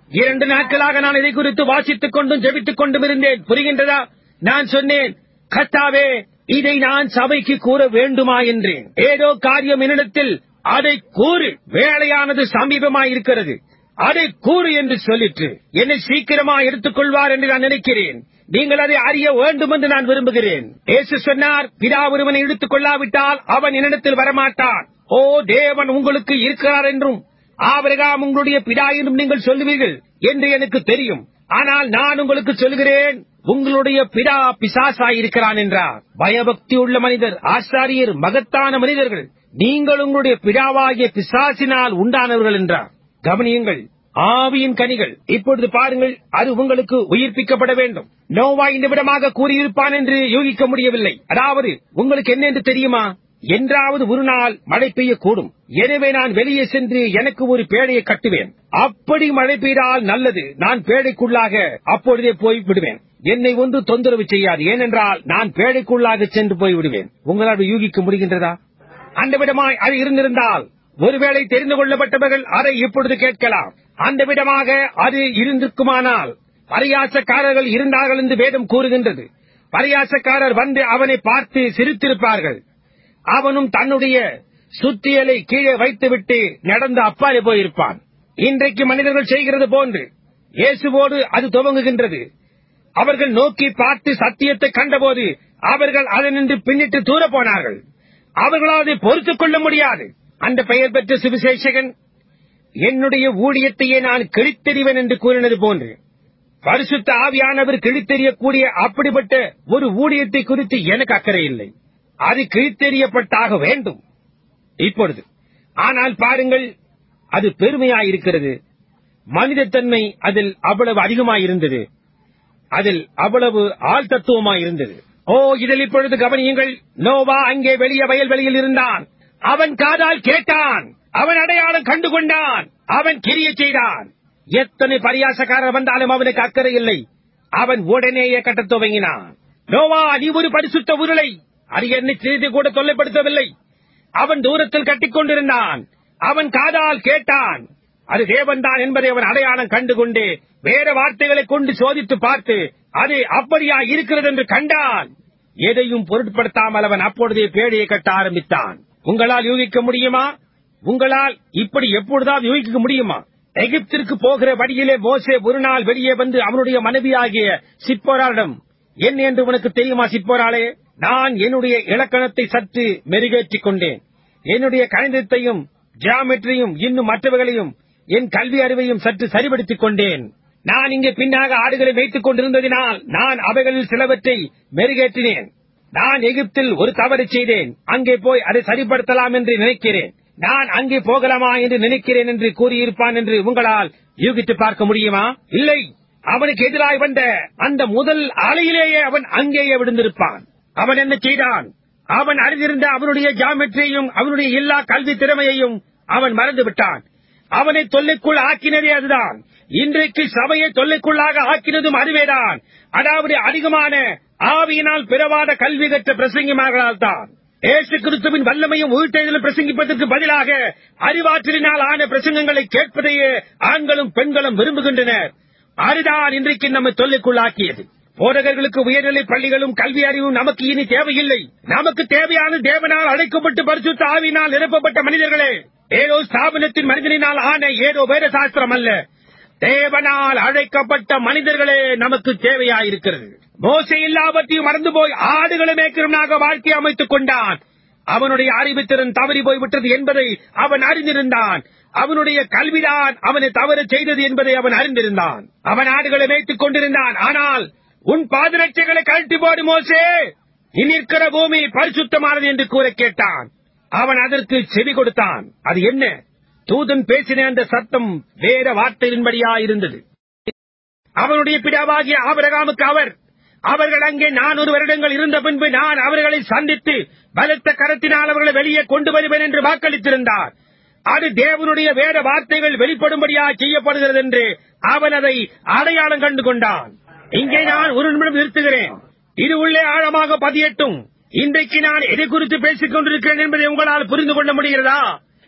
இரண்டு நாட்களாக நான் இதை குறித்து வாசித்துக் கொண்டும் ஜெபித்துக் கொண்டும் இருந்தேன் புரிகின்றதா நான் சொன்னேன் கத்தாவே இதை நான் சபைக்கு கூற வேண்டுமா என்றேன் ஏதோ காரியம் என்னிடத்தில் அதை கூறு வேலையானது சமீபமாயிருக்கிறது அதை கூறு என்று சொல்லிற்று என்னை சீக்கிரமா எடுத்துக்கொள்வார் என்று நான் நினைக்கிறேன் நீங்கள் அதை அறிய வேண்டும் என்று நான் விரும்புகிறேன் இயேசு சொன்னார் பிதா ஒருவனை எடுத்துக் கொள்ளாவிட்டால் அவன் என்னிடத்தில் வரமாட்டான் ஓ தேவன் உங்களுக்கு இருக்கிறார் என்றும் ஆபிரகாம் உங்களுடைய பிதா என்றும் நீங்கள் சொல்லுவீர்கள் என்று எனக்கு தெரியும் ஆனால் நான் உங்களுக்கு சொல்கிறேன் உங்களுடைய பிதா பிசாசாயிருக்கிறான் என்றார் பயபக்தி உள்ள மனிதர் ஆசாரியர் மகத்தான மனிதர்கள் நீங்கள் உங்களுடைய பிதாவாகிய பிசாசினால் உண்டானவர்கள் என்றார் கவனியுங்கள் ஆவியின் கனிகள் இப்பொழுது பாருங்கள் அது உங்களுக்கு உயிர்ப்பிக்கப்பட வேண்டும் நோவா இந்த விடமாக கூறியிருப்பான் என்று யூகிக்க முடியவில்லை அதாவது உங்களுக்கு என்ன என்று தெரியுமா என்றாவது ஒரு நாள் மழை பெய்யக்கூடும் எனவே நான் வெளியே சென்று எனக்கு ஒரு பேழையை கட்டுவேன் அப்படி மழை பெய்தால் நல்லது நான் பேழைக்குள்ளாக அப்பொழுதே போய் விடுவேன் என்னை ஒன்று தொந்தரவு செய்யாது ஏனென்றால் நான் பேழைக்குள்ளாக சென்று போய் விடுவேன் உங்களால் யூகிக்க முடிகின்றதா அந்த விடமாய் அது இருந்திருந்தால் ஒருவேளை தெரிந்து கொள்ளப்பட்டவர்கள் அதை இப்பொழுது கேட்கலாம் அந்த விடமாக அது இருந்திருக்குமானால் பரியாசக்காரர்கள் இருந்தார்கள் என்று வேதம் கூறுகின்றது பரியாசக்காரர் வந்து அவனை பார்த்து சிரித்திருப்பார்கள் அவனும் தன்னுடைய சுத்தியலை கீழே வைத்துவிட்டு நடந்து அப்பாலே போயிருப்பான் இன்றைக்கு மனிதர்கள் செய்கிறது போன்று இயேசுவோடு அது துவங்குகின்றது அவர்கள் நோக்கி பார்த்து சத்தியத்தை கண்டபோது அவர்கள் அதனின்று பின்னிட்டு தூர போனார்கள் அவர்களால் அதை பொறுத்துக் கொள்ள முடியாது அந்த பெயர் பெற்ற சுவிசேஷகன் என்னுடைய ஊழியத்தையே நான் கிழித்தெறிவன் என்று கூறினது போன்று பரிசுத்த ஆவியானவர் கிழித்தெறியக்கூடிய அப்படிப்பட்ட ஒரு ஊழியத்தை குறித்து எனக்கு அக்கறை இல்லை அது கிழித்தெறியப்பட்டாக வேண்டும் இப்பொழுது ஆனால் பாருங்கள் அது பெருமையாயிருக்கிறது மனிதத்தன்மை அதில் அவ்வளவு அதிகமாயிருந்தது அதில் அவ்வளவு ஆள் தத்துவமாயிருந்தது ஓ இதில் இப்பொழுது கவனியுங்கள் நோவா அங்கே வெளிய வயல்வெளியில் இருந்தான் அவன் காதால் கேட்டான் அவன் அடையாளம் கண்டு கொண்டான் அவன் கிரிய செய்தான் எத்தனை பரியாசக்காரர் வந்தாலும் அவனுக்கு அக்கறை இல்லை அவன் உடனேயே கட்டத் துவங்கினான் நோவா நீ ஒரு பரிசுத்த உருளை அது என்னை செய்து கூட தொல்லைப்படுத்தவில்லை அவன் தூரத்தில் கட்டிக் கொண்டிருந்தான் அவன் காதால் கேட்டான் அது தேவன்தான் என்பதை அவன் அடையாளம் கண்டுகொண்டு வேற வார்த்தைகளை கொண்டு சோதித்து பார்த்து அது அப்படியா இருக்கிறது என்று கண்டான் எதையும் பொருட்படுத்தாமல் அவன் அப்பொழுதே பேழையை கட்ட ஆரம்பித்தான் உங்களால் யூகிக்க முடியுமா உங்களால் இப்படி எப்பொழுதாவது யூகிக்க முடியுமா எகிப்திற்கு போகிற வழியிலே மோசே ஒரு நாள் வெளியே வந்து அவனுடைய மனைவியாகிய சிப்போராளிடம் என்ன என்று உனக்கு தெரியுமா சிப்போராளே நான் என்னுடைய இலக்கணத்தை சற்று மெருகேற்றிக் கொண்டேன் என்னுடைய கணிதத்தையும் ஜியாமெட்ரியும் இன்னும் மற்றவைகளையும் என் கல்வி அறிவையும் சற்று சரிபடுத்திக் கொண்டேன் நான் இங்கே பின்னாக ஆடுகளை வைத்துக் கொண்டிருந்ததினால் நான் அவைகளில் சிலவற்றை மெருகேற்றினேன் நான் எகிப்தில் ஒரு தவறு செய்தேன் அங்கே போய் அதை சரிப்படுத்தலாம் என்று நினைக்கிறேன் நான் அங்கே போகலாமா என்று நினைக்கிறேன் என்று கூறியிருப்பான் என்று உங்களால் யூகித்து பார்க்க முடியுமா இல்லை அவனுக்கு எதிராய் வந்த அந்த முதல் அலையிலேயே அவன் அங்கேயே விழுந்திருப்பான் அவன் என்ன செய்தான் அவன் அறிந்திருந்த அவனுடைய ஜாமெட்ரியையும் அவனுடைய எல்லா கல்வி திறமையையும் அவன் மறந்து விட்டான் அவனை தொல்லைக்குள் ஆக்கினதே அதுதான் இன்றைக்கு சபையை தொல்லைக்குள்ளாக ஆக்கினதும் அதுவேதான் அதாவது அதிகமான ஆவியினால் பிறவாத கல்வி கற்ற பிரசங்கிமார்களால் தான் ஏசு கிறிஸ்துவின் வல்லமையும் உயிர்த்தெழுதலும் பிரசங்கிப்பதற்கு பதிலாக அறிவாற்றலினால் ஆன பிரசங்கங்களை கேட்பதையே ஆண்களும் பெண்களும் விரும்புகின்றனர் அதுதான் இன்றைக்கு நம்மை தொல்லைக்குள்ளாக்கியது போதகர்களுக்கு உயர்நிலை பள்ளிகளும் கல்வி அறிவும் நமக்கு இனி தேவையில்லை நமக்கு தேவையான தேவனால் அழைக்கப்பட்டு பரிசுத்த ஆவியினால் நிரப்பப்பட்ட மனிதர்களே ஏதோ ஸ்தாபனத்தின் மனிதனினால் ஆன ஏதோ வேத சாஸ்திரம் அல்ல தேவனால் அழைக்கப்பட்ட மனிதர்களே நமக்கு தேவையாயிருக்கிறது மோசை எல்லாவற்றையும் மறந்து போய் ஆடுகளை மேய்க்கிறவனாக வாழ்க்கை அமைத்துக் கொண்டான் அவனுடைய அறிவுத்திறன் தவறி போய்விட்டது என்பதை அவன் அறிந்திருந்தான் அவனுடைய கல்விதான் அவனை தவறு செய்தது என்பதை அவன் அறிந்திருந்தான் அவன் ஆடுகளை மேய்த்துக் கொண்டிருந்தான் ஆனால் உன் பாதரட்சைகளை கழட்டி போடு மோசே நீ நிற்கிற பூமி பரிசுத்தமானது என்று கூற கேட்டான் அவன் அதற்கு செவி கொடுத்தான் அது என்ன தூதன் பேசின அந்த சத்தம் வேற வார்த்தையின்படியா இருந்தது அவனுடைய பிதாவாகிய ஆபரகாமுக்கு அவர் அவர்கள் அங்கே நானூறு வருடங்கள் இருந்த பின்பு நான் அவர்களை சந்தித்து பலத்த கரத்தினால் அவர்களை வெளியே கொண்டு வருவேன் என்று வாக்களித்திருந்தார் அது தேவனுடைய வேற வார்த்தைகள் வெளிப்படும்படியா செய்யப்படுகிறது என்று அவன் அதை அடையாளம் கண்டு கொண்டான் இங்கே நான் ஒரு நிமிடம் நிறுத்துகிறேன் இது உள்ளே ஆழமாக பதியட்டும் இன்றைக்கு நான் எதை குறித்து பேசிக் கொண்டிருக்கிறேன் என்பதை உங்களால் புரிந்து கொள்ள முடிகிறதா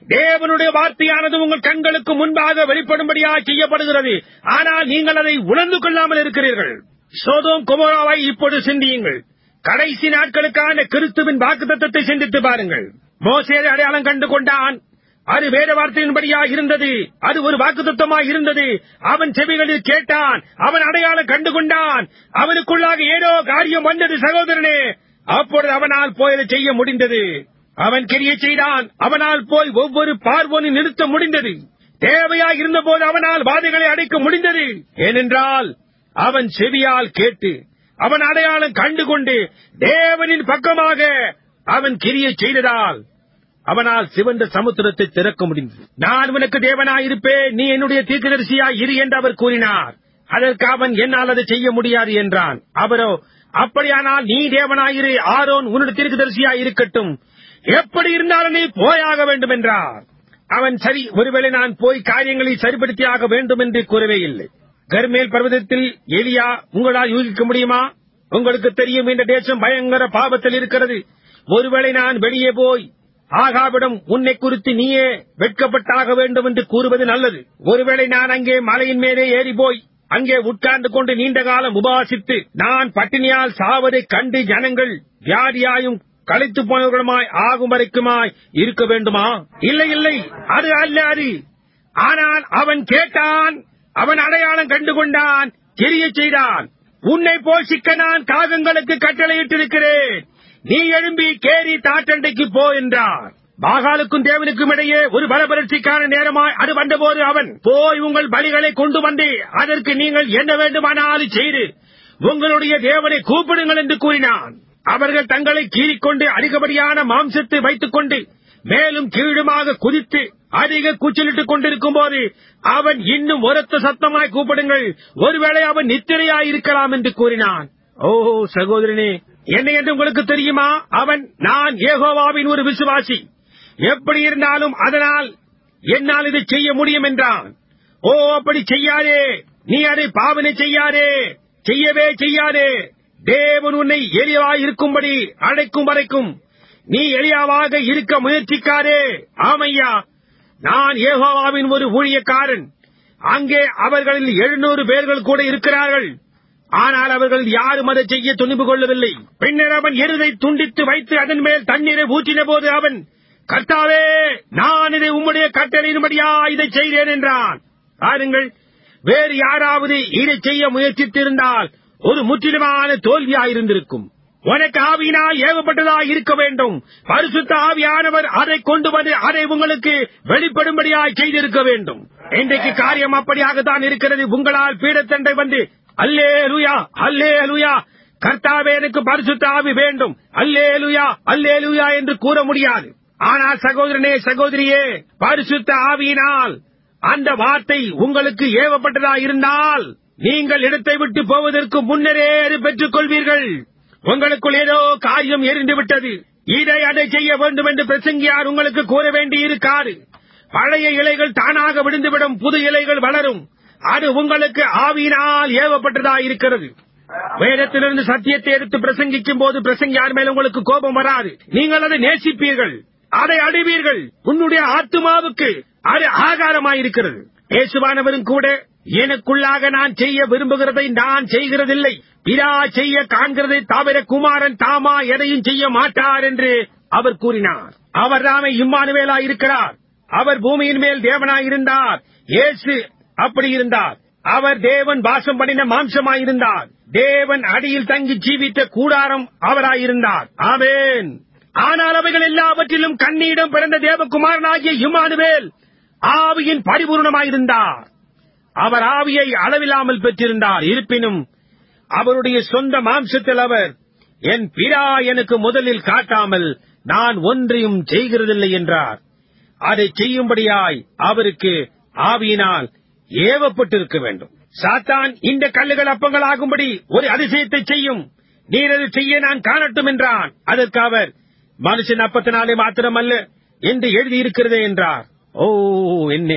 தேவனுடைய வார்த்தையானது உங்கள் கண்களுக்கு முன்பாக வெளிப்படும்படியாக செய்யப்படுகிறது ஆனால் நீங்கள் அதை உணர்ந்து கொள்ளாமல் இருக்கிறீர்கள் சோதோம் குமராவை இப்பொழுது சிந்தியுங்கள் கடைசி நாட்களுக்கான கிறிஸ்துவின் வாக்குத்தத்தத்தை சிந்தித்து பாருங்கள் மோசே அடையாளம் கண்டு கொண்டான் அது வேத வார்த்தையின்படியா இருந்தது அது ஒரு வாக்குத்தத்தமாய் இருந்தது அவன் செவிகளில் கேட்டான் அவன் அடையாளம் கண்டு கொண்டான் அவனுக்குள்ளாக ஏதோ காரியம் வந்தது சகோதரனே அப்பொழுது அவனால் போய் அதை செய்ய முடிந்தது அவன் கிரிய செய்தான் அவனால் போய் ஒவ்வொரு பார்வோனை நிறுத்த முடிந்தது தேவையாக இருந்தபோது அவனால் வாதைகளை அடைக்க முடிந்தது ஏனென்றால் அவன் செவியால் கேட்டு அவன் அடையாளம் கண்டுகொண்டு தேவனின் பக்கமாக அவன் கிரிய செய்ததால் அவனால் சிவந்த சமுத்திரத்தை திறக்க முடிந்தது நான் உனக்கு தேவனாயிருப்பேன் நீ என்னுடைய தீர்க்கதரிசியாய் இரு என்று அவர் கூறினார் அதற்கு அவன் என்னால் அதை செய்ய முடியாது என்றான் அவரோ அப்படியானால் நீ தேவனாயிரு ஆரோன் உன்னுடைய தீர்க்கதரிசியாய் இருக்கட்டும் எப்படி இருந்தாலும் நீ போயாக வேண்டும் என்றார் அவன் சரி ஒருவேளை நான் போய் காரியங்களை சரிப்படுத்தியாக வேண்டும் என்று கூறவே இல்லை கர்மேல் பர்வதத்தில் எலியா உங்களால் யூகிக்க முடியுமா உங்களுக்கு தெரியும் இந்த தேசம் பயங்கர பாவத்தில் இருக்கிறது ஒருவேளை நான் வெளியே போய் ஆகாவிடம் உன்னை குறித்து நீயே வெட்கப்பட்டாக வேண்டும் என்று கூறுவது நல்லது ஒருவேளை நான் அங்கே மலையின் மேலே ஏறி போய் அங்கே உட்கார்ந்து கொண்டு நீண்ட காலம் உபாசித்து நான் பட்டினியால் சாவதைக் கண்டு ஜனங்கள் வியாதியாயும் களைத்து போனவர்களுமாய் ஆகும் வரைக்குமாய் இருக்க வேண்டுமா இல்லை இல்லை அது அல்ல அது ஆனால் அவன் கேட்டான் அவன் அடையாளம் கண்டு கொண்டான் தெரிய செய்தான் உன்னை போஷிக்க நான் காகங்களுக்கு கட்டளையிட்டிருக்கிறேன் நீ எழும்பி கேரி தாட்டண்டைக்கு போ என்றார் பாகாலுக்கும் தேவனுக்கும் இடையே ஒரு பலபரட்சிக்கான நேரமாய் அது வந்தபோது அவன் போய் உங்கள் பலிகளை கொண்டு வந்து அதற்கு நீங்கள் என்ன வேண்டுமானாலும் செய்து உங்களுடைய தேவனை கூப்பிடுங்கள் என்று கூறினான் அவர்கள் தங்களை கீறிக்கொண்டு அதிகப்படியான மாம்சத்தை வைத்துக் கொண்டு மேலும் கீழுமாக குதித்து அதிக கூச்சலிட்டுக் கொண்டிருக்கும் போது அவன் இன்னும் உரத்த சத்தமாய் கூப்பிடுங்கள் ஒருவேளை அவன் நித்திரையாய் இருக்கலாம் என்று கூறினான் ஓஹோ சகோதரனே என்ன என்று உங்களுக்கு தெரியுமா அவன் நான் ஏகோவாவின் ஒரு விசுவாசி எப்படி இருந்தாலும் அதனால் என்னால் இதை செய்ய முடியும் என்றான் ஓ அப்படி செய்யாதே நீ அதை பாவனை செய்யாதே செய்யவே செய்யாதே தேவன் உன்னை எளிவாய் இருக்கும்படி அழைக்கும் வரைக்கும் நீ எளியாவாக இருக்க முயற்சிக்காதே ஆமையா நான் ஏகோவாவின் ஒரு ஊழியக்காரன் அங்கே அவர்களில் எழுநூறு பேர்கள் கூட இருக்கிறார்கள் ஆனால் அவர்கள் யாரும் அதை செய்ய துணிவு கொள்ளவில்லை பின்னர் அவன் எருதை துண்டித்து வைத்து அதன் மேல் தண்ணீரை ஊற்றின போது அவன் கர்த்தாவே நான் இதை உம்முடைய கட்டளையின்படியா இதை செய்தேன் என்றான் பாருங்கள் வேறு யாராவது இதை செய்ய முயற்சித்திருந்தால் ஒரு முற்றிலுமான தோல்வியாயிருந்திருக்கும் உனக்கு ஆவியினால் ஏவப்பட்டதா இருக்க வேண்டும் பரிசுத்த ஆவியானவர் அதை கொண்டு வந்து அதை உங்களுக்கு வெளிப்படும்படியாய் செய்திருக்க வேண்டும் இன்றைக்கு காரியம் அப்படியாகத்தான் இருக்கிறது உங்களால் பீடத்தண்டை வந்து அல்லே லுயா அல்லே லுயா கர்த்தாவே எனக்கு பரிசுத்த ஆவி வேண்டும் அல்லே லுயா அல்லே லுயா என்று கூற முடியாது ஆனால் சகோதரனே சகோதரியே பரிசுத்த ஆவியினால் அந்த வார்த்தை உங்களுக்கு ஏவப்பட்டதா இருந்தால் நீங்கள் இடத்தை விட்டு போவதற்கு முன்னரே அது பெற்றுக் கொள்வீர்கள் உங்களுக்குள் ஏதோ காரியம் எரிந்து விட்டது இதை அதை செய்ய வேண்டும் என்று பிரசங்கியார் உங்களுக்கு கூற வேண்டி இருக்காது பழைய இலைகள் தானாக விழுந்துவிடும் புது இலைகள் வளரும் அது உங்களுக்கு ஆவியினால் ஏவப்பட்டதா இருக்கிறது வேதத்திலிருந்து சத்தியத்தை எடுத்து பிரசங்கிக்கும் போது பிரசங்கியார் மேல் உங்களுக்கு கோபம் வராது நீங்கள் அதை நேசிப்பீர்கள் அதை அடைவீர்கள் உன்னுடைய ஆத்மாவுக்கு அது ஆகாரமாயிருக்கிறது இயேசுவானவரும் கூட எனக்குள்ளாக நான் செய்ய விரும்புகிறதை நான் செய்கிறதில்லை பிதா செய்ய காண்கிறதை தவிர குமாரன் தாமா எதையும் செய்ய மாட்டார் என்று அவர் கூறினார் அவர் தாமே இம்மானுவேலா இருக்கிறார் அவர் பூமியின் மேல் தேவனாயிருந்தார் இயேசு அப்படி இருந்தார் அவர் தேவன் வாசம் பண்ணின மாம்சமாயிருந்தார் தேவன் அடியில் தங்கி ஜீவித்த கூடாரம் அவராயிருந்தார் ஆமேன் ஆனால் அவைகள் எல்லாவற்றிலும் கண்ணீடம் பிறந்த தேவகுமாரனாகிய இம்மானுவேல் ஆவியின் பரிபூர்ணமாயிருந்தார் அவர் ஆவியை அளவில்லாமல் பெற்றிருந்தார் இருப்பினும் அவருடைய சொந்த மாம்சத்தில் அவர் என் பிதா எனக்கு முதலில் காட்டாமல் நான் ஒன்றையும் செய்கிறதில்லை என்றார் அதை செய்யும்படியாய் அவருக்கு ஆவியினால் ஏவப்பட்டிருக்க வேண்டும் சாத்தான் இந்த கல்லுகள் அப்பங்கள் ஆகும்படி ஒரு அதிசயத்தை செய்யும் நீர் அதை செய்ய நான் காணட்டும் என்றான் அதற்கு அவர் மனுஷன் அப்பத்தினாலே மாத்திரமல்ல என்று எழுதியிருக்கிறதே என்றார் ஓ என்ன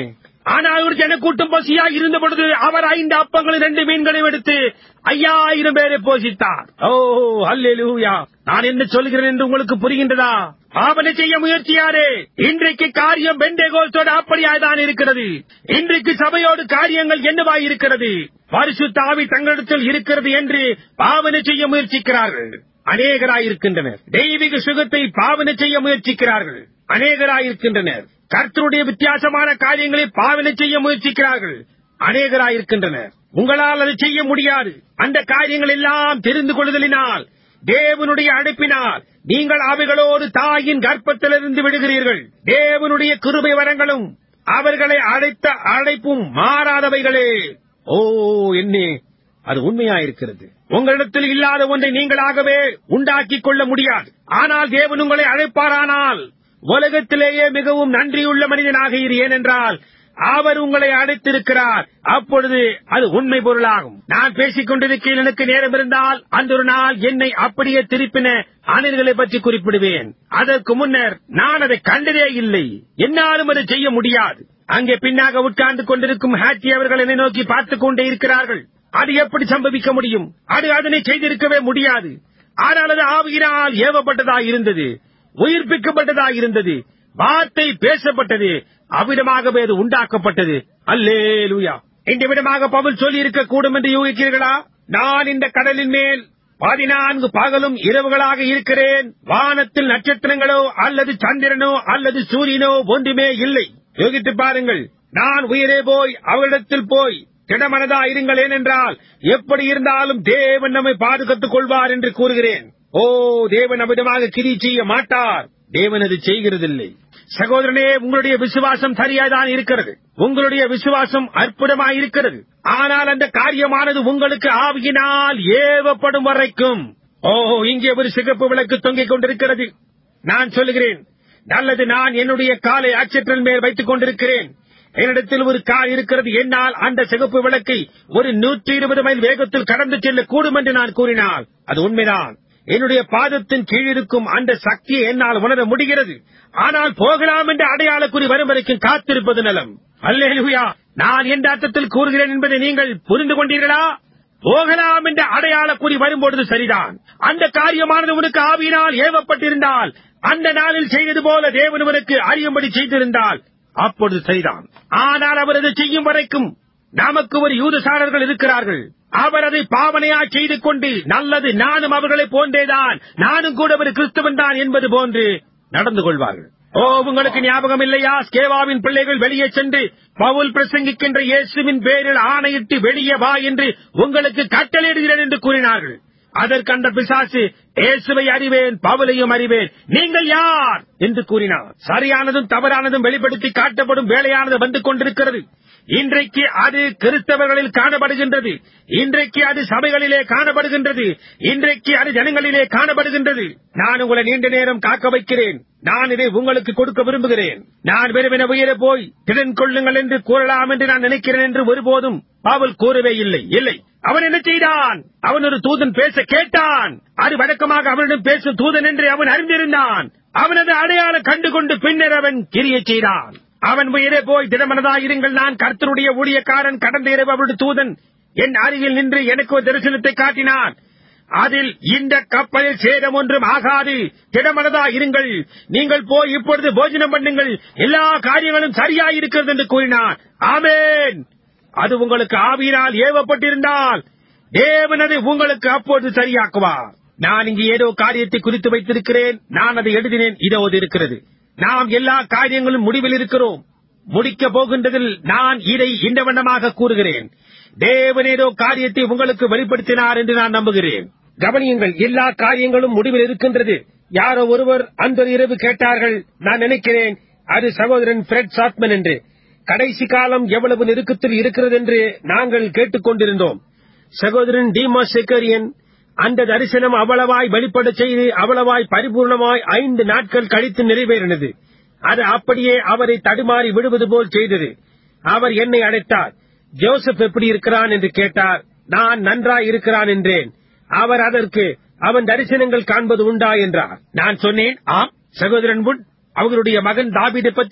ஆனால் ஒரு ஜனக்கூட்டம் பசியா இருந்த பொழுது அவர் ஐந்து அப்பங்களும் இரண்டு மீன்களையும் எடுத்து ஐயாயிரம் பேரை போஷித்தார் ஓ அல்லேலூயா நான் என்ன சொல்கிறேன் என்று உங்களுக்கு புரிகின்றதா பாவனை செய்ய முயற்சியாரே இன்றைக்கு காரியம் பெண்டேகோஸ்தோடு அப்படியாய்தான் இருக்கிறது இன்றைக்கு சபையோடு காரியங்கள் என்னவாய் இருக்கிறது பரிசுத்த ஆவி தங்களிடத்தில் இருக்கிறது என்று பாவனை செய்ய முயற்சிக்கிறார்கள் அநேகராயிருக்கின்றனர் தெய்வீக சுகத்தை பாவனை செய்ய முயற்சிக்கிறார்கள் அநேகராயிருக்கின்றனர் கர்த்தருடைய வித்தியாசமான காரியங்களை பாவனை செய்ய முயற்சிக்கிறார்கள் அநேகராயிருக்கின்றனர் உங்களால் அதை செய்ய முடியாது அந்த காரியங்கள் எல்லாம் தெரிந்து கொள்ளுதலினால் தேவனுடைய அழைப்பினால் நீங்கள் அவைகளோடு தாயின் கர்ப்பத்திலிருந்து விடுகிறீர்கள் தேவனுடைய கிருபை வரங்களும் அவர்களை அழைத்த அழைப்பும் மாறாதவைகளே ஓ என்னே அது உண்மையாயிருக்கிறது உங்களிடத்தில் இல்லாத ஒன்றை நீங்களாகவே உண்டாக்கிக் கொள்ள முடியாது ஆனால் தேவன் உங்களை அழைப்பாரானால் உலகத்திலேயே மிகவும் நன்றியுள்ள மனிதனாக இரு ஏனென்றால் அவர் உங்களை அழைத்திருக்கிறார் அப்பொழுது அது உண்மை பொருளாகும் நான் பேசிக் கொண்டிருக்கையில் எனக்கு நேரம் இருந்தால் அந்த ஒரு நாள் என்னை அப்படியே திருப்பின அணில்களை பற்றி குறிப்பிடுவேன் அதற்கு முன்னர் நான் அதை கண்டதே இல்லை என்னாலும் அதை செய்ய முடியாது அங்கே பின்னாக உட்கார்ந்து கொண்டிருக்கும் ஹாட்டி அவர்கள் என்னை நோக்கி பார்த்துக் கொண்டே இருக்கிறார்கள் அது எப்படி சம்பவிக்க முடியும் அது அதனை செய்திருக்கவே முடியாது ஆனால் அது ஆவியினால் ஏவப்பட்டதா இருந்தது உயிர்ப்பிக்கப்பட்டதா இருந்தது வார்த்தை பேசப்பட்டது அவ்விதமாகவே அது உண்டாக்கப்பட்டது அல்லே லூயா இந்த விதமாக பவுல் சொல்லி இருக்க கூடும் என்று யூகிக்கிறீர்களா நான் இந்த கடலின் மேல் பதினான்கு பகலும் இரவுகளாக இருக்கிறேன் வானத்தில் நட்சத்திரங்களோ அல்லது சந்திரனோ அல்லது சூரியனோ ஒன்றுமே இல்லை யோகித்து பாருங்கள் நான் உயிரே போய் அவரிடத்தில் போய் திடமனதா இருங்கள் ஏனென்றால் எப்படி இருந்தாலும் தேவன் நம்மை பாதுகாத்துக் கொள்வார் என்று கூறுகிறேன் ஓ தேவன் அமிதமாக கிரி செய்ய மாட்டார் தேவன் அது செய்கிறதில்லை சகோதரனே உங்களுடைய விசுவாசம் சரியாதான் இருக்கிறது உங்களுடைய விசுவாசம் அற்புதமாய் இருக்கிறது ஆனால் அந்த காரியமானது உங்களுக்கு ஆவியினால் ஏவப்படும் வரைக்கும் ஓ இங்கே ஒரு சிகப்பு விளக்கு தொங்கிக் கொண்டிருக்கிறது நான் சொல்லுகிறேன் நல்லது நான் என்னுடைய காலை ஆட்சற்றல் மேல் வைத்துக் கொண்டிருக்கிறேன் என்னிடத்தில் ஒரு கார் இருக்கிறது என்னால் அந்த சிகப்பு விளக்கை ஒரு நூற்றி இருபது மைல் வேகத்தில் கடந்து செல்ல கூடும் என்று நான் கூறினால் அது உண்மைதான் என்னுடைய பாதத்தின் கீழ் இருக்கும் அந்த சக்தியை என்னால் உணர முடிகிறது ஆனால் போகலாம் என்ற அடையாள குறி வரும் வரைக்கும் காத்திருப்பது நலம் அல்லேலுயா நான் எந்த அர்த்தத்தில் கூறுகிறேன் என்பதை நீங்கள் புரிந்து கொண்டீர்களா போகலாம் என்ற அடையாள குறி வரும்பொழுது சரிதான் அந்த காரியமானது உனக்கு ஆவியினால் ஏவப்பட்டிருந்தால் அந்த நாளில் செய்தது போல தேவன் உனக்கு அறியும்படி செய்திருந்தால் அப்பொழுது சரிதான் ஆனால் அவர் அதை செய்யும் வரைக்கும் நமக்கு ஒரு யூதசாரர்கள் இருக்கிறார்கள் அவர் அதை பாவனையா செய்து கொண்டு நல்லது நானும் அவர்களை போன்றேதான் நானும் கூட ஒரு கிறிஸ்தவன் தான் என்பது போன்று நடந்து கொள்வார்கள் ஓ உங்களுக்கு ஞாபகம் இல்லையா ஸ்கேவாவின் பிள்ளைகள் வெளியே சென்று பவுல் பிரசங்கிக்கின்ற இயேசுவின் பேரில் ஆணையிட்டு வெளியே வா என்று உங்களுக்கு கட்டளையிடுகிறேன் என்று கூறினார்கள் அதற்கு அந்த பிசாசு இயேசுவை அறிவேன் பவுலையும் அறிவேன் நீங்கள் யார் என்று கூறினார் சரியானதும் தவறானதும் வெளிப்படுத்தி காட்டப்படும் வேலையானது வந்து கொண்டிருக்கிறது இன்றைக்கு அது கிறிஸ்தவர்களில் காணப்படுகின்றது இன்றைக்கு அது சபைகளிலே காணப்படுகின்றது இன்றைக்கு அது ஜனங்களிலே காணப்படுகின்றது நான் உங்களை நீண்ட நேரம் காக்க வைக்கிறேன் நான் இதை உங்களுக்கு கொடுக்க விரும்புகிறேன் நான் வெறுமென உயர போய் திறன் கொள்ளுங்கள் என்று கூறலாம் என்று நான் நினைக்கிறேன் என்று ஒருபோதும் பாவல் கூறவே இல்லை இல்லை அவன் என்ன செய்தான் அவன் ஒரு தூதன் பேச கேட்டான் அது வழக்கமாக அவனிடம் பேசும் தூதன் என்று அவன் அறிந்திருந்தான் அவனது அடையாளம் கண்டுகொண்டு பின்னர் அவன் கிரிய செய்தான் அவன் உயிரே போய் திடமனதாயிருங்கள் நான் கர்த்தருடைய ஊழியக்காரன் கடந்த இரவு அவருடைய தூதன் என் அருகில் நின்று எனக்கு ஒரு தரிசனத்தை காட்டினான் அதில் இந்த கப்பலில் சேதம் ஒன்றும் ஆகாது திடமனதா இருங்கள் நீங்கள் போய் இப்பொழுது போஜனம் பண்ணுங்கள் எல்லா காரியங்களும் சரியாயிருக்கிறது என்று கூறினான் ஆமேன் அது உங்களுக்கு ஆவியினால் ஏவப்பட்டிருந்தால் தேவன் அதை உங்களுக்கு அப்பொழுது சரியாக்குவார் நான் இங்கு ஏதோ காரியத்தை குறித்து வைத்திருக்கிறேன் நான் அதை எழுதினேன் இதோ அது இருக்கிறது நாம் எல்லா காரியங்களும் முடிவில் இருக்கிறோம் முடிக்க போகின்றதில் நான் இதை இந்த வண்ணமாக கூறுகிறேன் தேவன் ஏதோ காரியத்தை உங்களுக்கு வெளிப்படுத்தினார் என்று நான் நம்புகிறேன் கவனியுங்கள் எல்லா காரியங்களும் முடிவில் இருக்கின்றது யாரோ ஒருவர் அந்த இரவு கேட்டார்கள் நான் நினைக்கிறேன் அது சகோதரன் பிரெட் சாத்மன் என்று கடைசி காலம் எவ்வளவு நெருக்கத்தில் இருக்கிறது என்று நாங்கள் கேட்டுக் கொண்டிருந்தோம் சகோதரன் டிமா செக்கரியன் அந்த தரிசனம் அவ்வளவாய் வெளிப்பட செய்து அவ்வளவாய் பரிபூர்ணமாய் ஐந்து நாட்கள் கழித்து நிறைவேறினது அது அப்படியே அவரை தடுமாறி விடுவது போல் செய்தது அவர் என்னை அழைத்தார் ஜோசப் எப்படி இருக்கிறான் என்று கேட்டார் நான் நன்றாய் இருக்கிறான் என்றேன் அவர் அதற்கு அவன் தரிசனங்கள் காண்பது உண்டா என்றார் நான் சொன்னேன் ஆம் சகோதரன் புட் அவர்களுடைய மகன் தாபீதை பற்றி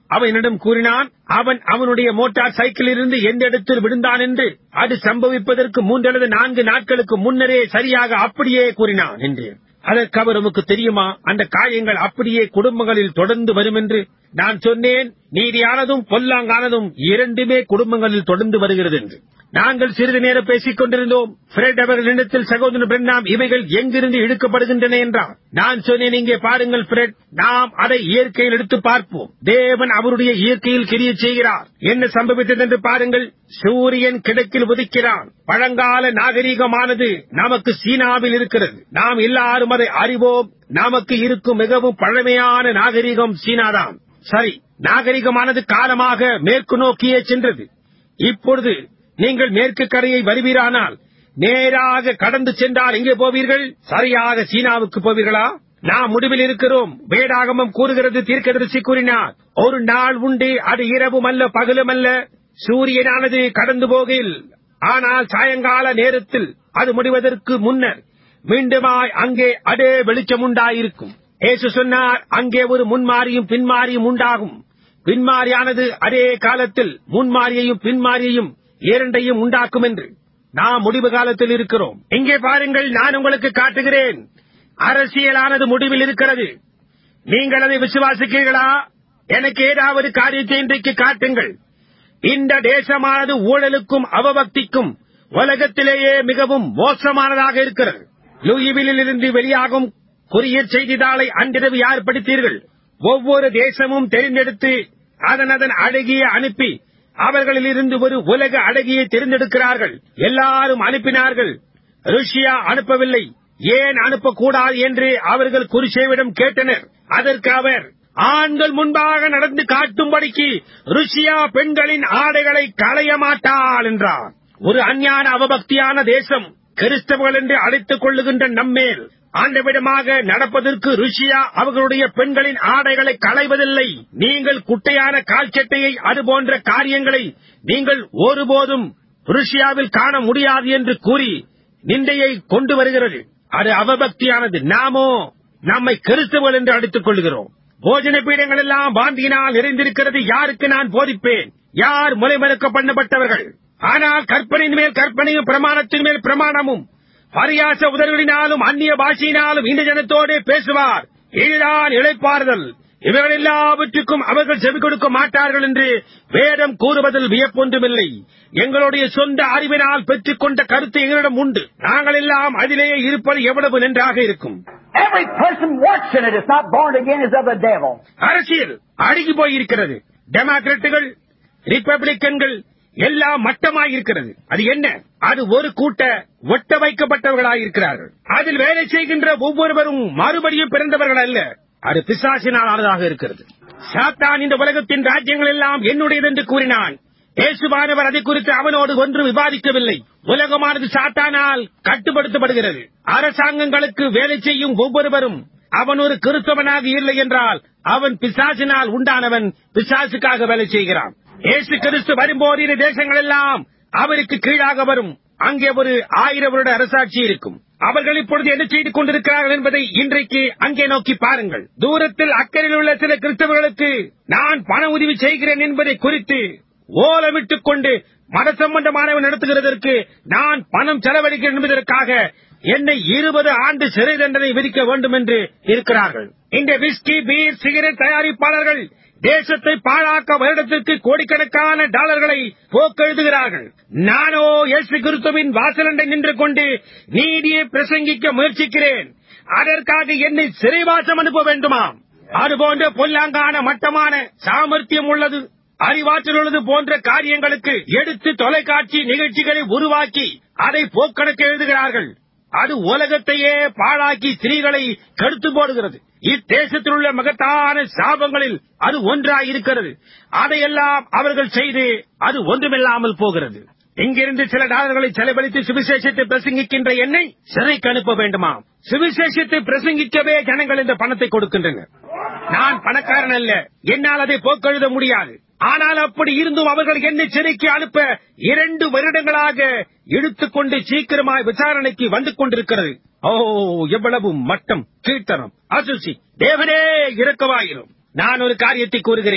அவன் என்னிடம் கூறினான் அவன் அவனுடைய மோட்டார் சைக்கிளிலிருந்து எந்த இடத்தில் விழுந்தான் என்று அது சம்பவிப்பதற்கு மூன்றல்லது நான்கு நாட்களுக்கு முன்னரே சரியாக அப்படியே கூறினான் என்றேன் அதற்கு அவர் உமக்கு தெரியுமா அந்த காயங்கள் அப்படியே குடும்பங்களில் தொடர்ந்து வரும் என்று நான் சொன்னேன் நீதியானதும் பொல்லாங்கானதும் இரண்டுமே குடும்பங்களில் தொடர்ந்து வருகிறது என்று நாங்கள் சிறிது நேரம் பேசிக் கொண்டிருந்தோம் பிரெட் அவர்களிடத்தில் சகோதரன் பிரண்ணாம் இவைகள் எங்கிருந்து இழுக்கப்படுகின்றன என்றார் நான் சொன்னேன் இங்கே பாருங்கள் பிரெட் நாம் அதை இயற்கையில் எடுத்து பார்ப்போம் தேவன் அவருடைய இயற்கையில் கிரிய செய்கிறார் என்ன சம்பவித்தது என்று பாருங்கள் சூரியன் கிழக்கில் உதிக்கிறான் பழங்கால நாகரீகமானது நமக்கு சீனாவில் இருக்கிறது நாம் எல்லாரும் அதை அறிவோம் நமக்கு இருக்கும் மிகவும் பழமையான நாகரீகம் சீனாதான் சரி நாகரிகமானது காலமாக மேற்கு நோக்கியே சென்றது இப்பொழுது நீங்கள் மேற்கு கரையை வருவீரானால் நேராக கடந்து சென்றால் எங்கே போவீர்கள் சரியாக சீனாவுக்கு போவீர்களா நாம் முடிவில் இருக்கிறோம் வேதாகமம் கூறுகிறது தீர்க்கதரிசி கூறினார் ஒரு நாள் உண்டு அது இரவும் அல்ல பகலும் அல்ல சூரியனானது கடந்து போகையில் ஆனால் சாயங்கால நேரத்தில் அது முடிவதற்கு முன்னர் மீண்டுமாய் அங்கே அதே வெளிச்சம் உண்டாயிருக்கும் ஏசு சொன்னார் அங்கே ஒரு முன்மாரியும் பின்மாரியும் உண்டாகும் பின்மாரியானது அதே காலத்தில் முன்மாரியையும் பின்மாரியையும் இரண்டையும் உண்டாக்கும் என்று நாம் முடிவு காலத்தில் இருக்கிறோம் இங்கே பாருங்கள் நான் உங்களுக்கு காட்டுகிறேன் அரசியலானது முடிவில் இருக்கிறது நீங்கள் அதை விசுவாசிக்கிறீர்களா எனக்கு ஏதாவது காரியத்தை இன்றைக்கு காட்டுங்கள் இந்த தேசமானது ஊழலுக்கும் அவபக்திக்கும் உலகத்திலேயே மிகவும் மோசமானதாக இருக்கிறது லூயிவிலில் இருந்து வெளியாகும் கொரியர் செய்தித்தாளை அன்றிரவு யார் படித்தீர்கள் ஒவ்வொரு தேசமும் தெரிந்தெடுத்து அதன் அதன் அழகிய அனுப்பி அவர்களில் இருந்து ஒரு உலக அழகியை தேர்ந்தெடுக்கிறார்கள் எல்லாரும் அனுப்பினார்கள் ருஷ்யா அனுப்பவில்லை ஏன் அனுப்பக்கூடாது என்று அவர்கள் குருஷேவிடம் கேட்டனர் அதற்கு அவர் ஆண்கள் முன்பாக நடந்து காட்டும்படிக்கு ருஷ்யா பெண்களின் ஆடைகளை களைய மாட்டாள் என்றார் ஒரு அஞ்ஞான அவபக்தியான தேசம் கிறிஸ்தவர்கள் என்று அழைத்துக் கொள்ளுகின்ற நம்மேல் ஆண்டவிடமாக நடப்பதற்கு ருஷியா அவர்களுடைய பெண்களின் ஆடைகளை களைவதில்லை நீங்கள் குட்டையான கால்சட்டையை அதுபோன்ற காரியங்களை நீங்கள் ஒருபோதும் ருஷியாவில் காண முடியாது என்று கூறி நிந்தையை கொண்டு வருகிறது அது அவபக்தியானது நாமோ நம்மை கிறிஸ்தவர்கள் என்று அடித்துக் கொள்கிறோம் போஜன பீடங்கள் எல்லாம் பாந்தியினால் நிறைந்திருக்கிறது யாருக்கு நான் போதிப்பேன் யார் முலைமறுக்க பண்ணப்பட்டவர்கள் ஆனால் கற்பனையின் மேல் கற்பனையும் பிரமாணத்தின் மேல் பிரமாணமும் பரியாச உதவியினாலும் அந்நிய பாஷையினாலும் இந்த ஜனத்தோடு பேசுவார் இதுதான் இழைப்பாறுதல் இவர்கள் எல்லாவற்றுக்கும் அவர்கள் செவி கொடுக்க மாட்டார்கள் என்று வேதம் கூறுவதில் வியப்பொன்றுமில்லை எங்களுடைய சொந்த அறிவினால் பெற்றுக்கொண்ட கருத்து எங்களிடம் உண்டு நாங்கள் எல்லாம் அதிலேயே இருப்பது எவ்வளவு நன்றாக இருக்கும் Every person works in it is not born again is of the devil. அரசியல் அழுகி போயிருக்கிறது டெமோக்ராட்டுகள் ரிப்பப்ளிக்கன்கள் எல்லாம் மட்டமாயிருக்கிறது அது என்ன அது ஒரு கூட்ட ஒட்ட வைக்கப்பட்டவர்களாயிருக்கிறார்கள் அதில் வேலை செய்கின்ற ஒவ்வொருவரும் மறுபடியும் பிறந்தவர்கள் அல்ல அது பிசாசினால் ஆனதாக இருக்கிறது சாத்தான் இந்த உலகத்தின் ராஜ்யங்கள் எல்லாம் என்னுடையது என்று கூறினான் இயேசுவானவர் அதை குறித்து அவனோடு ஒன்றும் விவாதிக்கவில்லை உலகமானது சாத்தானால் கட்டுப்படுத்தப்படுகிறது அரசாங்கங்களுக்கு வேலை செய்யும் ஒவ்வொருவரும் அவன் ஒரு கிறிஸ்தவனாக இல்லை என்றால் அவன் பிசாசினால் உண்டானவன் பிசாசுக்காக வேலை செய்கிறான் இயேசு கிறிஸ்து வரும்போது இந்த தேசங்கள் எல்லாம் அவருக்கு கீழாக வரும் அங்கே ஒரு ஆயிரம் வருட அரசாட்சி இருக்கும் அவர்கள் இப்பொழுது என்ன செய்து கொண்டிருக்கிறார்கள் என்பதை இன்றைக்கு அங்கே நோக்கி பாருங்கள் தூரத்தில் அக்கறையில் உள்ள சில கிறிஸ்தவர்களுக்கு நான் பண உதவி செய்கிறேன் என்பதை குறித்து ஓலமிட்டுக் கொண்டு மத சம்பந்தமானவன் நடத்துகிறதற்கு நான் பணம் செலவழிக்கிறேன் என்பதற்காக என்னை இருபது ஆண்டு சிறை தண்டனை விதிக்க வேண்டும் என்று இருக்கிறார்கள் இந்த விஸ்கி பீர் சிகரெட் தயாரிப்பாளர்கள் தேசத்தை பாழாக்க வருடத்திற்கு கோடிக்கணக்கான டாலர்களை போக்கெழுதுகிறார்கள் நானோ இயேசு கிறிஸ்துவின் வாசலண்டை நின்று கொண்டு நீதியை பிரசங்கிக்க முயற்சிக்கிறேன் அதற்காக என்னை சிறைவாசம் அனுப்ப வேண்டுமாம் அதுபோன்ற பொல்லாங்கான மட்டமான சாமர்த்தியம் உள்ளது அறிவாற்றல் உள்ளது போன்ற காரியங்களுக்கு எடுத்து தொலைக்காட்சி நிகழ்ச்சிகளை உருவாக்கி அதை போக்கணக்கு எழுதுகிறார்கள் அது உலகத்தையே பாழாக்கி ஸ்திரீகளை கடுத்து போடுகிறது இத்தேசத்தில் உள்ள மகத்தான சாபங்களில் அது ஒன்றாயிருக்கிறது அதையெல்லாம் அவர்கள் செய்து அது ஒன்றுமில்லாமல் போகிறது இங்கிருந்து சில டாலர்களை செலவழித்து சுவிசேஷத்தை பிரசங்கிக்கின்ற என்னை சிறைக்கு அனுப்ப வேண்டுமா சுவிசேஷத்தை பிரசங்கிக்கவே ஜனங்கள் இந்த பணத்தை கொடுக்கின்றனர் நான் பணக்காரன் அல்ல என்னால் அதை போக்கெழுத முடியாது ஆனால் அப்படி இருந்தும் அவர்கள் என்னை சிறைக்கு அனுப்ப இரண்டு வருடங்களாக இழுத்துக்கொண்டு சீக்கிரமாய் விசாரணைக்கு வந்து கொண்டிருக்கிறது ஓ எவ்வளவு மட்டம் கீழ்த்தனம் அசுசி தேவனே இறக்கவாயிரும் நான் ஒரு காரியத்தை கூறுகிறேன்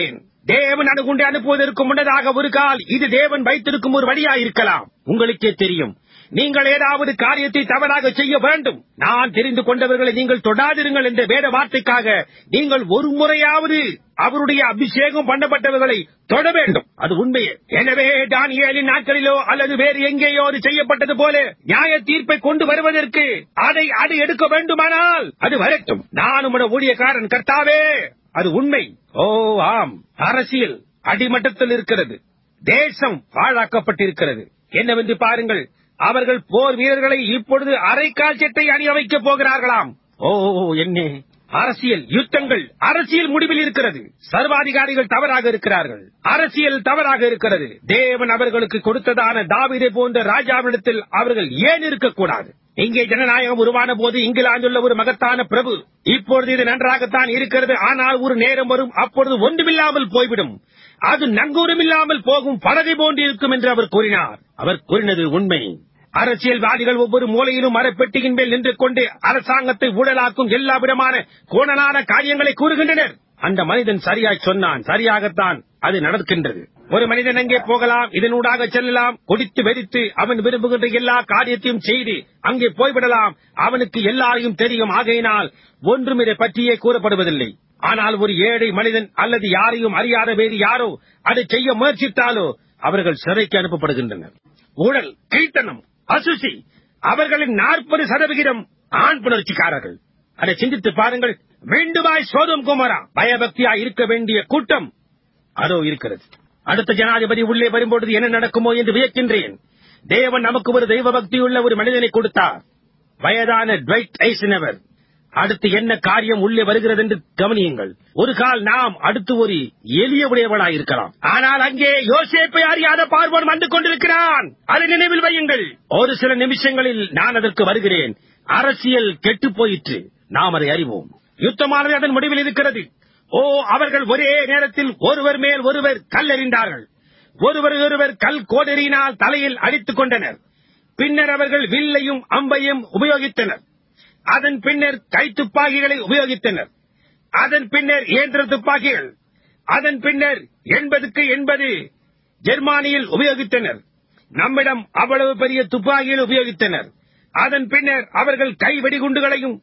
தேவன் அணுகுண்டு அனுப்புவதற்கு முன்னதாக ஒரு கால் இது தேவன் வைத்திருக்கும் ஒரு வழியா இருக்கலாம் உங்களுக்கே தெரியும் நீங்கள் ஏதாவது காரியத்தை தவறாக செய்ய வேண்டும் நான் தெரிந்து கொண்டவர்களை நீங்கள் தொடாதிருங்கள் என்ற வேத வார்த்தைக்காக நீங்கள் ஒரு முறையாவது அவருடைய அபிஷேகம் பண்ணப்பட்டவர்களை தொட வேண்டும் அது உண்மையே எனவே தானியேலின் நாட்களிலோ அல்லது வேறு எங்கேயோ அது செய்யப்பட்டது போல நியாய தீர்ப்பை கொண்டு வருவதற்கு அதை அது எடுக்க வேண்டுமானால் அது வரட்டும் நான் உம்முடைய ஊழியக்காரன் கர்த்தாவே அது உண்மை ஓ ஆம் அரசியல் அடிமட்டத்தில் இருக்கிறது தேசம் பாழாக்கப்பட்டிருக்கிறது என்னவென்று பாருங்கள் அவர்கள் போர் வீரர்களை இப்பொழுது அரைக்கால் சட்டை அணிய வைக்கப் போகிறார்களாம் ஓ என்ன அரசியல் யுத்தங்கள் அரசியல் முடிவில் இருக்கிறது சர்வாதிகாரிகள் தவறாக இருக்கிறார்கள் அரசியல் தவறாக இருக்கிறது தேவன் அவர்களுக்கு கொடுத்ததான தாவீதை போன்ற ராஜாவிடத்தில் அவர்கள் ஏன் இருக்கக்கூடாது இங்கே ஜனநாயகம் உருவான போது இங்கிலாந்துள்ள ஒரு மகத்தான பிரபு இப்பொழுது இது நன்றாகத்தான் இருக்கிறது ஆனால் ஒரு நேரம் வரும் அப்பொழுது ஒன்றுமில்லாமல் போய்விடும் அது நங்கூரமில்லாமல் போகும் படகை போன்று இருக்கும் என்று அவர் கூறினார் அவர் கூறினது உண்மை அரசியல்வாதிகள் ஒவ்வொரு மூலையிலும் மரப்பெட்டியின் மேல் நின்று கொண்டு அரசாங்கத்தை ஊழலாக்கும் எல்லா விதமான கோணலான காரியங்களை கூறுகின்றனர் அந்த மனிதன் சரியாய் சொன்னான் சரியாகத்தான் அது நடக்கின்றது ஒரு மனிதன் அங்கே போகலாம் இதனூடாக செல்லலாம் குடித்து வெறித்து அவன் விரும்புகின்ற எல்லா காரியத்தையும் செய்து அங்கே போய்விடலாம் அவனுக்கு எல்லாரையும் தெரியும் ஆகையினால் ஒன்றும் இதை பற்றியே கூறப்படுவதில்லை ஆனால் ஒரு ஏழை மனிதன் அல்லது யாரையும் அறியாத வேறு யாரோ அதை செய்ய முயற்சித்தாலோ அவர்கள் சிறைக்கு அனுப்பப்படுகின்றனர் ஊழல் கீழ்த்தனம் அசுசி அவர்களின் நாற்பது சதவிகிதம் ஆண் புணர்ச்சிக்காரர்கள் அதை சிந்தித்து பாருங்கள் மீண்டுமாய் சோதம் குமரா பயபக்தியாய் இருக்க வேண்டிய கூட்டம் அதோ இருக்கிறது அடுத்த ஜனாதிபதி உள்ளே வரும்பொழுது என்ன நடக்குமோ என்று வியக்கின்றேன் தேவன் நமக்கு ஒரு தெய்வ பக்தியுள்ள ஒரு மனிதனை கொடுத்தார் வயதான ட்வைட் ஐசனவர் அடுத்து என்ன காரியம் உள்ளே வருகிறது என்று கவனியுங்கள் ஒரு கால் நாம் அடுத்து ஒரு எளிய உடையவனாய் இருக்கலாம் ஆனால் அங்கே யோசேப்பை அறியாத பார்வன் வந்து கொண்டிருக்கிறான் அதை நினைவில் வையுங்கள் ஒரு சில நிமிஷங்களில் நான் அதற்கு வருகிறேன் அரசியல் கெட்டு போயிற்று நாம் அதை அறிவோம் யுத்தமானது அதன் முடிவில் இருக்கிறது ஓ அவர்கள் ஒரே நேரத்தில் ஒருவர் மேல் ஒருவர் கல்லெறிந்தார்கள் ஒருவர் ஒருவர் கல் கோடெறியினால் தலையில் அடித்துக் கொண்டனர் பின்னர் அவர்கள் வில்லையும் அம்பையும் உபயோகித்தனர் அதன் பின்னர் கைத்துப்பாக்கிகளை உபயோகித்தனர் அதன் பின்னர் இயந்திர துப்பாக்கிகள் அதன் பின்னர் எண்பதுக்கு எண்பது ஜெர்மானியில் உபயோகித்தனர் நம்மிடம் அவ்வளவு பெரிய துப்பாக்கிகள் உபயோகித்தனர் அதன் பின்னர் அவர்கள் கை வெடிகுண்டுகளையும்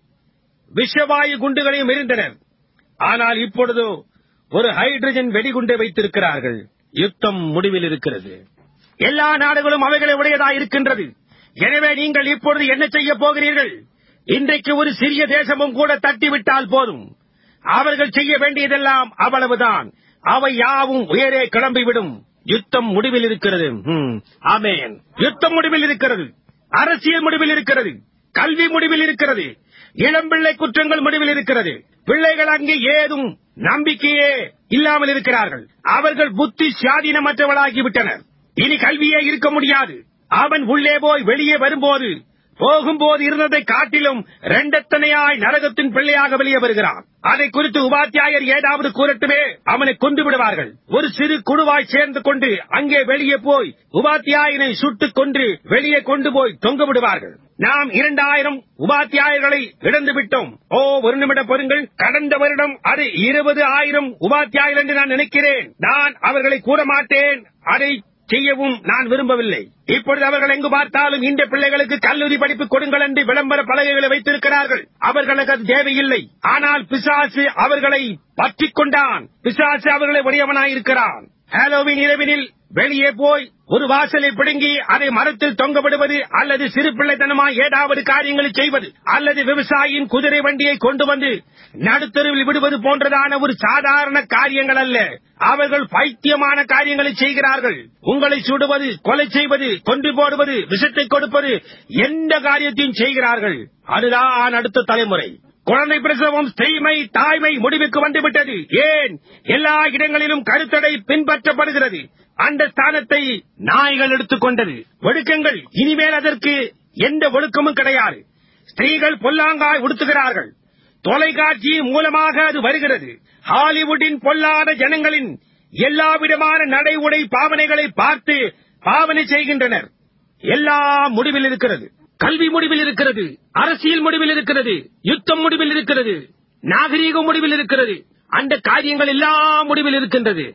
விஷவாயு குண்டுகளையும் எறிந்தனர் ஆனால் இப்பொழுதோ ஒரு ஹைட்ரஜன் வெடிகுண்டை வைத்திருக்கிறார்கள் யுத்தம் முடிவில் இருக்கிறது எல்லா நாடுகளும் அவைகளை உடையதா இருக்கின்றது எனவே நீங்கள் இப்பொழுது என்ன செய்ய போகிறீர்கள் இன்றைக்கு ஒரு சிறிய தேசமும் கூட தட்டிவிட்டால் போதும் அவர்கள் செய்ய வேண்டியதெல்லாம் அவ்வளவுதான் அவை யாவும் உயரே கிளம்பிவிடும் யுத்தம் முடிவில் இருக்கிறது ம், ஆமென் யுத்தம் முடிவில் இருக்கிறது அரசியல் முடிவில் இருக்கிறது கல்வி முடிவில் இருக்கிறது இளம்பிள்ளை குற்றங்கள் முடிவில் இருக்கிறது பிள்ளைகள் அங்கே ஏதும் நம்பிக்கையே இல்லாமல் இருக்கிறார்கள் அவர்கள் புத்தி சுவாதீனமற்றவளாகிவிட்டனர் இனி கல்வியே இருக்க முடியாது அவன் உள்ளே போய் வெளியே வரும்போது போகும்போது இருந்ததை காட்டிலும் ரெண்டத்தனையாய் நரகத்தின் பிள்ளையாக வெளியே வருகிறான் அதை குறித்து உபாத்தியாயர் ஏதாவது கூறட்டுமே அவனை கொண்டு விடுவார்கள் ஒரு சிறு குழுவாய் சேர்ந்து கொண்டு அங்கே வெளியே போய் உபாத்தியாயனை சுட்டுக் கொன்று வெளியே கொண்டு போய் தொங்க விடுவார்கள் நாம் இரண்டாயிரம் உபாத்தியாயர்களை இழந்து விட்டோம் ஓ ஒரு நிமிடம் பொருங்கள் கடந்த வருடம் அது இருபது ஆயிரம் உபாத்தியாயர் என்று நான் நினைக்கிறேன் நான் அவர்களை கூற மாட்டேன் அதை செய்யவும் நான் விரும்பவில்லை இப்பொழுது அவர்கள் எங்கு பார்த்தாலும் இந்த பிள்ளைகளுக்கு கல்லூரி படிப்பு கொடுங்கள் என்று விளம்பர பலகைகளை வைத்திருக்கிறார்கள் அவர்களுக்கு அது தேவையில்லை ஆனால் பிசாசு அவர்களை பற்றிக் கொண்டான் பிசாசு அவர்களை உடையவனாயிருக்கிறான் ஹாலோவின் இரவினில் வெளியே போய் ஒரு வாசலை பிடுங்கி அதை மரத்தில் தொங்கவிடுவது அல்லது சிறு பிள்ளைத்தனமாய் ஏதாவது காரியங்களை செய்வது அல்லது விவசாயியின் குதிரை வண்டியை கொண்டு வந்து நடுத்தருவில் விடுவது போன்றதான ஒரு சாதாரண காரியங்கள் அல்ல அவர்கள் பைத்தியமான காரியங்களை செய்கிறார்கள் உங்களை சுடுவது கொலை செய்வது கொண்டு போடுவது விஷத்தை கொடுப்பது எந்த காரியத்தையும் செய்கிறார்கள் அதுதான் அடுத்த தலைமுறை குழந்தை பிரசவம் செய்மை தாய்மை முடிவுக்கு வந்துவிட்டது ஏன் எல்லா இடங்களிலும் கருத்தடை பின்பற்றப்படுகிறது அந்த ஸ்தானத்தை நாய்கள் எடுத்துக்கொண்டது ஒழுக்கங்கள் இனிமேல் அதற்கு எந்த ஒழுக்கமும் கிடையாது ஸ்திரீகள் பொல்லாங்காய் உடுத்துகிறார்கள் தொலைக்காட்சி மூலமாக அது வருகிறது ஹாலிவுட்டின் பொல்லாத ஜனங்களின் எல்லா விதமான நடை உடை பாவனைகளை பார்த்து பாவனை செய்கின்றனர் எல்லாம் முடிவில் இருக்கிறது கல்வி முடிவில் இருக்கிறது அரசியல் முடிவில் இருக்கிறது யுத்தம் முடிவில் இருக்கிறது நாகரீகம் முடிவில் இருக்கிறது அந்த காரியங்கள் எல்லாம் முடிவில் இருக்கின்றது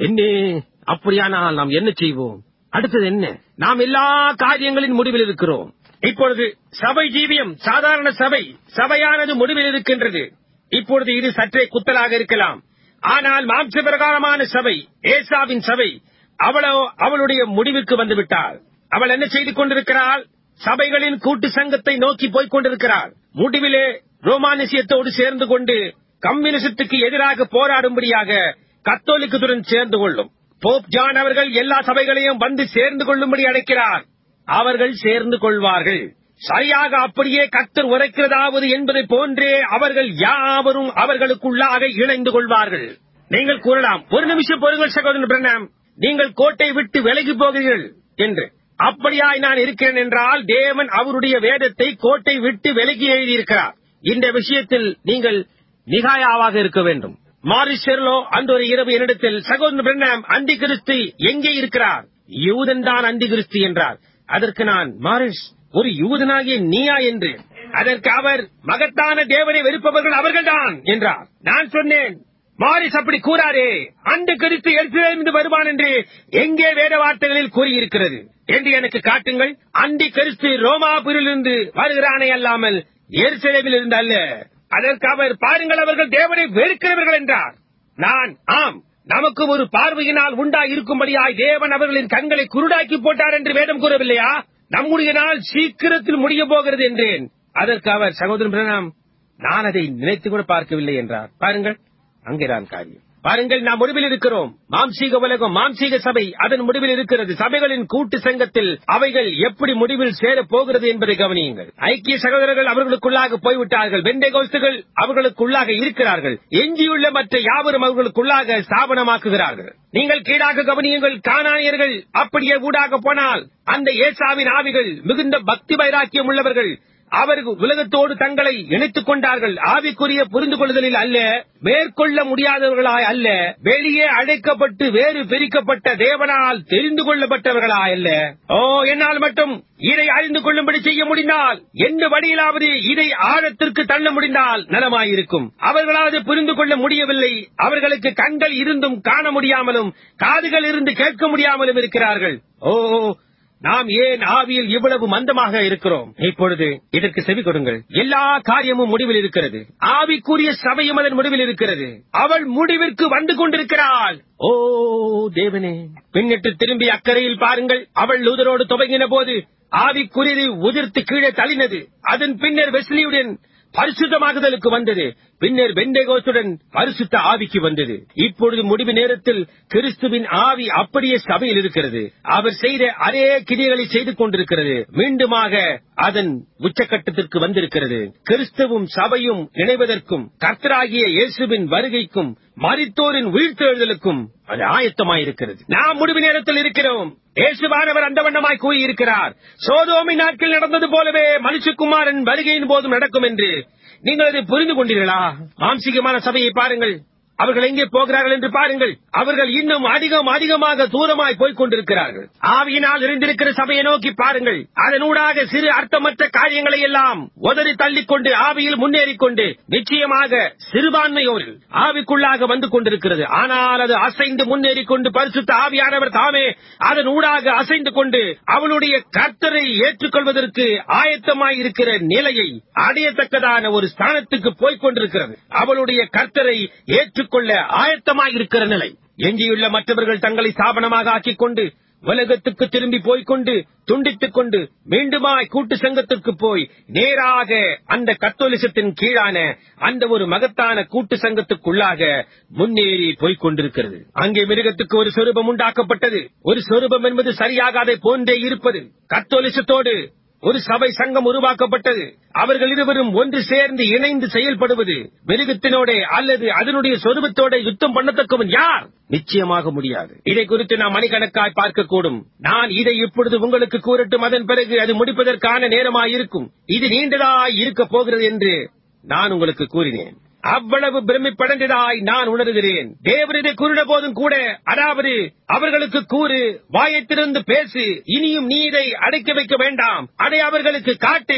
என்ன அப்படியானால் நாம் என்ன செய்வோம் அடுத்தது என்ன நாம் எல்லா காரியங்களின் முடிவில் இருக்கிறோம் இப்பொழுது சபை ஜீவியம் சாதாரண சபை சபையானது முடிவில் இருக்கின்றது இப்பொழுது இது சற்றே குத்தலாக இருக்கலாம் ஆனால் மாம்ச பிரகாரமான சபை ஏசாவின் சபை அவளோ அவளுடைய முடிவுக்கு வந்துவிட்டாள் அவள் என்ன செய்து கொண்டிருக்கிறாள் சபைகளின் கூட்டு சங்கத்தை நோக்கி போய்க் கொண்டிருக்கிறாள் முடிவிலே ரோமானிசியத்தோடு சேர்ந்து கொண்டு கம்யூனிசத்துக்கு எதிராக போராடும்படியாக கத்தோலிக்கத்துடன் சேர்ந்து கொள்ளும் போப் ஜான் அவர்கள் எல்லா சபைகளையும் வந்து சேர்ந்து கொள்ளும்படி அழைக்கிறார் அவர்கள் சேர்ந்து கொள்வார்கள் சரியாக அப்படியே கத்தர் உரைக்கிறதாவது என்பதை போன்றே அவர்கள் யாவரும் அவர்களுக்குள்ளாக இணைந்து கொள்வார்கள் நீங்கள் கூறலாம் ஒரு நிமிஷம் பொருங்கள் சகோதரன் பிரணாம் நீங்கள் கோட்டை விட்டு விலகி போகிறீர்கள் என்று அப்படியாய் நான் இருக்கிறேன் என்றால் தேவன் அவருடைய வேதத்தை கோட்டை விட்டு விலகி எழுதியிருக்கிறார் இந்த விஷயத்தில் நீங்கள் நிகாயாவாக இருக்க வேண்டும் மாரிஸ் ஷெர்லோ அன்று ஒரு இரவு என்னிடத்தில் சகோதரன் பிரணாம் அந்தி கிறிஸ்து எங்கே இருக்கிறார் யூதன் தான் அந்தி கிறிஸ்து என்றார் அதற்கு நான் மாரிஸ் ஒரு யூதனாகிய நீயா என்று அதற்கு அவர் மகத்தான தேவனை வெறுப்பவர்கள் அவர்கள்தான் என்றார் நான் சொன்னேன் மாரிஸ் அப்படி கூறாரே அந்த கிறிஸ்து எருசலேமிலிருந்து வருவான் என்று எங்கே வேத வார்த்தைகளில் கூறியிருக்கிறது என்று எனக்கு காட்டுங்கள் அந்தி கிறிஸ்து ரோமாபுரிலிருந்து வருகிறானே அல்லாமல் எருசலேமில் இருந்து அல்ல அதற்கு அவர் பாருங்கள் அவர்கள் தேவனை வெறுக்கிறவர்கள் என்றார் நான் ஆம் நமக்கு ஒரு பார்வையினால் உண்டா இருக்கும்படியாய் தேவன் அவர்களின் கண்களை குருடாக்கி போட்டார் என்று வேதம் கூறவில்லையா நம்முடைய நாள் சீக்கிரத்தில் முடிய போகிறது என்றேன் அதற்கு அவர் சகோதரன் பிரணாம் நான் அதை நினைத்து கூட பார்க்கவில்லை என்றார் பாருங்கள் அங்கேதான் காரியம் பாருங்கள் நாம் முடிவில் இருக்கிறோம் மாம்சீக உலகம் மாம்சீக சபை அதன் முடிவில் இருக்கிறது சபைகளின் கூட்டு சங்கத்தில் அவைகள் எப்படி முடிவில் சேரப் போகிறது என்பதை கவனியுங்கள் ஐக்கிய சகோதரர்கள் அவர்களுக்குள்ளாக போய்விட்டார்கள் வெண்டைகோஸ்துகள் அவர்களுக்குள்ளாக இருக்கிறார்கள் எஞ்சியுள்ள மற்ற யாவரும் அவர்களுக்குள்ளாக ஸ்தாபனமாக்குகிறார்கள் நீங்கள் கீழாக கவனியுங்கள் காணானியர்கள் அப்படியே ஊடாக போனால் அந்த ஏசாவின் ஆவிகள் மிகுந்த பக்தி வைராக்கியம் உள்ளவர்கள் அவர்கள் உலகத்தோடு தங்களை இணைத்துக் கொண்டார்கள் ஆவிக்குரிய புரிந்து கொள்ளுதலில் அல்ல மேற்கொள்ள முடியாதவர்களாய் அல்ல வெளியே அழைக்கப்பட்டு வேறு பிரிக்கப்பட்ட தேவனால் தெரிந்து கொள்ளப்பட்டவர்களாய் அல்ல ஓ என்னால் மட்டும் இதை அறிந்து கொள்ளும்படி செய்ய முடிந்தால் எந்த வழியிலாவது இதை ஆழத்திற்கு தள்ள முடிந்தால் நலமாயிருக்கும் அவர்களாவது புரிந்து கொள்ள முடியவில்லை அவர்களுக்கு கண்கள் இருந்தும் காண முடியாமலும் காதுகள் இருந்து கேட்க முடியாமலும் இருக்கிறார்கள் ஓ நாம் ஏன் ஆவியில் இவ்வளவு மந்தமாக இருக்கிறோம் இப்பொழுது இதற்கு செவி கொடுங்கள் எல்லா காரியமும் முடிவில் இருக்கிறது ஆவிக்குரிய சபையும் அதன் முடிவில் இருக்கிறது அவள் முடிவிற்கு வந்து கொண்டிருக்கிறாள் ஓ தேவனே பின்னிட்டு திரும்பி அக்கறையில் பாருங்கள் அவள் லூதரோடு துவங்கின போது ஆவிக்குரியதை உதிர்த்து கீழே தள்ளினது அதன் பின்னர் வெஸ்லியுடன் பரிசுத்தமாகுதலுக்கு வந்தது பின்னர் வெண்டைகோத்துடன் பரிசுத்த ஆவிக்கு வந்தது இப்பொழுது முடிவு நேரத்தில் கிறிஸ்துவின் ஆவி அப்படியே சபையில் இருக்கிறது அவர் செய்த அதே கிரியைகளை செய்து கொண்டிருக்கிறது மீண்டுமாக அதன் உச்சக்கட்டத்திற்கு வந்திருக்கிறது கிறிஸ்துவும் சபையும் இணைவதற்கும் கர்த்தராகிய இயேசுவின் வருகைக்கும் மரித்தோரின் உயிர்த்தெழுதலுக்கும் அது ஆயத்தமாயிருக்கிறது நாம் முடிவு நேரத்தில் இருக்கிறோம் இயேசுவானவர் அந்த வண்ணமாய் கூறியிருக்கிறார் சோதோமி நாட்கள் நடந்தது போலவே மனுஷகுமாரன் வருகையின் போதும் நடக்கும் என்று நீங்கள் அதை புரிந்து கொண்டீர்களா மாம்சிகமான சபையை பாருங்கள் அவர்கள் எங்கே போகிறார்கள் என்று பாருங்கள் அவர்கள் இன்னும் அதிகம் அதிகமாக தூரமாய் போய்க் கொண்டிருக்கிறார்கள் ஆவியினால் இருந்திருக்கிற சபையை நோக்கி பாருங்கள் அதனூடாக சிறு அர்த்தமற்ற காரியங்களை எல்லாம் உதறி தள்ளிக்கொண்டு ஆவியில் முன்னேறிக் கொண்டு நிச்சயமாக சிறுபான்மையோரில் ஆவிக்குள்ளாக வந்து கொண்டிருக்கிறது ஆனால் அது அசைந்து முன்னேறிக் கொண்டு பரிசுத்த ஆவியானவர் தாமே அதன் ஊடாக அசைந்து கொண்டு அவளுடைய கர்த்தரை ஏற்றுக்கொள்வதற்கு ஆயத்தமாய் இருக்கிற நிலையை அடையத்தக்கதான ஒரு ஸ்தானத்துக்கு போய்க் கொண்டிருக்கிறது அவளுடைய கர்த்தரை ஏற்றுக்கொள்ள ஆயத்தமாய் இருக்கிற நிலை எஞ்சியுள்ள மற்றவர்கள் தங்களை ஸ்தாபனமாக ஆக்கிக் கொண்டு உலகத்துக்கு திரும்பி போய்க்கொண்டு துண்டித்துக் கொண்டு மீண்டுமாய் கூட்டு சங்கத்திற்கு போய் நேராக அந்த கத்தோலிசத்தின் கீழான அந்த ஒரு மகத்தான கூட்டு சங்கத்துக்குள்ளாக முன்னேறி போய்க் கொண்டிருக்கிறது அங்கே மிருகத்துக்கு ஒரு சொரூபம் உண்டாக்கப்பட்டது ஒரு சொரூபம் என்பது சரியாக அதை போன்றே இருப்பது கத்தோலிசத்தோடு ஒரு சபை சங்கம் உருவாக்கப்பட்டது அவர்கள் இருவரும் ஒன்று சேர்ந்து இணைந்து செயல்படுவது மிருகத்தினோட அல்லது அதனுடைய சொருபத்தோட யுத்தம் பண்ணத்தக்கவன் யார் நிச்சயமாக முடியாது இதை குறித்து நாம் மணிக்கணக்காய் பார்க்கக்கூடும் நான் இதை இப்பொழுது உங்களுக்கு கூறட்டும் அதன் பிறகு அது முடிப்பதற்கான நேரமாயிருக்கும் இது நீண்டதாய் இருக்கப் போகிறது என்று நான் உங்களுக்கு கூறினேன் அவ்வளவு பிரமிப்படைந்ததாய் நான் உணர்கிறேன் தேவர் இதை கூறின போதும் கூட அதாவது அவர்களுக்கு கூறு வாயத்திலிருந்து பேசு இனியும் நீ இதை அடைக்க வைக்க வேண்டாம் அதை அவர்களுக்கு காட்டு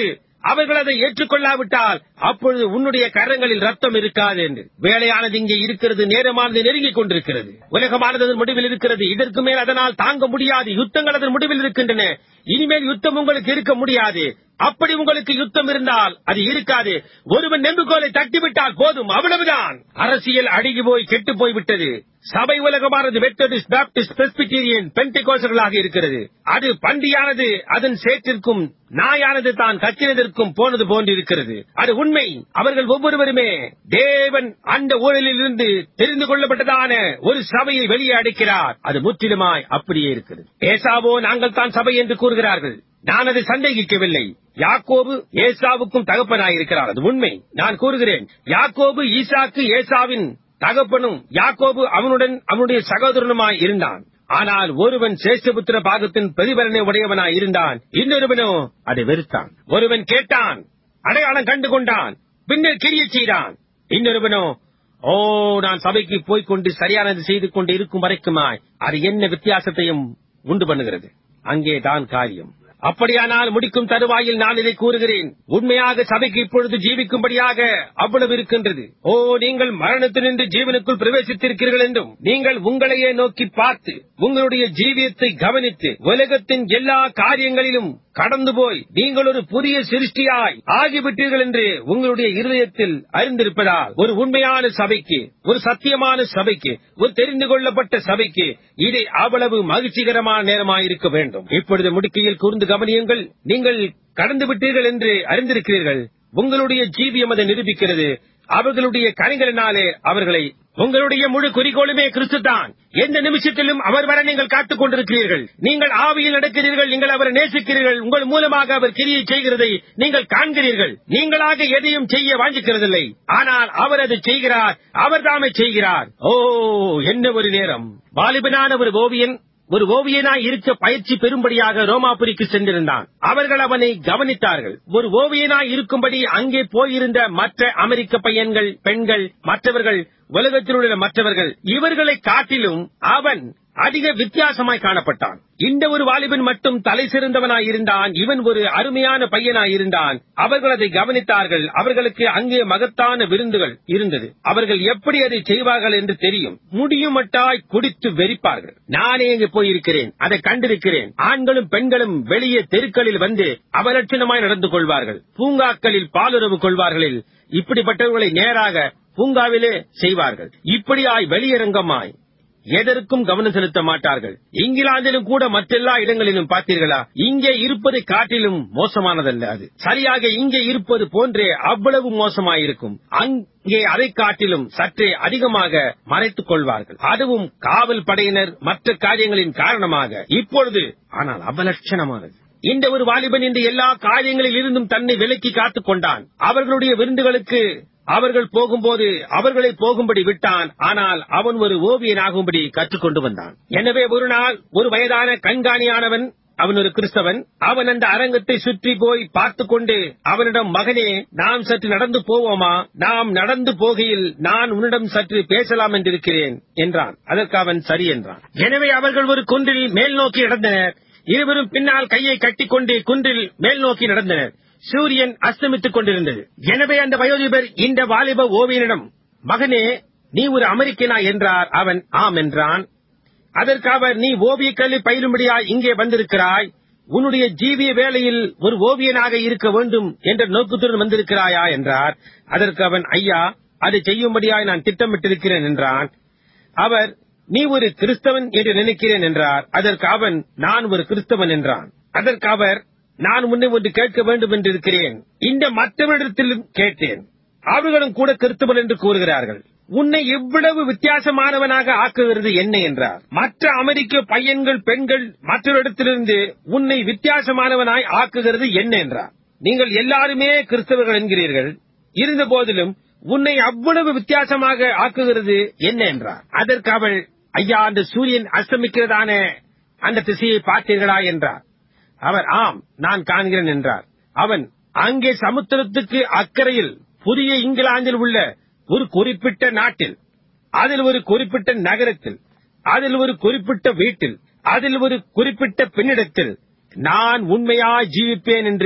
அவர்கள் அதை ஏற்றுக்கொள்ளாவிட்டால் அப்பொழுது உன்னுடைய கரங்களில் ரத்தம் இருக்காது என்று வேலையானது இங்கே இருக்கிறது நேரமானது நெருங்கிக் கொண்டிருக்கிறது உலகமானது அதன் முடிவில் இருக்கிறது இதற்கு மேல் அதனால் தாங்க முடியாது யுத்தங்கள் அதன் முடிவில் இருக்கின்றன இனிமேல் யுத்தம் உங்களுக்கு இருக்க முடியாது அப்படி உங்களுக்கு யுத்தம் இருந்தால் அது இருக்காது ஒருவன் நெம்புகோலை தட்டிவிட்டால் போதும் அவ்வளவுதான் அரசியல் அழுகி போய் கெட்டு போய்விட்டது சபை உலகமானது மெத்தடிஸ்ட் பாப்டிஸ்ட் பெஸ்பிட்டீரியன் பென்டிகோசர்களாக இருக்கிறது அது பண்டியானது அதன் சேற்றிற்கும் நாயானது தான் கத்தினதற்கும் போனது போன்றிருக்கிறது அது உண்மை அவர்கள் ஒவ்வொருவருமே தேவன் அந்த ஊழலில் இருந்து தெரிந்து கொள்ளப்பட்டதான ஒரு சபையை வெளியே அடிக்கிறார் அது முற்றிலுமாய் அப்படியே இருக்கிறது ஏசாவோ நாங்கள் தான் சபை என்று கூறுகிறார்கள் நான் அதை சந்தேகிக்கவில்லை யாக்கோபு ஏசாவுக்கும் தகப்பனாயிருக்கிறார் அது உண்மை நான் கூறுகிறேன் யாக்கோபு ஈசாக்கு ஏசாவின் தகப்பனும் யாக்கோபு அவனுடன் அவனுடைய சகோதரனுமாய் இருந்தான் ஆனால் ஒருவன் சேஷ்டபுத்திர பாகத்தின் பிரதிபலனை உடையவனாய் இருந்தான் இன்னொருவனோ அதை வெறுத்தான் ஒருவன் கேட்டான் அடையாளம் கண்டு கொண்டான் பின்னர் கிரிய செய்தான் இன்னொருவனோ ஓ நான் சபைக்கு போய்க் கொண்டு சரியானது செய்து கொண்டு இருக்கும் வரைக்குமாய் அது என்ன வித்தியாசத்தையும் உண்டு பண்ணுகிறது அங்கே தான் காரியம் அப்படியானால் முடிக்கும் தருவாயில் நான் இதை கூறுகிறேன் உண்மையாக சபைக்கு இப்பொழுது ஜீவிக்கும்படியாக அவ்வளவு இருக்கின்றது ஓ நீங்கள் மரணத்தினின்று ஜீவனுக்குள் பிரவேசித்திருக்கிறீர்கள் என்றும் நீங்கள் உங்களையே நோக்கி பார்த்து உங்களுடைய ஜீவியத்தை கவனித்து உலகத்தின் எல்லா காரியங்களிலும் கடந்து போய் நீங்கள் ஒரு புதிய சிருஷ்டியாய் ஆகிவிட்டீர்கள் என்று உங்களுடைய இருதயத்தில் அறிந்திருப்பதால் ஒரு உண்மையான சபைக்கு ஒரு சத்தியமான சபைக்கு ஒரு தெரிந்து கொள்ளப்பட்ட சபைக்கு இதை அவ்வளவு மகிழ்ச்சிகரமான நேரமாயிருக்க வேண்டும் இப்பொழுது முடுக்கையில் கூர்ந்து கவனியுங்கள் நீங்கள் கடந்து விட்டீர்கள் என்று அறிந்திருக்கிறீர்கள் உங்களுடைய ஜீவியம் அதை நிரூபிக்கிறது அவர்களுடைய கனிகளினாலே அவர்களை உங்களுடைய முழு குறிக்கோளுமே கிறிஸ்து தான் எந்த நிமிஷத்திலும் அவர் வர நீங்கள் காத்துக் கொண்டிருக்கிறீர்கள் நீங்கள் ஆவியில் நடக்கிறீர்கள் நீங்கள் அவரை நேசிக்கிறீர்கள் உங்கள் மூலமாக அவர் கிரியை செய்கிறதை நீங்கள் காண்கிறீர்கள் நீங்களாக எதையும் செய்ய வாஞ்சிக்கிறதில்லை ஆனால் அவர் அதை செய்கிறார் அவர் தாமே செய்கிறார் ஓ என்ன ஒரு நேரம் வாலிபனான ஒரு ஓவியன் ஒரு ஓவியனாய் இருக்க பயிற்சி பெறும்படியாக ரோமாபுரிக்கு சென்றிருந்தான் அவர்கள் அவனை கவனித்தார்கள் ஒரு ஓவியனாய் இருக்கும்படி அங்கே போயிருந்த மற்ற அமெரிக்க பையன்கள் பெண்கள் மற்றவர்கள் உலகத்தில் உள்ள மற்றவர்கள் இவர்களை காட்டிலும் அவன் அதிக வித்தியாசமாய் காணப்பட்டான் இந்த ஒரு வாலிபன் மட்டும் தலை சிறந்தவனாய் இருந்தான் இவன் ஒரு அருமையான பையனாய் இருந்தான் அவர்கள் அதை கவனித்தார்கள் அவர்களுக்கு அங்கே மகத்தான விருந்துகள் இருந்தது அவர்கள் எப்படி அதை செய்வார்கள் என்று தெரியும் முடியுமட்டாய் குடித்து வெறிப்பார்கள் நானே இங்கு போயிருக்கிறேன் அதை கண்டிருக்கிறேன் ஆண்களும் பெண்களும் வெளியே தெருக்களில் வந்து அவலட்சணமாய் நடந்து கொள்வார்கள் பூங்காக்களில் பாலுறவு கொள்வார்களில் இப்படிப்பட்டவர்களை நேராக பூங்காவிலே செய்வார்கள் இப்படியாய் வெளியரங்கமாய் எதற்கும் கவனம் செலுத்த மாட்டார்கள் இங்கிலாந்திலும் கூட மற்றெல்லா இடங்களிலும் பார்த்தீர்களா இங்கே இருப்பதை காட்டிலும் மோசமானதல்ல அது சரியாக இங்கே இருப்பது போன்றே அவ்வளவு மோசமாயிருக்கும் அங்கே அதை காட்டிலும் சற்றே அதிகமாக மறைத்துக் கொள்வார்கள் அதுவும் காவல் படையினர் மற்ற காரியங்களின் காரணமாக இப்பொழுது ஆனால் அவலட்சணமானது இந்த ஒரு வாலிபன் இந்த எல்லா காரியங்களில் இருந்தும் தன்னை விலக்கி காத்துக் கொண்டான் அவர்களுடைய விருந்துகளுக்கு அவர்கள் போகும்போது அவர்களை போகும்படி விட்டான் ஆனால் அவன் ஒரு ஓவியனாகும்படி கற்றுக்கொண்டு வந்தான் எனவே ஒரு நாள் ஒரு வயதான கண்காணியானவன் அவன் ஒரு கிறிஸ்தவன் அவன் அந்த அரங்கத்தை சுற்றி போய் பார்த்து கொண்டு அவனிடம் மகனே நாம் சற்று நடந்து போவோமா நாம் நடந்து போகையில் நான் உன்னிடம் சற்று பேசலாம் என்றிருக்கிறேன் என்றான் அதற்கு அவன் சரி என்றான் எனவே அவர்கள் ஒரு குன்றில் மேல் நோக்கி நடந்தனர் இருவரும் பின்னால் கையை கட்டிக்கொண்டு குன்றில் மேல் நோக்கி நடந்தனர் சூரியன் அஸ்தமித்துக் கொண்டிருந்தது எனவே அந்த வயோதிபர் இந்த வாலிப ஓவியனிடம் மகனே நீ ஒரு அமெரிக்கனா என்றார் அவன் ஆம் என்றான் அதற்கு அவர் நீ ஓவியக் கல்வி பயிலும்படியாய் இங்கே வந்திருக்கிறாய் உன்னுடைய ஜீவிய வேலையில் ஒரு ஓவியனாக இருக்க வேண்டும் என்ற நோக்கத்துடன் வந்திருக்கிறாயா என்றார் அதற்கு அவன் ஐயா அதை செய்யும்படியாய் நான் திட்டமிட்டிருக்கிறேன் என்றான் அவர் நீ ஒரு கிறிஸ்தவன் என்று நினைக்கிறேன் என்றார் அதற்கு அவன் நான் ஒரு கிறிஸ்தவன் என்றான் அதற்கு அவர் நான் உன்னை ஒன்று கேட்க வேண்டும் என்று இருக்கிறேன் இந்த மற்றவரிடத்திலும் கேட்டேன் அவர்களும் கூட கிறிஸ்தவன் என்று கூறுகிறார்கள் உன்னை இவ்வளவு வித்தியாசமானவனாக ஆக்குகிறது என்ன என்றார் மற்ற அமெரிக்க பையன்கள் பெண்கள் மற்றவரிடத்திலிருந்து உன்னை வித்தியாசமானவனாய் ஆக்குகிறது என்ன என்றார் நீங்கள் எல்லாருமே கிறிஸ்தவர்கள் என்கிறீர்கள் இருந்த போதிலும் உன்னை அவ்வளவு வித்தியாசமாக ஆக்குகிறது என்ன என்றார் அதற்கு அவள் ஐயா அந்த சூரியன் அஸ்தமிக்கிறதான அந்த திசையை பார்த்தீர்களா என்றார் அவர் ஆம் நான் காண்கிறேன் என்றார் அவன் அங்கே சமுத்திரத்துக்கு அக்கறையில் புதிய இங்கிலாந்தில் உள்ள ஒரு குறிப்பிட்ட நாட்டில் அதில் ஒரு குறிப்பிட்ட நகரத்தில் அதில் ஒரு குறிப்பிட்ட வீட்டில் அதில் ஒரு குறிப்பிட்ட பெண்ணிடத்தில் நான் உண்மையாய் ஜீவிப்பேன் என்று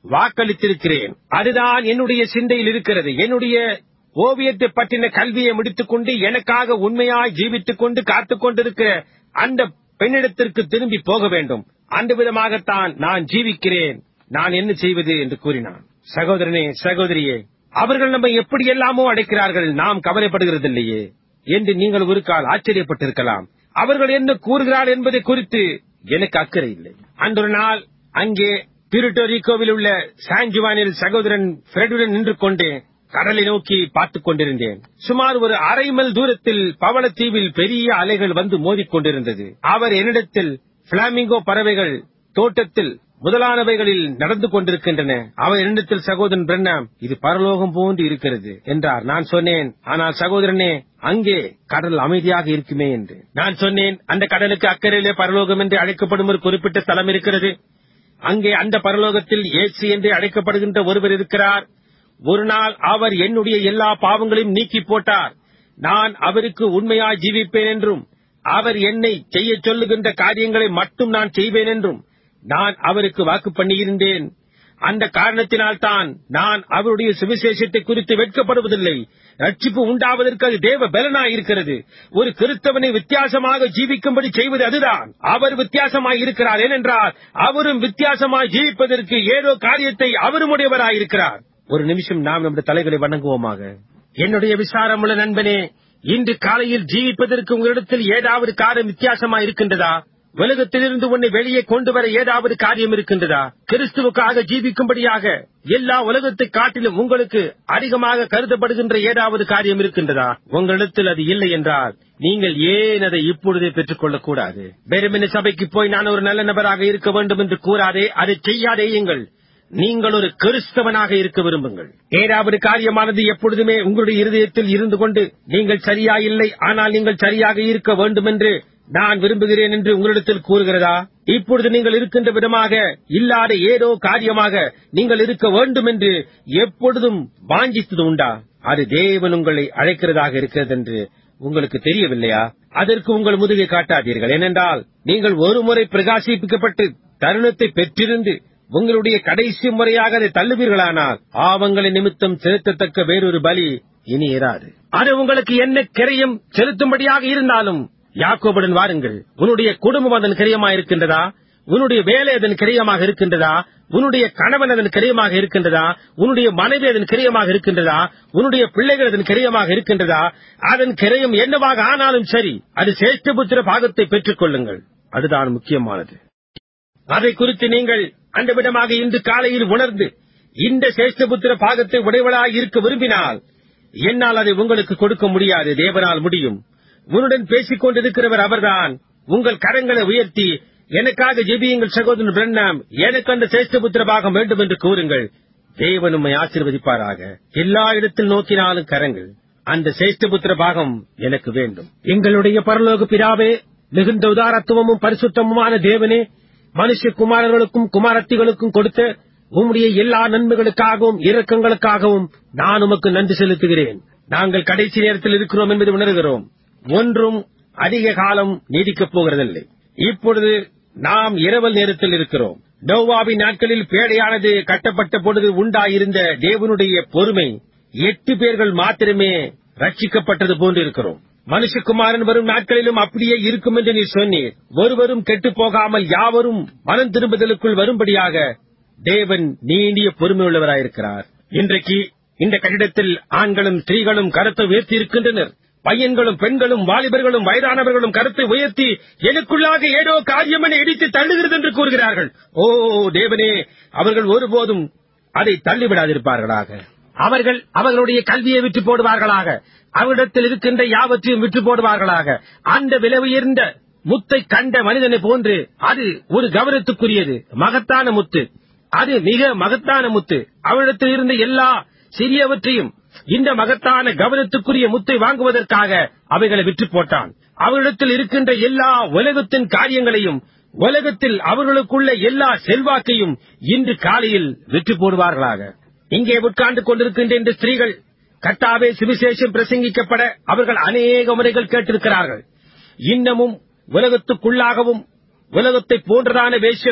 வாக்களித்திருக்கிறேன் அதுதான் என்னுடைய சிந்தையில் இருக்கிறது என்னுடைய ஓவியத்தை பற்றின கல்வியை முடித்துக் கொண்டு எனக்காக உண்மையாய் ஜீவித்துக் கொண்டு காத்துக் கொண்டிருக்கிற அந்த பெண்ணிடத்திற்கு திரும்பி போக வேண்டும் அந்த விதமாகத்தான் நான் ஜீவிக்கிறேன் நான் என்ன செய்வது என்று கூறினான் சகோதரனே சகோதரியே அவர்கள் நம்மை எப்படியெல்லாமோ அடைக்கிறார்கள் நாம் கவலைப்படுகிறதில்லையே என்று நீங்கள் ஒரு கால் ஆச்சரியப்பட்டிருக்கலாம் அவர்கள் என்ன கூறுகிறார் என்பதை குறித்து எனக்கு அக்கறை இல்லை அன்றொரு நாள் அங்கே பியூரிட்டோரிக்கோவில் உள்ள சான்ஜுவானில் சகோதரன் பிரெடுடன் நின்று கொண்டு கடலை நோக்கி பார்த்துக் கொண்டிருந்தேன் சுமார் ஒரு அரை மைல் தூரத்தில் பவளத்தீவில் பெரிய அலைகள் வந்து மோதிக் கொண்டிருந்தது அவர் என்னிடத்தில் பிளாமிங்கோ பறவைகள் தோட்டத்தில் முதலானவைகளில் நடந்து கொண்டிருக்கின்றன அவர் என்னிடத்தில் சகோதரன் பிரண்ணாம் இது பரலோகம் போன்று இருக்கிறது என்றார் நான் சொன்னேன் ஆனால் சகோதரனே அங்கே கடல் அமைதியாக இருக்குமே என்று நான் சொன்னேன் அந்த கடலுக்கு அக்கறையிலே பரலோகம் என்று அழைக்கப்படும் ஒரு குறிப்பிட்ட ஸ்தலம் இருக்கிறது அங்கே அந்த பரலோகத்தில் இயேசு என்று அழைக்கப்படுகின்ற ஒருவர் இருக்கிறார் ஒரு நாள் அவர் என்னுடைய எல்லா பாவங்களையும் நீக்கி போட்டார் நான் அவருக்கு உண்மையாய் ஜீவிப்பேன் என்றும் அவர் என்னை செய்ய சொல்லுகின்ற காரியங்களை மட்டும் நான் செய்வேன் என்றும் நான் அவருக்கு வாக்கு பண்ணியிருந்தேன் அந்த காரணத்தினால் தான் நான் அவருடைய சுவிசேஷத்தை குறித்து வெட்கப்படுவதில்லை ரட்சிப்பு உண்டாவதற்கு அது தேவ பலனாய் இருக்கிறது ஒரு கிறிஸ்தவனை வித்தியாசமாக ஜீவிக்கும்படி செய்வது அதுதான் அவர் வித்தியாசமாய் இருக்கிறார் ஏனென்றால் அவரும் வித்தியாசமாய் ஜீவிப்பதற்கு ஏதோ காரியத்தை அவரும் உடையவராயிருக்கிறார் ஒரு நிமிஷம் நாம் நம்முடைய தலைகளை வணங்குவோமாக என்னுடைய விசாரமுள்ள நண்பனே இன்று காலையில் ஜீவிப்பதற்கு உங்களிடத்தில் ஏதாவது காரியம் வித்தியாசமா இருக்கின்றதா உலகத்திலிருந்து உன்னை வெளியே கொண்டு வர ஏதாவது காரியம் இருக்கின்றதா கிறிஸ்துவுக்காக ஜீவிக்கும்படியாக எல்லா உலகத்தை காட்டிலும் உங்களுக்கு அதிகமாக கருதப்படுகின்ற ஏதாவது காரியம் இருக்கின்றதா உங்களிடத்தில் அது இல்லை என்றால் நீங்கள் ஏன் அதை இப்பொழுதே பெற்றுக் கொள்ளக் கூடாது வெறுமனே சபைக்கு போய் நான் ஒரு நல்ல நபராக இருக்க வேண்டும் என்று கூறாதே அதை செய்யாதேயுங்கள் நீங்கள் ஒரு கிறிஸ்தவனாக இருக்க விரும்புங்கள் ஏதாவது காரியமானது எப்பொழுதுமே உங்களுடைய இருதயத்தில் இருந்து கொண்டு நீங்கள் சரியா இல்லை ஆனால் நீங்கள் சரியாக இருக்க வேண்டும் என்று நான் விரும்புகிறேன் என்று உங்களிடத்தில் கூறுகிறதா இப்பொழுது நீங்கள் இருக்கின்ற விதமாக இல்லாத ஏதோ காரியமாக நீங்கள் இருக்க வேண்டும் என்று எப்பொழுதும் வாஞ்சித்தது உண்டா அது தேவன் உங்களை அழைக்கிறதாக இருக்கிறது என்று உங்களுக்கு தெரியவில்லையா அதற்கு உங்கள் முதுகை காட்டாதீர்கள் ஏனென்றால் நீங்கள் ஒரு முறை பிரகாசிப்பிக்கப்பட்டு தருணத்தை பெற்றிருந்து உங்களுடைய கடைசி முறையாக அதை தள்ளுவீர்களானால் ஆவங்களை நிமித்தம் செலுத்தத்தக்க வேறொரு பலி இனி இராது அது உங்களுக்கு என்ன கிரையும் செலுத்தும்படியாக இருந்தாலும் யாக்கோபுடன் வாருங்கள் உன்னுடைய குடும்பம் அதன் கிரியமா இருக்கின்றதா உன்னுடைய வேலை அதன் கிரியமாக இருக்கின்றதா உன்னுடைய கணவன் அதன் கிரியமாக இருக்கின்றதா உன்னுடைய மனைவி அதன் கிரியமாக இருக்கின்றதா உன்னுடைய பிள்ளைகள் அதன் கிரியமாக இருக்கின்றதா அதன் கிரயம் என்னவாக ஆனாலும் சரி அது சேஷ்டபுத்திர பாகத்தை பெற்றுக் கொள்ளுங்கள் அதுதான் முக்கியமானது அதை குறித்து நீங்கள் அந்த விதமாக இன்று காலையில் உணர்ந்து இந்த சேஷ்டபுத்திர பாகத்தை உடையவளாய் இருக்க விரும்பினால் என்னால் அதை உங்களுக்கு கொடுக்க முடியாது தேவனால் முடியும் உன்னுடன் பேசிக் கொண்டிருக்கிறவர் அவர்தான் உங்கள் கரங்களை உயர்த்தி எனக்காக ஜெபியுங்கள் சகோதரன் பிரண்ணாம் எனக்கு அந்த சேஷ்டபுத்திர பாகம் வேண்டும் என்று கூறுங்கள் தேவன் உம்மை ஆசீர்வதிப்பாராக எல்லா இடத்தில் நோக்கினாலும் கரங்கள் அந்த சேஷ்டபுத்திர பாகம் எனக்கு வேண்டும் எங்களுடைய பரலோக பிதாவே மிகுந்த உதாரத்துவமும் பரிசுத்தமுமான தேவனே மனுஷகுமாரர்களுக்கும் குமாரத்திகளுக்கும் கொடுத்த உம்முடைய எல்லா நன்மைகளுக்காகவும் இரக்கங்களுக்காகவும் நான் உமக்கு நன்றி செலுத்துகிறேன் நாங்கள் கடைசி நேரத்தில் இருக்கிறோம் என்பதை உணர்கிறோம் ஒன்றும் அதிக காலம் நீடிக்கப் போகிறதில்லை இப்பொழுது நாம் இரவல் நேரத்தில் இருக்கிறோம் நோவாவின் நாட்களில் பேடையானது கட்டப்பட்ட பொழுது உண்டாயிருந்த தேவனுடைய பொறுமை எட்டு பேர்கள் மாத்திரமே ரட்சிக்கப்பட்டது போன்று இருக்கிறோம் மனுஷகுமாரன் வரும் நாட்களிலும் அப்படியே இருக்கும் என்று நீ சொன்னீர் ஒருவரும் கெட்டுப் போகாமல் யாவரும் மனம் திரும்புதலுக்குள் வரும்படியாக தேவன் நீண்டிய பொறுமை உள்ளவராயிருக்கிறார் இன்றைக்கு இந்த கட்டிடத்தில் ஆண்களும் ஸ்திரீகளும் கருத்தை உயர்த்தி இருக்கின்றனர் பையன்களும் பெண்களும் வாலிபர்களும் வயதானவர்களும் கருத்தை உயர்த்தி எனக்குள்ளாக ஏதோ காரியம் என இடித்து தள்ளுகிறது என்று கூறுகிறார்கள் ஓ தேவனே அவர்கள் ஒருபோதும் அதை தள்ளிவிடாதிருப்பார்களாக அவர்கள் அவர்களுடைய கல்வியை விற்று போடுவார்களாக அவரிடத்தில் இருக்கின்ற யாவற்றையும் விற்று போடுவார்களாக அந்த விலை உயர்ந்த முத்தை கண்ட மனிதனை போன்று அது ஒரு கவனத்துக்குரியது மகத்தான முத்து அது மிக மகத்தான முத்து அவரிடத்தில் இருந்த எல்லா சிறியவற்றையும் இந்த மகத்தான கவனத்துக்குரிய முத்தை வாங்குவதற்காக அவைகளை விற்று போட்டான் அவரிடத்தில் இருக்கின்ற எல்லா உலகத்தின் காரியங்களையும் உலகத்தில் அவர்களுக்குள்ள எல்லா செல்வாக்கையும் இன்று காலையில் விற்று போடுவார்களாக இங்கே உட்கார்ந்து கொண்டிருக்கின்ற இந்த ஸ்திரீகள் கட்டாவே சுவிசேஷம் பிரசங்கிக்கப்பட அவர்கள் அநேக முறைகள் கேட்டிருக்கிறார்கள் இன்னமும் உலகத்துக்குள்ளாகவும் உலகத்தை போன்றதான வேஷம்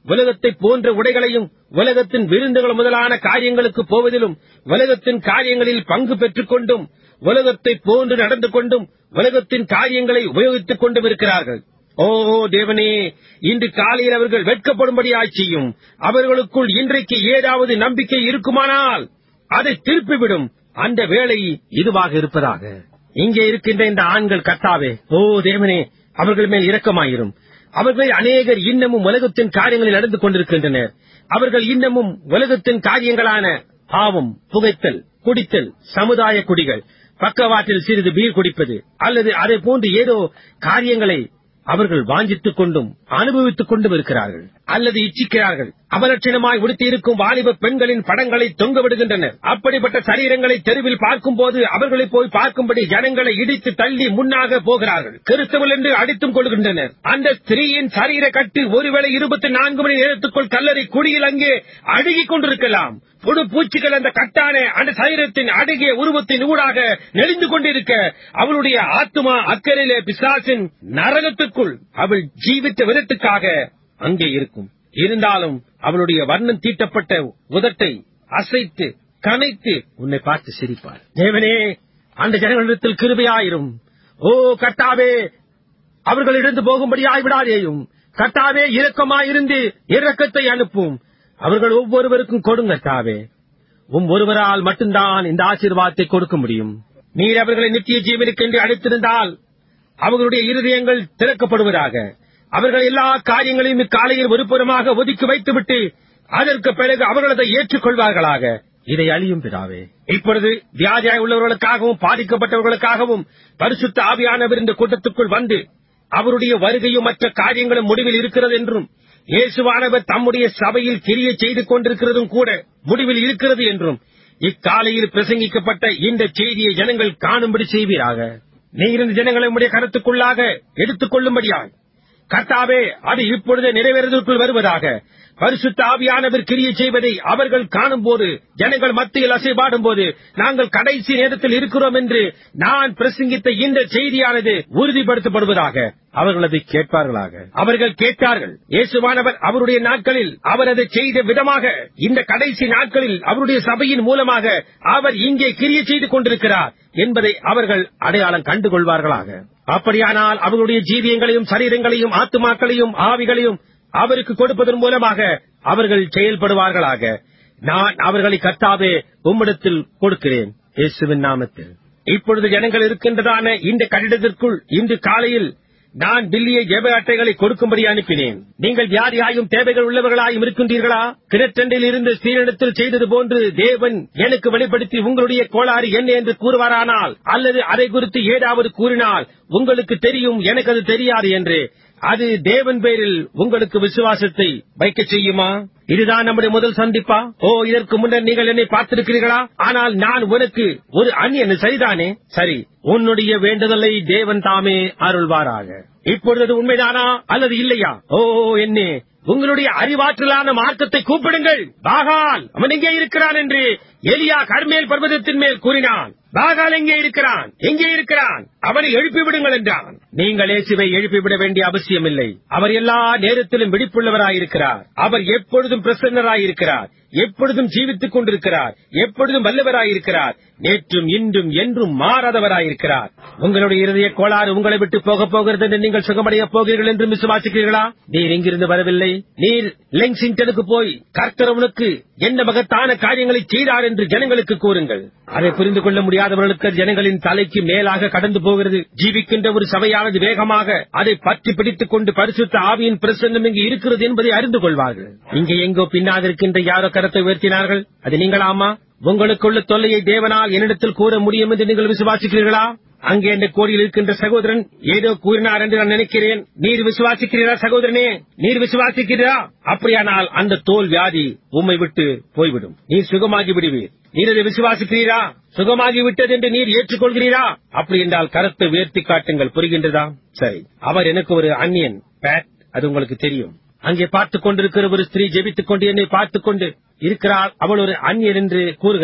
உலகத்தைப் போன்ற உடைகளையும் உலகத்தின் விருந்துகள் முதலான காரியங்களுக்கு போவதிலும் உலகத்தின் காரியங்களில் பங்கு பெற்றுக் கொண்டும் உலகத்தைப் போன்று நடந்து கொண்டும் உலகத்தின் காரியங்களை உபயோகித்துக் கொண்டும் இருக்கிறார்கள் ஓ தேவனே இன்று காலையில் அவர்கள் வெட்கப்படும்படியாய் செய்யும் அவர்களுக்குள் இன்றைக்கு ஏதாவது நம்பிக்கை இருக்குமானால் அதை திருப்பிவிடும் அந்த வேலை இதுவாக இருப்பதாக இங்கே இருக்கின்ற இந்த ஆண்கள் கத்தாவே ஓ தேவனே அவர்கள் மேல் இரக்கமாயிரும் அவர்களில் அநேகர் இன்னமும் உலகத்தின் காரியங்களில் நடந்து கொண்டிருக்கின்றனர் அவர்கள் இன்னமும் உலகத்தின் காரியங்களான பாவம் புகைத்தல் குடித்தல் சமுதாய குடிகள் பக்கவாட்டில் சிறிது பீர் குடிப்பது அல்லது அதை போன்று ஏதோ காரியங்களை அவர்கள் வாஞ்சித்துக் கொண்டும் அனுபவித்துக் கொண்டும் இருக்கிறார்கள் அல்லது இச்சிக்கிறார்கள் அபலட்சணமாய் உடுத்தியிருக்கும் வாலிப பெண்களின் படங்களை தொங்க விடுகின்றனர் அப்படிப்பட்ட சரீரங்களை தெருவில் பார்க்கும்போது அவர்களை போய் பார்க்கும்படி ஜனங்களை இடித்து தள்ளி முன்னாக போகிறார்கள் கிறிஸ்தவர்கள் என்று அடித்தும் கொள்கின்றனர் அந்த ஸ்திரீயின் சரீர கட்டு ஒருவேளை இருபத்தி நான்கு மணி நேரத்துக்குள் கல்லறை குடியில் அங்கே அழுகிக் கொண்டிருக்கலாம் புழு பூச்சிகள் அந்த கட்டான அந்த சரீரத்தின் அழுகிய உருவத்தின் ஊடாக நெளிந்து கொண்டிருக்க அவளுடைய ஆத்துமா அக்கறையிலே பிசாசின் நரகத்துக்குள் அவள் ஜீவித்த விதத்துக்காக அங்கே இருக்கும் இருந்தாலும் அவளுடைய வர்ணம் தீட்டப்பட்ட உதட்டை அசைத்து கனைத்து உன்னை பார்த்து சிரிப்பார் தேவனே அந்த ஜனங்களிடத்தில் கிருபையாயிரும் ஓ கட்டாவே அவர்கள் இழந்து போகும்படியாய் விடாதேயும் கட்டாவே இரக்கமாயிருந்து இரக்கத்தை அனுப்பும் அவர்கள் ஒவ்வொருவருக்கும் கொடுங்க தாவே உம் ஒருவரால் மட்டும்தான் இந்த ஆசீர்வாதத்தை கொடுக்க முடியும் நீர் அவர்களை நித்திய ஜீவனுக்கென்று அழைத்திருந்தால் அவர்களுடைய இருதயங்கள் திறக்கப்படுவதாக அவர்கள் எல்லா காரியங்களையும் இக்காலையில் ஒருபுறமாக ஒதுக்கி வைத்துவிட்டு அதற்கு பிறகு அவர்கள் அதை ஏற்றுக்கொள்வார்களாக இதை அழியும் பிதாவே இப்பொழுது வியாதியாய் உள்ளவர்களுக்காகவும் பாதிக்கப்பட்டவர்களுக்காகவும் பரிசுத்த ஆவியானவர் இந்த கூட்டத்துக்குள் வந்து அவருடைய வருகையும் மற்ற காரியங்களும் முடிவில் இருக்கிறது என்றும் இயேசுவானவர் தம்முடைய சபையில் கிரிய செய்து கொண்டிருக்கிறதும் கூட முடிவில் இருக்கிறது என்றும் இக்காலையில் பிரசங்கிக்கப்பட்ட இந்த செய்தியை ஜனங்கள் காணும்படி செய்வீராக நீர் இந்த ஜனங்களை உடைய கருத்துக்குள்ளாக எடுத்துக் கொள்ளும்படியாய் கர்த்தாவே அது இப்பொழுது நிறைவேறுவதற்குள் வருவதாக பரிசுத்த ஆவியானவர் கிரியை செய்வதை அவர்கள் காணும்போது ஜனங்கள் மத்தியில் அசைபாடும் போது நாங்கள் கடைசி நேரத்தில் இருக்கிறோம் என்று நான் பிரசங்கித்த இந்த செய்தியானது உறுதிப்படுத்தப்படுவதாக அவர்கள் அதை கேட்பார்களாக அவர்கள் கேட்டார்கள் இயேசுவானவர் அவருடைய நாட்களில் அவர் அதை செய்த விதமாக இந்த கடைசி நாட்களில் அவருடைய சபையின் மூலமாக அவர் இங்கே கிரிய செய்து கொண்டிருக்கிறார் என்பதை அவர்கள் அடையாளம் கண்டுகொள்வார்களாக அப்படியானால் அவர்களுடைய ஜீவியங்களையும் சரீரங்களையும் ஆத்துமாக்களையும் ஆவிகளையும் அவருக்கு கொடுப்பதன் மூலமாக அவர்கள் செயல்படுவார்களாக நான் அவர்களை கத்தாவே உம்மிடத்தில் கொடுக்கிறேன் இயேசுவின் நாமத்தில் இப்பொழுது ஜனங்கள் இருக்கின்றதான இந்த கட்டிடத்திற்குள் இன்று காலையில் நான் பில்லிய ஜெப அட்டைகளை கொடுக்கும்படி அனுப்பினேன் நீங்கள் யார் யாயும் தேவைகள் உள்ளவர்களாயும் இருக்கின்றீர்களா கிணற்றண்டில் இருந்து ஸ்ரீனிடத்தில் செய்தது போன்று தேவன் எனக்கு வெளிப்படுத்தி உங்களுடைய கோளாறு என்ன என்று கூறுவாரானால் அல்லது அதை குறித்து ஏதாவது கூறினால் உங்களுக்கு தெரியும் எனக்கு அது தெரியாது என்று அது தேவன் பேரில் உங்களுக்கு விசுவாசத்தை வைக்க செய்யுமா இதுதான் நம்முடைய முதல் சந்திப்பா ஓ இதற்கு முன்னர் நீங்கள் என்னை பார்த்திருக்கிறீர்களா ஆனால் நான் உனக்கு ஒரு அந்நியன் சரிதானே சரி உன்னுடைய வேண்டுதலை தேவன் தாமே அருள்வாராக இப்பொழுது அது உண்மைதானா அல்லது இல்லையா ஓ என்னே உங்களுடைய அறிவாற்றலான மார்க்கத்தை கூப்பிடுங்கள் பாகால் அவன் எங்கே இருக்கிறான் என்று எலியா கர்மேல் பர்வதத்தின் மேல் கூறினான் பாகால் எங்கே இருக்கிறான் எங்கே இருக்கிறான் அவனை எழுப்பிவிடுங்கள் என்றான் நீங்கள் இயேசுவை எழுப்பிவிட வேண்டிய அவசியம் இல்லை அவர் எல்லா நேரத்திலும் விழிப்புள்ளவராயிருக்கிறார் அவர் எப்பொழுதும் பிரசன்னராயிருக்கிறார் எப்பொழுதும் ஜீவித்துக் கொண்டிருக்கிறார் எப்பொழுதும் வல்லவராயிருக்கிறார் நேற்றும் இன்றும் என்றும் மாறாதவராயிருக்கிறார் உங்களுடைய இருதய கோளாறு உங்களை விட்டு போக போகிறது என்று நீங்கள் சுகமடைய போகிறீர்கள் என்று விசுவாசிக்கிறீர்களா நீர் இங்கிருந்து வரவில்லை நீர் லெங்சிங்டனுக்கு போய் கர்த்தரவனுக்கு என்ன மகத்தான காரியங்களை செய்தார் என்று ஜனங்களுக்கு கூறுங்கள் அதை புரிந்து கொள்ள முடியாதவர்களுக்கு அது ஜனங்களின் தலைக்கு மேலாக கடந்து போகிறது ஜீவிக்கின்ற ஒரு சபையானது வேகமாக அதை பற்றி பிடித்துக் கொண்டு பரிசுத்த ஆவியின் பிரசன்னம் இங்கு இருக்கிறது என்பதை அறிந்து கொள்வார்கள் இங்கே எங்கோ பின்னாக இருக்கின்ற யாரோ கரத்தை உயர்த்தினார்கள் அது நீங்களாமா உங்களுக்குள்ள தொல்லையை தேவனால் என்னிடத்தில் கூற முடியும் என்று நீங்கள் விசுவாசிக்கிறீர்களா அங்கே இந்த கோடியில் இருக்கின்ற சகோதரன் ஏதோ கூறினார் என்று நான் நினைக்கிறேன் நீர் விசுவாசிக்கிறீரா சகோதரனே நீர் விசுவாசிக்கிறீரா அப்படியானால் அந்த தோல் வியாதி உம்மை விட்டு போய்விடும் நீர் சுகமாகி விடுவீர் நீர் அதை விசுவாசிக்கிறீரா சுகமாகி விட்டது என்று நீர் ஏற்றுக்கொள்கிறீரா அப்படி என்றால் கரத்தை உயர்த்தி காட்டுங்கள் புரிகின்றதா சரி அவர் எனக்கு ஒரு அந்நியன் பேட் அது உங்களுக்கு தெரியும் அங்கே பார்த்துக் கொண்டிருக்கிற ஒரு ஸ்திரீ ஜெபித்துக் கொண்டு என்னை பார்த்துக் கொண்டு இருக்கிறாள் அவள் ஒரு அந்நியர் என்று கூறுகிறாள்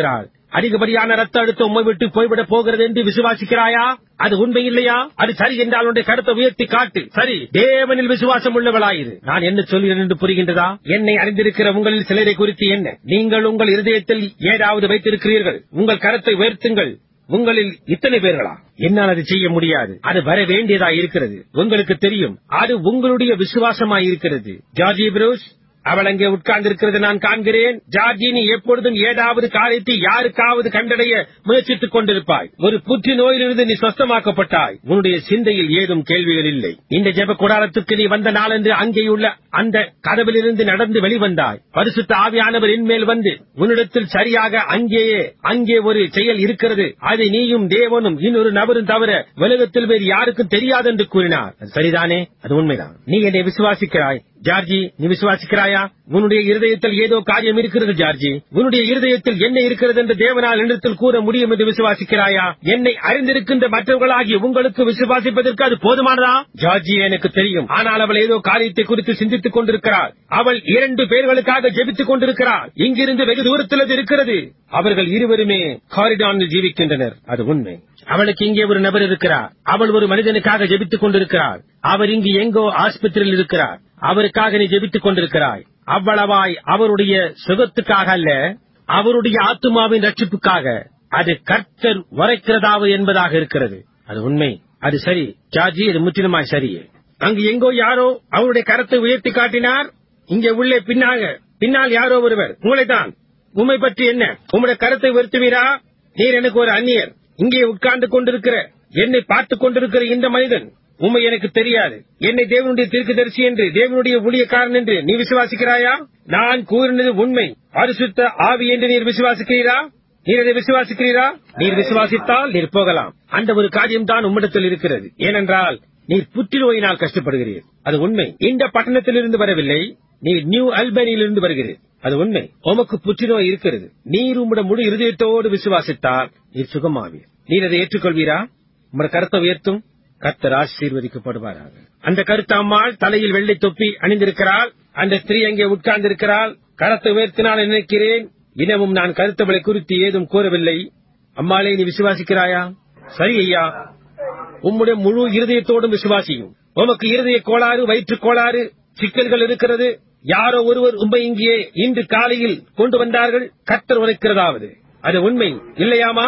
அதிகப்படியான ரத்த அழுத்தம் உம்மை விட்டு போய்விடப் போகிறது என்று விசுவாசிக்கிறாயா அது உண்மை இல்லையா அது சரி என்றால் உன்னுடைய கருத்தை உயர்த்தி காட்டு சரி தேவனில் விசுவாசம் உள்ளவளாயிரு நான் என்ன சொல்கிறேன் என்று புரிகின்றதா என்னை அறிந்திருக்கிற உங்களில் சிலரை குறித்து என்ன நீங்கள் உங்கள் இருதயத்தில் ஏதாவது வைத்திருக்கிறீர்கள் உங்கள் கரத்தை உயர்த்துங்கள் உங்களில் இத்தனை பேர்களா என்னால் அதை செய்ய முடியாது அது வர வேண்டியதா இருக்கிறது உங்களுக்கு தெரியும் அது உங்களுடைய விசுவாசமாய் இருக்கிறது ஜார்ஜி புரூஸ் அவள் அங்கே உட்கார்ந்திருக்கிறது நான் காண்கிறேன் ஜார்ஜி நீ எப்பொழுதும் ஏதாவது காரியத்தை யாருக்காவது கண்டடைய முயற்சித்துக் கொண்டிருப்பாய் ஒரு புற்று நோயிலிருந்து நீ சொஸ்தமாக்கப்பட்டாய் உன்னுடைய சிந்தையில் ஏதும் கேள்விகள் இல்லை இந்த ஜெப கூடாரத்துக்கு நீ வந்த நாளன்று அங்கேயுள்ள அந்த கதவிலிருந்து நடந்து வெளிவந்தாய் பரிசுத்த ஆவியானவர் இன்மேல் வந்து உன்னிடத்தில் சரியாக அங்கேயே அங்கே ஒரு செயல் இருக்கிறது அதை நீயும் தேவனும் இன்னொரு நபரும் தவிர உலகத்தில் வேறு யாருக்கும் தெரியாது என்று கூறினார் அது சரிதானே அது உண்மைதான் நீ என்னை விசுவாசிக்கிறாய் ஜார்ஜி நீ விசுவாசிக்கிறாயா உன்னுடைய இருதயத்தில் ஏதோ காரியம் இருக்கிறது ஜார்ஜி உன்னுடைய இருதயத்தில் என்ன இருக்கிறது என்று தேவனால் என்னிடத்தில் கூற முடியும் என்று விசுவாசிக்கிறாயா என்னை அறிந்திருக்கின்ற மற்றவர்களாகிய உங்களுக்கு விசுவாசிப்பதற்கு அது போதுமானதா ஜார்ஜி எனக்கு தெரியும் ஆனால் அவள் ஏதோ காரியத்தை குறித்து சிந்தித்துக் கொண்டிருக்கிறாள் அவள் இரண்டு பேர்களுக்காக ஜெபித்துக் கொண்டிருக்கிறாள் இங்கிருந்து வெகு தூரத்தில் அது இருக்கிறது அவர்கள் இருவருமே காரிடானில் ஜீவிக்கின்றனர் அது உண்மை அவளுக்கு இங்கே ஒரு நபர் இருக்கிறார் அவள் ஒரு மனிதனுக்காக ஜெபித்துக் கொண்டிருக்கிறாள் அவர் இங்கு எங்கோ ஆஸ்பத்திரியில் இருக்கிறார் அவருக்காக நீ ஜெபித்துக் கொண்டிருக்கிறாய் அவ்வளவாய் அவருடைய சுகத்துக்காக அல்ல அவருடைய ஆத்துமாவின் ரட்சிப்புக்காக அது கர்த்தர் உரைக்கிறதாவது என்பதாக இருக்கிறது அது உண்மை அது சரி ஜார்ஜி அது முற்றிலுமாய் சரியே அங்கு எங்கோ யாரோ அவருடைய கரத்தை உயர்த்தி காட்டினார் இங்கே உள்ளே பின்னாக பின்னால் யாரோ ஒருவர் உங்களைத்தான் உண்மை பற்றி என்ன உம்முடைய கரத்தை உயர்த்துவீரா நீர் எனக்கு ஒரு அந்நியர் இங்கே உட்கார்ந்து கொண்டிருக்கிற என்னை பார்த்துக் கொண்டிருக்கிற இந்த மனிதன் உண்மை எனக்கு தெரியாது என்னை தேவனுடைய தீர்க்கதரிசி என்று தேவனுடைய ஊழியக்காரன் என்று நீ விசுவாசிக்கிறாயா நான் கூறினது உண்மை பரிசுத்த ஆவி என்று நீர் விசுவாசிக்கிறீரா நீர் அதை விசுவாசிக்கிறீரா நீர் விசுவாசித்தால் நீர் போகலாம் அந்த ஒரு காரியம் தான் உம்மிடத்தில் இருக்கிறது ஏனென்றால் நீர் புற்றுநோயினால் கஷ்டப்படுகிறீர் அது உண்மை இந்த பட்டணத்திலிருந்து வரவில்லை நீர் நியூ அல்பனியிலிருந்து வருகிறீர் அது உண்மை உமக்கு புற்றுநோய் இருக்கிறது நீர் உம்முடைய முழு இருதயத்தோடு விசுவாசித்தால் நீர் சுகமாவீர் நீர் அதை ஏற்றுக்கொள்வீரா உம்முடைய கருத்தை உயர்த்தும் கர்த்தர் ஆசீர்வதிக்கப்படுவாராக அந்த கருத்து அம்மாள் தலையில் வெள்ளை தொப்பி அணிந்திருக்கிறாள் அந்த ஸ்திரீ அங்கே உட்கார்ந்திருக்கிறாள் கரத்தை உயர்த்தினால் நினைக்கிறேன் இனமும் நான் கருத்தவளை குறித்து ஏதும் கூறவில்லை அம்மாளே நீ விசுவாசிக்கிறாயா சரி ஐயா உம்முடைய முழு இருதயத்தோடும் விசுவாசியும் உமக்கு இருதய கோளாறு வயிற்றுக் கோளாறு சிக்கல்கள் இருக்கிறது யாரோ ஒருவர் உண்மை இங்கே இன்று காலையில் கொண்டு வந்தார்கள் கர்த்தர் உரைக்கிறதாவது அது உண்மை இல்லையாமா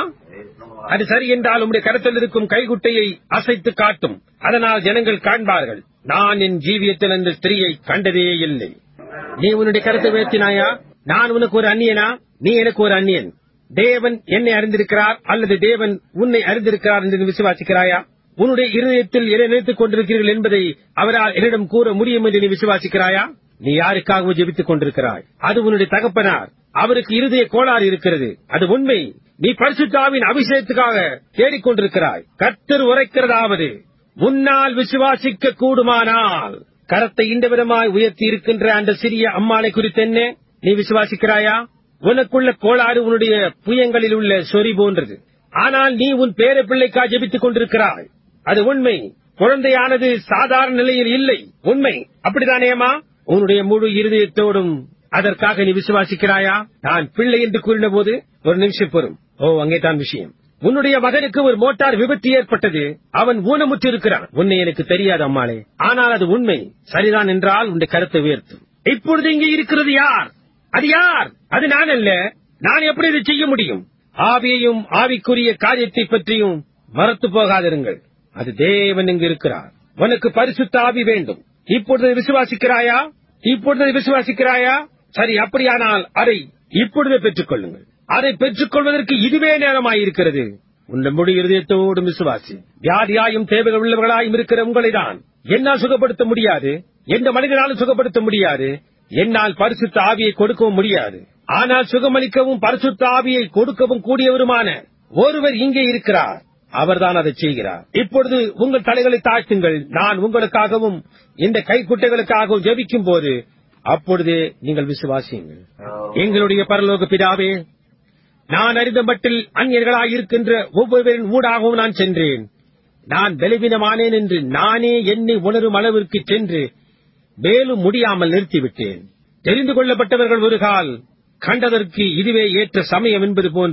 அது சரி என்றால் உம்முடைய கருத்தில் இருக்கும் கைகுட்டையை அசைத்து காட்டும் அதனால் ஜனங்கள் காண்பார்கள் நான் என் ஜீவியத்தில் அந்த ஸ்திரீயை கண்டதே இல்லை நீ உன்னுடைய கருத்தை உயர்த்தினாயா நான் உனக்கு ஒரு அந்நியனா நீ எனக்கு ஒரு அந்நியன் தேவன் என்னை அறிந்திருக்கிறார் அல்லது தேவன் உன்னை அறிந்திருக்கிறார் என்று நீ விசுவாசிக்கிறாயா உன்னுடைய இருதயத்தில் எதை நினைத்துக் கொண்டிருக்கிறீர்கள் என்பதை அவரால் என்னிடம் கூற முடியும் என்று நீ விசுவாசிக்கிறாயா நீ யாருக்காகவும் ஜெபித்துக் கொண்டிருக்கிறாய் அது உன்னுடைய தகப்பனார் அவருக்கு இருதய கோளாறு இருக்கிறது அது உண்மை நீ பரிசுத்தாவின் அபிஷேகத்துக்காக தேடிக்கொண்டிருக்கிறாய் கர்த்தர் உரைக்கிறதாவது உன்னால் விசுவாசிக்க கூடுமானால் கரத்தை இந்த விதமாய் உயர்த்தி இருக்கின்ற அந்த சிறிய அம்மாளை குறித்து என்ன நீ விசுவாசிக்கிறாயா உனக்குள்ள கோளாறு உன்னுடைய புயங்களில் உள்ள சொறி போன்றது ஆனால் நீ உன் பேர பிள்ளைக்கா ஜெபித்துக் கொண்டிருக்கிறாய் அது உண்மை குழந்தையானது சாதாரண நிலையில் இல்லை உண்மை அப்படித்தானேமா உன்னுடைய முழு இருதயத்தோடும் அதற்காக நீ விசுவாசிக்கிறாயா நான் பிள்ளை என்று கூறின போது ஒரு நிமிஷம் பொறும் ஓ அங்கே தான் விஷயம் உன்னுடைய மகனுக்கு ஒரு மோட்டார் விபத்து ஏற்பட்டது அவன் ஊனமுற்று இருக்கிறான் உன்னை எனக்கு தெரியாது அம்மாளே ஆனால் அது உண்மை சரிதான் என்றால் உன்னுடைய கருத்தை உயர்த்தும் இப்பொழுது இங்கே இருக்கிறது யார் அது யார் அது நான் அல்ல நான் எப்படி இதை செய்ய முடியும் ஆவியையும் ஆவிக்குரிய காரியத்தை பற்றியும் மறத்து போகாதிருங்கள் அது தேவன் இங்கு இருக்கிறார் உனக்கு பரிசுத்த ஆவி வேண்டும் இப்பொழுது விசுவாசிக்கிறாயா இப்பொழுது விசுவாசிக்கிறாயா சரி அப்படியானால் அதை இப்பொழுதே பெற்றுக் கொள்ளுங்கள் அதை பெற்றுக் கொள்வதற்கு இதுவே நேரமாயிருக்கிறது உன்னுடைய முழு இருதயத்தோடும் விசுவாசி வியாதியாயும் தேவைகள் உள்ளவர்களாயும் இருக்கிற உங்களைதான் என்னால் சுகப்படுத்த முடியாது எந்த மனிதனாலும் சுகப்படுத்த முடியாது என்னால் பரிசுத்த ஆவியை கொடுக்கவும் முடியாது ஆனால் சுகமளிக்கவும் பரிசுத்த ஆவியை கொடுக்கவும் கூடியவருமான ஒருவர் இங்கே இருக்கிறார் அவர்தான் அதை செய்கிறார் இப்பொழுது உங்கள் தலைகளை தாழ்த்துங்கள் நான் உங்களுக்காகவும் இந்த கைக்குட்டைகளுக்காகவும் ஜெபிக்கும் போது அப்பொழுது நீங்கள் விசுவாசியுங்கள் எங்களுடைய பரலோக பிதாவே நான் அறிந்த மட்டில் அந்நியர்களாயிருக்கின்ற ஒவ்வொருவரின் ஊடாகவும் நான் சென்றேன் நான் பலவீனமானேன் என்று நானே என்னை உணரும் அளவிற்கு சென்று மேலும் முடியாமல் நிறுத்திவிட்டேன் தெரிந்து கொள்ளப்பட்டவர்கள் ஒரு கால் கண்டதற்கு இதுவே ஏற்ற சமயம் என்பது போன்று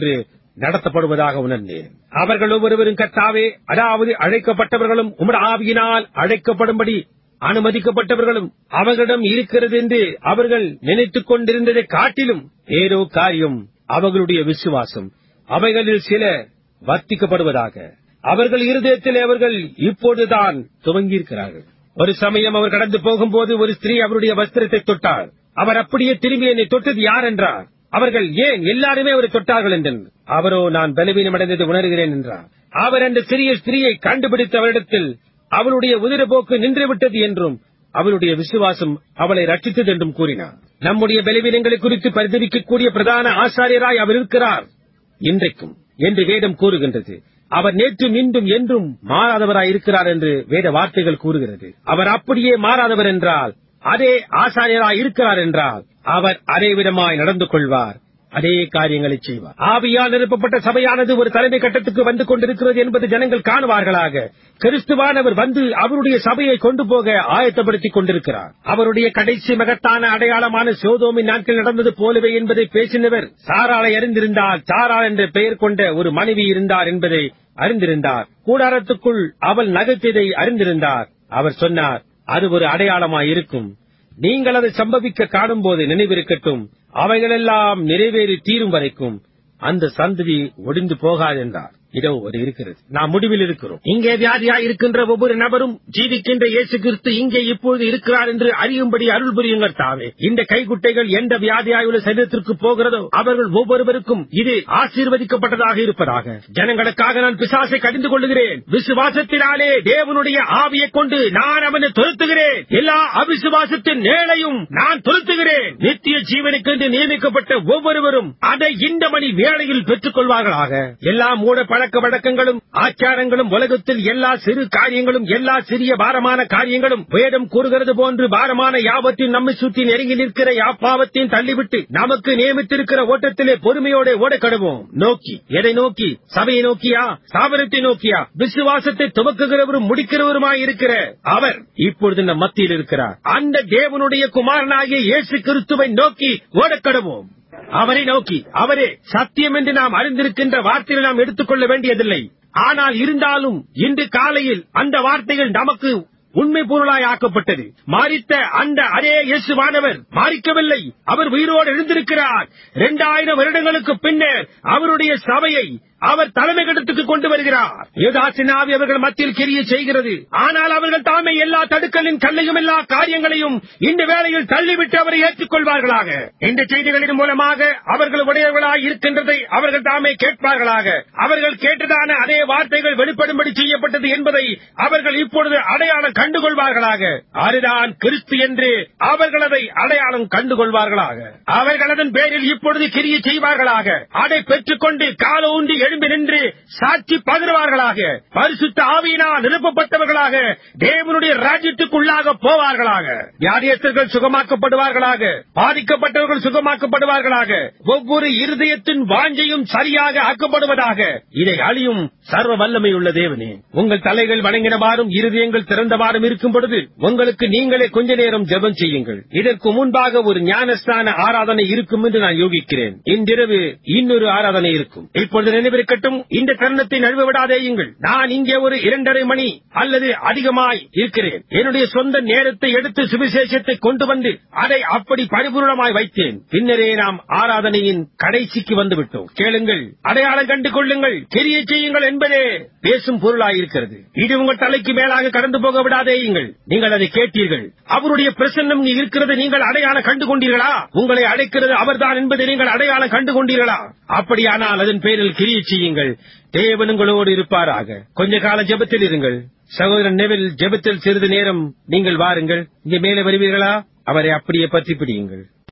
நடத்தப்படுவதாக உணர்ந்தேன் அவர்கள் ஒவ்வொருவரும் கத்தாவே அதாவது அழைக்கப்பட்டவர்களும் உமது ஆவியினால் அழைக்கப்படும்படி அனுமதிக்கப்பட்டவர்களும் அவர்களிடம் இருக்கிறது என்று அவர்கள் நினைத்துக் கொண்டிருந்ததை காட்டிலும் ஏதோ காரியம் அவர்களுடைய விசுவாசம் அவைகளில் சில வர்த்திக்கப்படுவதாக அவர்கள் இருதயத்தில் அவர்கள் இப்பொழுதுதான் துவங்கியிருக்கிறார்கள் ஒரு சமயம் அவர் கடந்து போகும்போது ஒரு ஸ்திரீ அவருடைய வஸ்திரத்தை தொட்டார் அவர் அப்படியே திரும்பி என்னை தொட்டது யார் என்றார் அவர்கள் ஏன் எல்லாருமே அவரை தொட்டார்கள் என்றன் அவரோ நான் பலவீனமடைந்ததை உணர்கிறேன் என்றார் அவர் அந்த சிறிய ஸ்திரீயை கண்டுபிடித்த அவரிடத்தில் அவளுடைய உதிரபோக்கு நின்றுவிட்டது என்றும் அவளுடைய விசுவாசம் அவளை ரட்சித்தது என்றும் கூறினார் நம்முடைய பலவீனங்களை குறித்து பரிதவிக்கக்கூடிய பிரதான ஆசாரியராய் அவர் இருக்கிறார் இன்றைக்கும் என்று வேதம் கூறுகின்றது அவர் நேற்று மீண்டும் என்றும் மாறாதவராய் இருக்கிறார் என்று வேத வார்த்தைகள் கூறுகிறது அவர் அப்படியே மாறாதவர் என்றால் அதே ஆசாரியராய் இருக்கிறார் என்றால் அவர் அதே விதமாய் நடந்து கொள்வார் அதே காரியங்களை செய்வார் ஆவியால் நிரப்பப்பட்ட சபையானது ஒரு தலைமை கட்டத்துக்கு வந்து கொண்டிருக்கிறது என்பது ஜனங்கள் காணுவார்களாக கிறிஸ்துவானவர் வந்து அவருடைய சபையை கொண்டு போக ஆயத்தப்படுத்திக் கொண்டிருக்கிறார் அவருடைய கடைசி மகத்தான அடையாளமான சோதோமின் நாட்கள் நடந்தது போலவே என்பதை பேசினவர் சாராளை அறிந்திருந்தால் சாராள் என்ற பெயர் கொண்ட ஒரு மனைவி இருந்தார் என்பதை அறிந்திருந்தார் கூடாரத்துக்குள் அவள் நகைத்ததை அறிந்திருந்தார் அவர் சொன்னார் அது ஒரு அடையாளமாய் இருக்கும் நீங்கள் அதை சம்பவிக்க காணும்போது நினைவிருக்கட்டும் அவைகளெல்லாம் நிறைவேறி தீரும் வரைக்கும் அந்த சந்ததி ஒடிந்து போகாது என்றார் இதோ ஒரு இருக்கிறது நாம் முடிவில் இருக்கிறோம் இங்கே வியாதியாய் இருக்கின்ற ஒவ்வொரு நபரும் ஜீவிக்கின்ற இயேசு கிறிஸ்து இங்கே இப்பொழுது இருக்கிறார் என்று அறியும்படி அருள் புரியுங்கள் தாவே இந்த கைக்குட்டைகள் எந்த வியாதியாயுள்ள சரீரத்திற்கு போகிறதோ அவர்கள் ஒவ்வொருவருக்கும் இது ஆசீர்வதிக்கப்பட்டதாக இருப்பதாக ஜனங்களுக்காக நான் பிசாசை கடிந்து கொள்ளுகிறேன் விசுவாசத்தினாலே தேவனுடைய ஆவியைக் கொண்டு நான் அவனை துரத்துகிறேன் எல்லா அவிசுவாசத்தின் நேளையும் நான் துரத்துகிறேன் நித்திய ஜீவனுக்கு என்று நியமிக்கப்பட்ட ஒவ்வொருவரும் அதை இந்த மணி வேளையில் பெற்றுக் கொள்வார்களாக எல்லா மூட பழக்க வழக்கங்களும் ஆச்சாரங்களும் உலகத்தில் எல்லா சிறு காரியங்களும் எல்லா சிறிய பாரமான காரியங்களும் வேதம் கூறுகிறது போன்று பாரமான யாவத்தையும் நம்மை சுற்றி நெருங்கி நிற்கிற யாப்பாவத்தையும் தள்ளிவிட்டு நமக்கு நியமித்திருக்கிற ஓட்டத்திலே பொறுமையோட ஓடக்கடுவோம் நோக்கி எதை நோக்கி சபையை நோக்கியா ஸ்தாபனத்தை நோக்கியா விசுவாசத்தை துவக்குகிறவரும் முடிக்கிறவருமாய் இருக்கிற அவர் இப்பொழுது நம் மத்தியில் இருக்கிறார் அந்த தேவனுடைய குமாரனாகிய இயேசு கிறிஸ்துவை நோக்கி ஓடக்கடுவோம் அவரை நோக்கி அவரே சத்தியம் என்று நாம் அறிந்திருக்கின்ற வார்த்தைகளை நாம் எடுத்துக்கொள்ள வேண்டியதில்லை ஆனால் இருந்தாலும் இன்று காலையில் அந்த வார்த்தைகள் நமக்கு உண்மை பொருளாய் ஆக்கப்பட்டது மாறித்த அந்த அதே இயேசுவானவர் மாறிக்கவில்லை அவர் உயிரோடு எழுந்திருக்கிறார் இரண்டாயிரம் வருடங்களுக்கு பின்னர் அவருடைய சபையை அவர் தலைமை கட்டத்துக்கு கொண்டு வருகிறார் யுதாசினாவி அவர்கள் மத்தியில் கிரிய செய்கிறது ஆனால் அவர்கள் தாமே எல்லா தடுக்கலின் கல்லையும் எல்லா காரியங்களையும் இந்த வேளையில் தள்ளிவிட்டு அவரை ஏற்றுக்கொள்வார்களாக இந்த செய்திகளின் மூலமாக அவர்கள் உடையவர்களாய் இருக்கின்றதை அவர்கள் தாமே கேட்பார்களாக அவர்கள் கேட்டதான அதே வார்த்தைகள் வெளிப்படும்படி செய்யப்பட்டது என்பதை அவர்கள் இப்பொழுது அடையாளம் கண்டுகொள்வார்களாக அதுதான் கிறிஸ்து என்று அவர்கள் அதை அடையாளம் கண்டுகொள்வார்களாக அவர்கள் அதன் பேரில் இப்பொழுது கிரிய செய்வார்களாக அதை பெற்றுக்கொண்டு கால ஊன்றி எழும்பி நின்று சாட்சி பகிர்வார்களாக பரிசுத்த ஆவியினால் நிரப்பப்பட்டவர்களாக தேவனுடைய ராஜ்யத்துக்குள்ளாக போவார்களாக வியாதியஸ்தர்கள் சுகமாக்கப்படுவார்களாக பாதிக்கப்பட்டவர்கள் சுகமாக்கப்படுவார்களாக ஒவ்வொரு இருதயத்தின் வாஞ்சையும் சரியாக ஆக்கப்படுவதாக இதை அழியும் சர்வ வல்லமையுள்ள தேவனே உங்கள் தலைகள் வணங்கினவாறும் இருதயங்கள் திறந்தவாறும் இருக்கும் பொழுது உங்களுக்கு நீங்களே கொஞ்ச நேரம் ஜெபம் செய்யுங்கள் இதற்கு முன்பாக ஒரு ஞானஸ்தான ஆராதனை இருக்கும் என்று நான் யோகிக்கிறேன் இன்றிரவு இன்னொரு ஆராதனை இருக்கும் இப்பொழுது நினைவிருக்கட்டும் இந்த தருணத்தை நழுவ விடாதேயுங்கள் நான் இங்கே ஒரு இரண்டரை மணி அல்லது அதிகமாய் இருக்கிறேன் என்னுடைய சொந்த நேரத்தை எடுத்து சுவிசேஷத்தை கொண்டு வந்து அதை அப்படி பரிபூர்ணமாய் வைத்தேன் பின்னரே நாம் ஆராதனையின் கடைசிக்கு வந்துவிட்டோம் கேளுங்கள் அடையாளம் கண்டு கொள்ளுங்கள் கிரிய செய்யுங்கள் என்பதே பேசும் பொருளாயிருக்கிறது இது உங்கள் தலைக்கு மேலாக கடந்து போக விடாதேயுங்கள் நீங்கள் அதை கேட்டீர்கள் அவருடைய பிரசன்னம் இங்கு இருக்கிறது நீங்கள் அடையாளம் கண்டு கொண்டீர்களா உங்களை அழைக்கிறது அவர்தான் என்பதை நீங்கள் அடையாளம் கண்டு கொண்டீர்களா அப்படியானால் அதன் பேரில் கிரிய செய்யுங்கள் தேவன் உங்களோடு இருப்பாராக கொஞ்ச கால ஜெபத்தில் இருங்கள் சகோதரன் நெவில் ஜெபத்தில் சிறிது நேரம் நீங்கள் வாருங்கள் இங்கே மேலே வருவீர்களா அவரை அப்படியே பற்றி பிடியுங்கள்